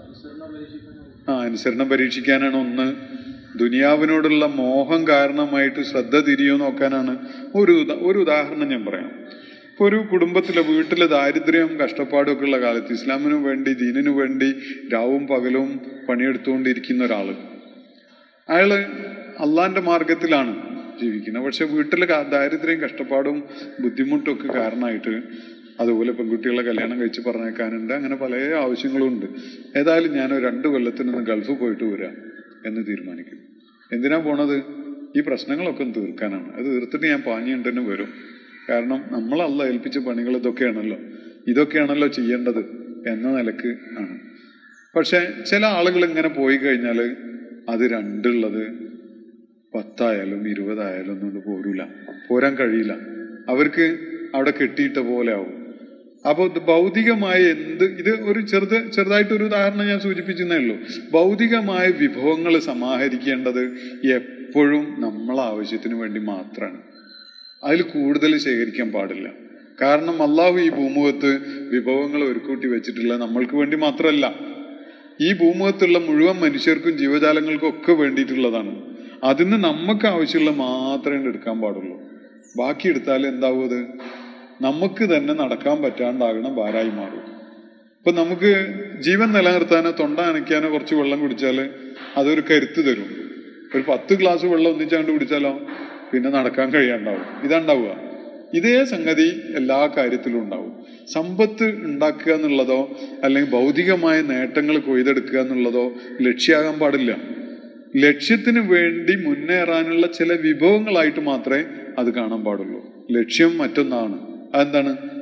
ആ അനുസരണം പരീക്ഷിക്കാനാണ് ഒന്ന് ദുനിയാവിനോടുള്ള മോഹം കാരണമായിട്ട് ശ്രദ്ധ തിരിയോ നോക്കാനാണ് ഒരു ഉദാ- ഒരു ഉദാഹരണം ഞാൻ പറയാം ഇപ്പൊ ഒരു കുടുംബത്തിലെ വീട്ടിലെ ദാരിദ്ര്യവും കഷ്ടപ്പാടും ഒക്കെ ഉള്ള കാലത്ത് ഇസ്ലാമിനു വേണ്ടി ദീനിനു വേണ്ടി രാവും പകലും പണിയെടുത്തുകൊണ്ടിരിക്കുന്ന ഒരാള് അയാള് അള്ളാന്റെ മാർഗത്തിലാണ് ജീവിക്കുന്നത് പക്ഷെ വീട്ടിലെ കാ- ദാരിദ്ര്യം കഷ്ടപ്പാടും ബുദ്ധിമുട്ടും ഒക്കെ കാരണമായിട്ട് അതുപോലെ പെൺകുട്ടികളെ കല്യാണം കഴിച്ച് പറഞ്ഞേക്കാനുണ്ട് അങ്ങനെ പല ആവശ്യങ്ങളും ഉണ്ട് ഏതായാലും ഞാൻ ഒരു രണ്ട് കൊല്ലത്തിനൊന്ന് ഗൾഫ് പോയിട്ട് വരാം എന്ന് തീരുമാനിക്കും എന്തിനാ പോണത് ഈ പ്രശ്നങ്ങളൊക്കെ ഒന്ന് തീർക്കാനാണ് അത് തീർത്തിട്ട് ഞാൻ പാഞ്ഞുണ്ടെന്ന് വരും കാരണം നമ്മളല്ല ഏൽപ്പിച്ച പണികൾ ഇതൊക്കെയാണല്ലോ ഇതൊക്കെയാണല്ലോ ചെയ്യേണ്ടത് എന്ന നിലക്ക് ആണ് പക്ഷെ ചില ആളുകൾ ഇങ്ങനെ പോയി കഴിഞ്ഞാൽ അത് രണ്ടുള്ളത് പത്തായാലും ഇരുപതായാലും ഒന്നും പോരൂല പോരാൻ കഴിയില്ല അവർക്ക് അവിടെ കെട്ടിയിട്ട പോലെ ആവും അപ്പോൾ ഇത് ഭൗതികമായ എന്ത് ഇത് ഒരു ചെറുത് ചെറുതായിട്ട് ഒരു ഉദാഹരണം ഞാൻ സൂചിപ്പിച്ചതേ ഉള്ളൂ ഭൗതികമായ വിഭവങ്ങൾ സമാഹരിക്കേണ്ടത് എപ്പോഴും നമ്മളെ ആവശ്യത്തിന് വേണ്ടി മാത്രമാണ് അതിൽ കൂടുതൽ ശേഖരിക്കാൻ പാടില്ല കാരണം അള്ളാഹു ഈ ഭൂമുഖത്ത് വിഭവങ്ങൾ ഒരുക്കൂട്ടി വെച്ചിട്ടുള്ള നമ്മൾക്ക് വേണ്ടി മാത്രമല്ല ഈ ഭൂമുഖത്തുള്ള മുഴുവൻ മനുഷ്യർക്കും ജീവജാലങ്ങൾക്കും ഒക്കെ വേണ്ടിയിട്ടുള്ളതാണ് അതിന് നമുക്ക് ആവശ്യമുള്ള മാത്രമേ എടുക്കാൻ പാടുള്ളൂ ബാക്കി എടുത്താൽ എന്താവും അത് നമുക്ക് തന്നെ നടക്കാൻ പറ്റാണ്ടാകണ ഭാരായി മാറും ഇപ്പൊ നമുക്ക് ജീവൻ നിലനിർത്താനോ തൊണ്ട നനയ്ക്കാനോ കുറച്ച് വെള്ളം കുടിച്ചാൽ അതൊരു കരുത്ത് തരും ഒരു പത്ത് ഗ്ലാസ് വെള്ളം ഒന്നിച്ചാണ്ട് കുടിച്ചാലോ പിന്നെ നടക്കാൻ കഴിയാണ്ടാവും ഇതാണ്ടാവുക ഇതേ സംഗതി എല്ലാ കാര്യത്തിലും ഉണ്ടാവും സമ്പത്ത് ഉണ്ടാക്കുക എന്നുള്ളതോ അല്ലെങ്കിൽ ഭൗതികമായ നേട്ടങ്ങൾ കൊയ്തെടുക്കുക എന്നുള്ളതോ ലക്ഷ്യാകാൻ പാടില്ല ലക്ഷ്യത്തിന് വേണ്ടി മുന്നേറാനുള്ള ചില വിഭവങ്ങളായിട്ട് മാത്രമേ അത് കാണാൻ പാടുള്ളൂ ലക്ഷ്യം മറ്റൊന്നാണ് അതെന്താണ്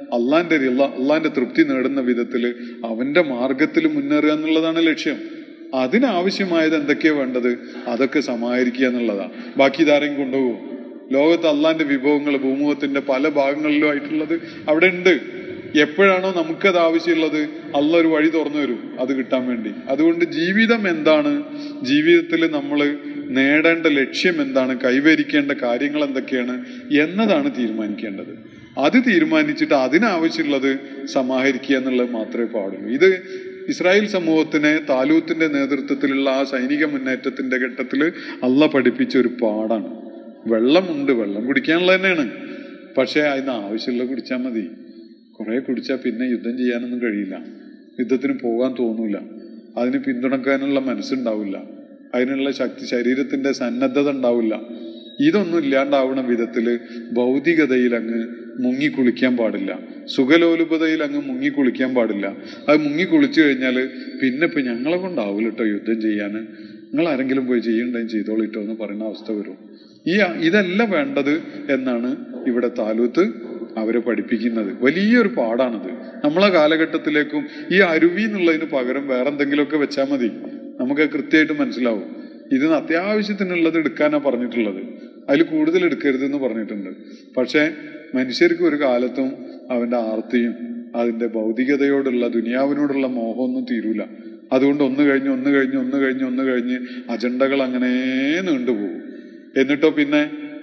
അള്ളാന്റെ റിള അള്ളാന്റെ തൃപ്തി നേടുന്ന വിധത്തില് അവന്റെ മാർഗത്തിൽ മുന്നേറുക എന്നുള്ളതാണ് ലക്ഷ്യം അതിനാവശ്യമായത് എന്തൊക്കെയാ വേണ്ടത് അതൊക്കെ സമാഹരിക്കുക എന്നുള്ളതാണ് ബാക്കി ഇതാരെയും കൊണ്ടുപോകും ലോകത്ത് അള്ളാന്റെ വിഭവങ്ങൾ ഭൂമുഖത്തിന്റെ പല ഭാഗങ്ങളിലും ആയിട്ടുള്ളത് അവിടെ ഉണ്ട് എപ്പോഴാണോ നമുക്കത് ആവശ്യമുള്ളത് അള്ള ഒരു വഴി തുറന്നു വരും അത് കിട്ടാൻ വേണ്ടി അതുകൊണ്ട് ജീവിതം എന്താണ് ജീവിതത്തിൽ നമ്മൾ നേടേണ്ട ലക്ഷ്യം എന്താണ് കൈവരിക്കേണ്ട കാര്യങ്ങൾ എന്തൊക്കെയാണ് എന്നതാണ് തീരുമാനിക്കേണ്ടത് അത് തീരുമാനിച്ചിട്ട് അതിനാവശ്യമുള്ളത് സമാഹരിക്കുക എന്നുള്ളത് മാത്രമേ പാടുള്ളൂ ഇത് ഇസ്രായേൽ സമൂഹത്തിനെ താലൂത്തിന്റെ നേതൃത്വത്തിലുള്ള ആ സൈനിക മുന്നേറ്റത്തിന്റെ ഘട്ടത്തിൽ അള്ള പഠിപ്പിച്ച ഒരു പാടാണ് വെള്ളമുണ്ട് വെള്ളം കുടിക്കാനുള്ളത് തന്നെയാണ് പക്ഷെ അതിന് ആവശ്യമുള്ള കുടിച്ചാൽ മതി കുറെ കുടിച്ചാൽ പിന്നെ യുദ്ധം ചെയ്യാനൊന്നും കഴിയില്ല യുദ്ധത്തിന് പോകാൻ തോന്നൂല അതിന് പിന്തുണക്കാനുള്ള മനസ്സുണ്ടാവില്ല അതിനുള്ള ശക്തി ശരീരത്തിന്റെ സന്നദ്ധത ഉണ്ടാവില്ല ഇതൊന്നും ഇല്ലാണ്ടാവുന്ന വിധത്തില് ഭൗതികതയിൽ അങ്ങ് മുങ്ങി കുളിക്കാൻ പാടില്ല സുഖലോലുപതയിൽ അങ്ങ് മുങ്ങി കുളിക്കാൻ പാടില്ല അത് മുങ്ങി കുളിച്ചു കഴിഞ്ഞാൽ പിന്നെ ഇപ്പൊ ഞങ്ങളെ കൊണ്ടാവില്ല കേട്ടോ യുദ്ധം ചെയ്യാന് നിങ്ങൾ ആരെങ്കിലും പോയി ചെയ്യണ്ടെങ്കിൽ ചെയ്തോളിട്ടോ എന്ന് പറയുന്ന അവസ്ഥ വരും ഈ ഇതല്ല വേണ്ടത് എന്നാണ് ഇവിടെ താലൂത്ത് അവരെ പഠിപ്പിക്കുന്നത് വലിയൊരു പാടാണത് നമ്മളെ കാലഘട്ടത്തിലേക്കും ഈ അരുവി എന്നുള്ളതിന് പകരം വേറെ എന്തെങ്കിലുമൊക്കെ വെച്ചാൽ മതി നമുക്ക് കൃത്യമായിട്ട് മനസ്സിലാവും ഇതിന് അത്യാവശ്യത്തിനുള്ളത് എടുക്കാനാ പറഞ്ഞിട്ടുള്ളത് അതിൽ കൂടുതൽ എടുക്കരുത് എന്ന് പറഞ്ഞിട്ടുണ്ട് പക്ഷെ മനുഷ്യർക്ക് ഒരു കാലത്തും അവന്റെ ആർത്തിയും അതിന്റെ ഭൗതികതയോടുള്ള ദുനിയാവിനോടുള്ള മോഹമൊന്നും തീരൂല അതുകൊണ്ട് ഒന്ന് കഴിഞ്ഞ് ഒന്ന് കഴിഞ്ഞ് ഒന്ന് കഴിഞ്ഞ് ഒന്ന് കഴിഞ്ഞ് അജണ്ടകൾ അങ്ങനെ നീണ്ടുപോകും എന്നിട്ടോ പിന്നെ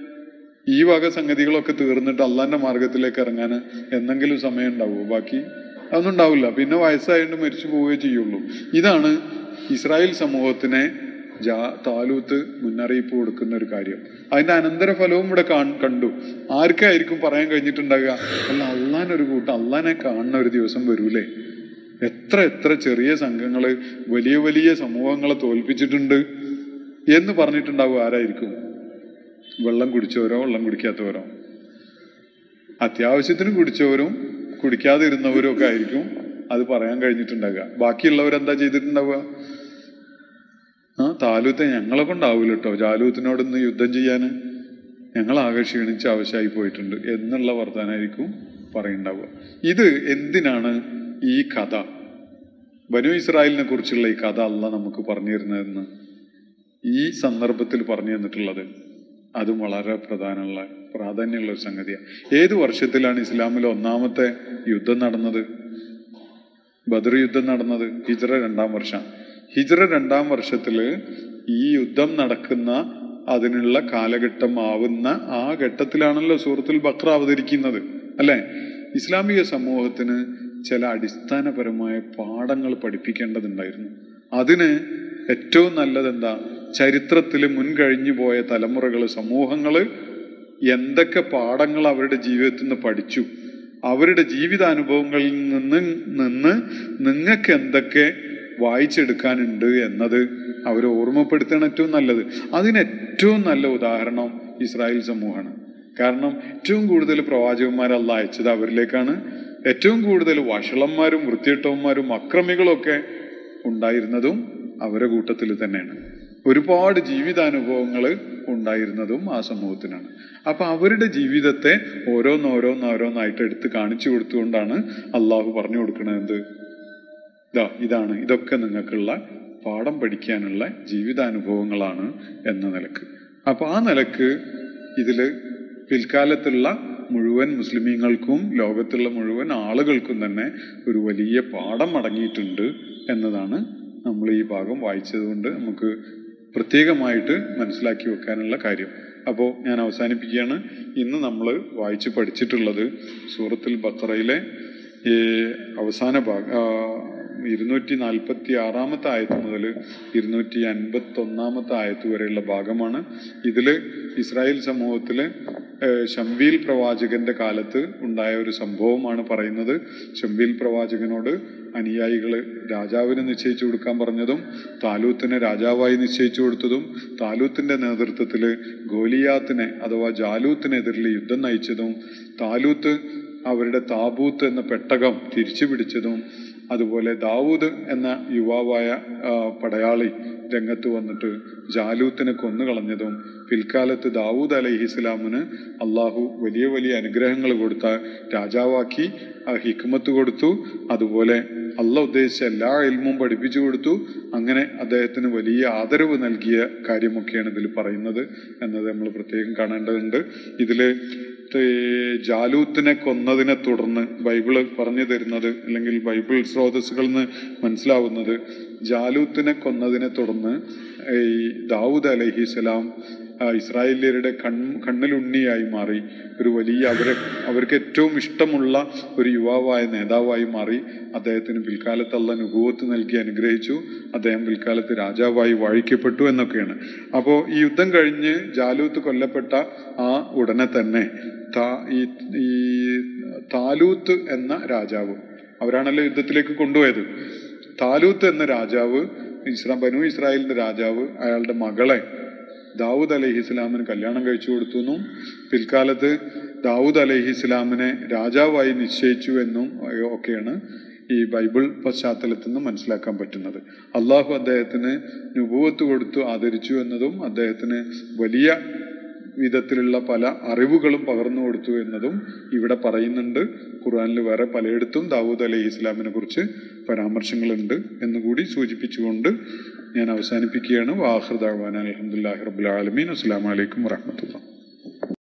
ഈ വക സംഗതികളൊക്കെ തീർന്നിട്ട് അള്ളാന്റെ മാർഗത്തിലേക്ക് ഇറങ്ങാൻ എന്തെങ്കിലും സമയം ഉണ്ടാവുമോ ബാക്കി അതൊന്നും ഉണ്ടാവില്ല പിന്നെ വയസ്സായിട്ട് മരിച്ചു പോവുകയേ ചെയ്യുള്ളൂ ഇതാണ് ഇസ്രായേൽ സമൂഹത്തിനെ ജാ താലൂത്ത് മുന്നറിയിപ്പ് കൊടുക്കുന്ന ഒരു കാര്യം അതിന്റെ അനന്തരഫലവും ഇവിടെ കണ്ടു ആർക്കായിരിക്കും പറയാൻ കഴിഞ്ഞിട്ടുണ്ടാകുക അല്ല അള്ളാനൊരു കൂട്ടം അള്ളാനെ കാണുന്ന ഒരു ദിവസം വരൂലേ എത്ര എത്ര ചെറിയ സംഘങ്ങള് വലിയ വലിയ സമൂഹങ്ങളെ തോൽപ്പിച്ചിട്ടുണ്ട് എന്ന് പറഞ്ഞിട്ടുണ്ടാവും ആരായിരിക്കും വെള്ളം കുടിച്ചവരോ വെള്ളം കുടിക്കാത്തവരോ അത്യാവശ്യത്തിന് കുടിച്ചവരും കുടിക്കാതിരുന്നവരും ഒക്കെ ആയിരിക്കും അത് പറയാൻ കഴിഞ്ഞിട്ടുണ്ടാകുക ബാക്കിയുള്ളവരെന്താ ചെയ്തിട്ടുണ്ടാവുക ആ താലൂത്തെ ഞങ്ങളെ കൊണ്ടാവൂല കേട്ടോ ജാലൂത്തിനോട് ഇന്ന് യുദ്ധം ചെയ്യാന് ഞങ്ങൾ ആകെ ക്ഷീണിച്ച് ആവശ്യമായി പോയിട്ടുണ്ട് എന്നുള്ള വർത്താനായിരിക്കും പറയുണ്ടാവുക ഇത് എന്തിനാണ് ഈ കഥ ബനു ഇസ്രായേലിനെ കുറിച്ചുള്ള ഈ കഥ അല്ല നമുക്ക് പറഞ്ഞു തരുന്നതെന്ന് ഈ സന്ദർഭത്തിൽ പറഞ്ഞു തന്നിട്ടുള്ളത് അതും വളരെ പ്രധാനമുള്ള പ്രാധാന്യമുള്ള ഒരു സംഗതിയാണ് ഏത് വർഷത്തിലാണ് ഇസ്ലാമിലെ ഒന്നാമത്തെ യുദ്ധം നടന്നത് ബദർ യുദ്ധം നടന്നത് ഹിജ്റ രണ്ടാം വർഷം ഹിജ്റ രണ്ടാം വർഷത്തില് ഈ യുദ്ധം നടക്കുന്ന അതിനുള്ള കാലഘട്ടം ആവുന്ന ആ ഘട്ടത്തിലാണല്ലോ സൂറത്തുൽ ബക്ര അവതരിക്കുന്നത് അല്ലെ ഇസ്ലാമിക സമൂഹത്തിന് ചില അടിസ്ഥാനപരമായ പാഠങ്ങൾ പഠിപ്പിക്കേണ്ടതുണ്ടായിരുന്നു അതിന് ഏറ്റവും നല്ലത് എന്താ ചരിത്രത്തിൽ മുൻകഴിഞ്ഞു പോയ തലമുറകൾ സമൂഹങ്ങൾ എന്തൊക്കെ പാഠങ്ങൾ അവരുടെ ജീവിതത്തിൽ നിന്ന് പഠിച്ചു അവരുടെ ജീവിതാനുഭവങ്ങളിൽ നിന്ന് നിന്ന് നിങ്ങൾക്ക് എന്തൊക്കെ വായിച്ചെടുക്കാനുണ്ട് എന്നത് അവരെ ഓർമ്മപ്പെടുത്തണം ഏറ്റവും നല്ലത് അതിന് ഏറ്റവും നല്ല ഉദാഹരണം ഇസ്രായേൽ സമൂഹമാണ് കാരണം ഏറ്റവും കൂടുതൽ പ്രവാചകന്മാരല്ല അയച്ചത് അവരിലേക്കാണ് ഏറ്റവും കൂടുതൽ വഷളന്മാരും വൃത്തിയിട്ടവന്മാരും അക്രമികളും ഒക്കെ ഉണ്ടായിരുന്നതും അവരുടെ കൂട്ടത്തിൽ തന്നെയാണ് ഒരുപാട് ജീവിതാനുഭവങ്ങൾ ഉണ്ടായിരുന്നതും ആ സമൂഹത്തിനാണ് അപ്പൊ അവരുടെ ജീവിതത്തെ ഓരോന്നോരോന്നോരോന്നായിട്ട് എടുത്ത് കാണിച്ചു കൊടുത്തുകൊണ്ടാണ് അള്ളാഹു പറഞ്ഞു കൊടുക്കുന്നത് ഇതാ ഇതാണ് ഇതൊക്കെ നിങ്ങൾക്കുള്ള പാഠം പഠിക്കാനുള്ള ജീവിതാനുഭവങ്ങളാണ് എന്ന നിലക്ക് അപ്പൊ ആ നിലക്ക് ഇതില് പിൽക്കാലത്തുള്ള മുഴുവൻ മുസ്ലിമീങ്ങൾക്കും ലോകത്തുള്ള മുഴുവൻ ആളുകൾക്കും തന്നെ ഒരു വലിയ പാഠം അടങ്ങിയിട്ടുണ്ട് എന്നതാണ് നമ്മൾ ഈ ഭാഗം വായിച്ചതുകൊണ്ട് നമുക്ക് പ്രത്യേകമായിട്ട് മനസ്സിലാക്കി വെക്കാനുള്ള കാര്യം അപ്പോൾ ഞാൻ അവസാനിപ്പിക്കുകയാണ് ഇന്ന് നമ്മൾ വായിച്ച് പഠിച്ചിട്ടുള്ളത് സൂറത്തുൽ ബക്കറയിലെ ഈ അവസാന ഭാഗം ഇരുന്നൂറ്റി നാൽപ്പത്തി ആറാമത്തെ ആയത്ത് മുതൽ ഇരുന്നൂറ്റി അൻപത്തി ഒന്നാമത്തെ ആയത്ത് വരെയുള്ള ഭാഗമാണ് ഇതിൽ ഇസ്രായേൽ സമൂഹത്തിൽ ഷംബീൽ പ്രവാചകന്റെ കാലത്ത് ഉണ്ടായ ഒരു സംഭവമാണ് പറയുന്നത് ഷംബീൽ പ്രവാചകനോട് അനുയായികൾ രാജാവിന് നിശ്ചയിച്ചു കൊടുക്കാൻ പറഞ്ഞതും താലൂത്തിനെ രാജാവായി നിശ്ചയിച്ചു കൊടുത്തതും താലൂത്തിന്റെ നേതൃത്വത്തിൽ ഗോലിയാത്തിനെ അഥവാ ജാലൂത്തിനെതിരിൽ യുദ്ധം നയിച്ചതും താലൂത്ത് അവരുടെ താബൂത്ത് എന്ന പെട്ടകം തിരിച്ചു പിടിച്ചതും അതുപോലെ ദാവൂദ് എന്ന യുവാവായ പടയാളി രംഗത്ത് വന്നിട്ട് ജാലൂത്തിനെ കൊന്നുകളഞ്ഞതും പിൽക്കാലത്ത് ദാവൂദ് അലൈഹി ഇസ്ലാമിന് അള്ളാഹു വലിയ വലിയ അനുഗ്രഹങ്ങൾ കൊടുത്ത രാജാവാക്കി ആ ഹിക്മത്ത് കൊടുത്തു അതുപോലെ അല്ല ഉദ്ദേശിച്ച എല്ലാ ഇൽമും പഠിപ്പിച്ചു കൊടുത്തു അങ്ങനെ അദ്ദേഹത്തിന് വലിയ ആദരവ് നൽകിയ കാര്യമൊക്കെയാണ് ഇതിൽ പറയുന്നത് എന്നത് നമ്മൾ പ്രത്യേകം കാണേണ്ടതുണ്ട് ഇതില് ഏർ ജാലൂത്തിനെ കൊന്നതിനെ തുടർന്ന് ബൈബിള് പറഞ്ഞു തരുന്നത് അല്ലെങ്കിൽ ബൈബിൾ സ്രോതസ്സുകളിൽ നിന്ന് മനസ്സിലാവുന്നത് ജാലൂത്തിനെ കൊന്നതിനെ തുടർന്ന് ഈ ദാവൂദ് അലഹിസ്സലാം ഇസ്രായേലിയരുടെ കൺ കണ്ണിലുണ്ണിയായി മാറി ഒരു വലിയ അവരെ അവർക്ക് ഏറ്റവും ഇഷ്ടമുള്ള ഒരു യുവാവായ നേതാവായി മാറി അദ്ദേഹത്തിന് പിൽക്കാലത്ത് അല്ല നുഭൂവത്ത് നൽകി അനുഗ്രഹിച്ചു അദ്ദേഹം പിൽക്കാലത്ത് രാജാവായി വാഴിക്കപ്പെട്ടു എന്നൊക്കെയാണ് അപ്പോൾ ഈ യുദ്ധം കഴിഞ്ഞ് ജാലൂത്ത് കൊല്ലപ്പെട്ട ആ ഉടനെ തന്നെ താ ഈ ഈ താലൂത്ത് എന്ന രാജാവ് അവരാണല്ലോ യുദ്ധത്തിലേക്ക് കൊണ്ടുപോയത് താലൂത്ത് എന്ന രാജാവ് ഇസ്രാ ബനു ഇസ്രായേലിന്റെ രാജാവ് അയാളുടെ മകളെ ദാവൂദ് അലൈഹി ഇസ്ലാമിന് കല്യാണം കഴിച്ചു കൊടുത്തു എന്നും പിൽക്കാലത്ത് ദാവൂദ് അലൈഹി ഇസ്ലാമിനെ രാജാവായി നിശ്ചയിച്ചു എന്നും ഒക്കെയാണ് ഈ ബൈബിൾ പശ്ചാത്തലത്തിൽ നിന്ന് മനസ്സിലാക്കാൻ പറ്റുന്നത് അള്ളാഹു അദ്ദേഹത്തിന് നുപൂവത്ത് കൊടുത്തു ആദരിച്ചു എന്നതും അദ്ദേഹത്തിന് വലിയ വിധത്തിലുള്ള പല അറിവുകളും പകർന്നു കൊടുത്തു എന്നതും ഇവിടെ പറയുന്നുണ്ട് ഖുർആനിൽ വേറെ പലയിടത്തും ദാവൂദ് അലൈഹി ഇസ്ലാമിനെ കുറിച്ച് പരാമർശങ്ങളുണ്ട് എന്നുകൂടി സൂചിപ്പിച്ചുകൊണ്ട് ഞാൻ അവസാനിപ്പിക്കുകയാണ് വാഹൃദാൻ അലഹമുല്ലാ റബുലാലമീൻ അസ്സാം വലൈക്കും വാഹമത്തുള്ള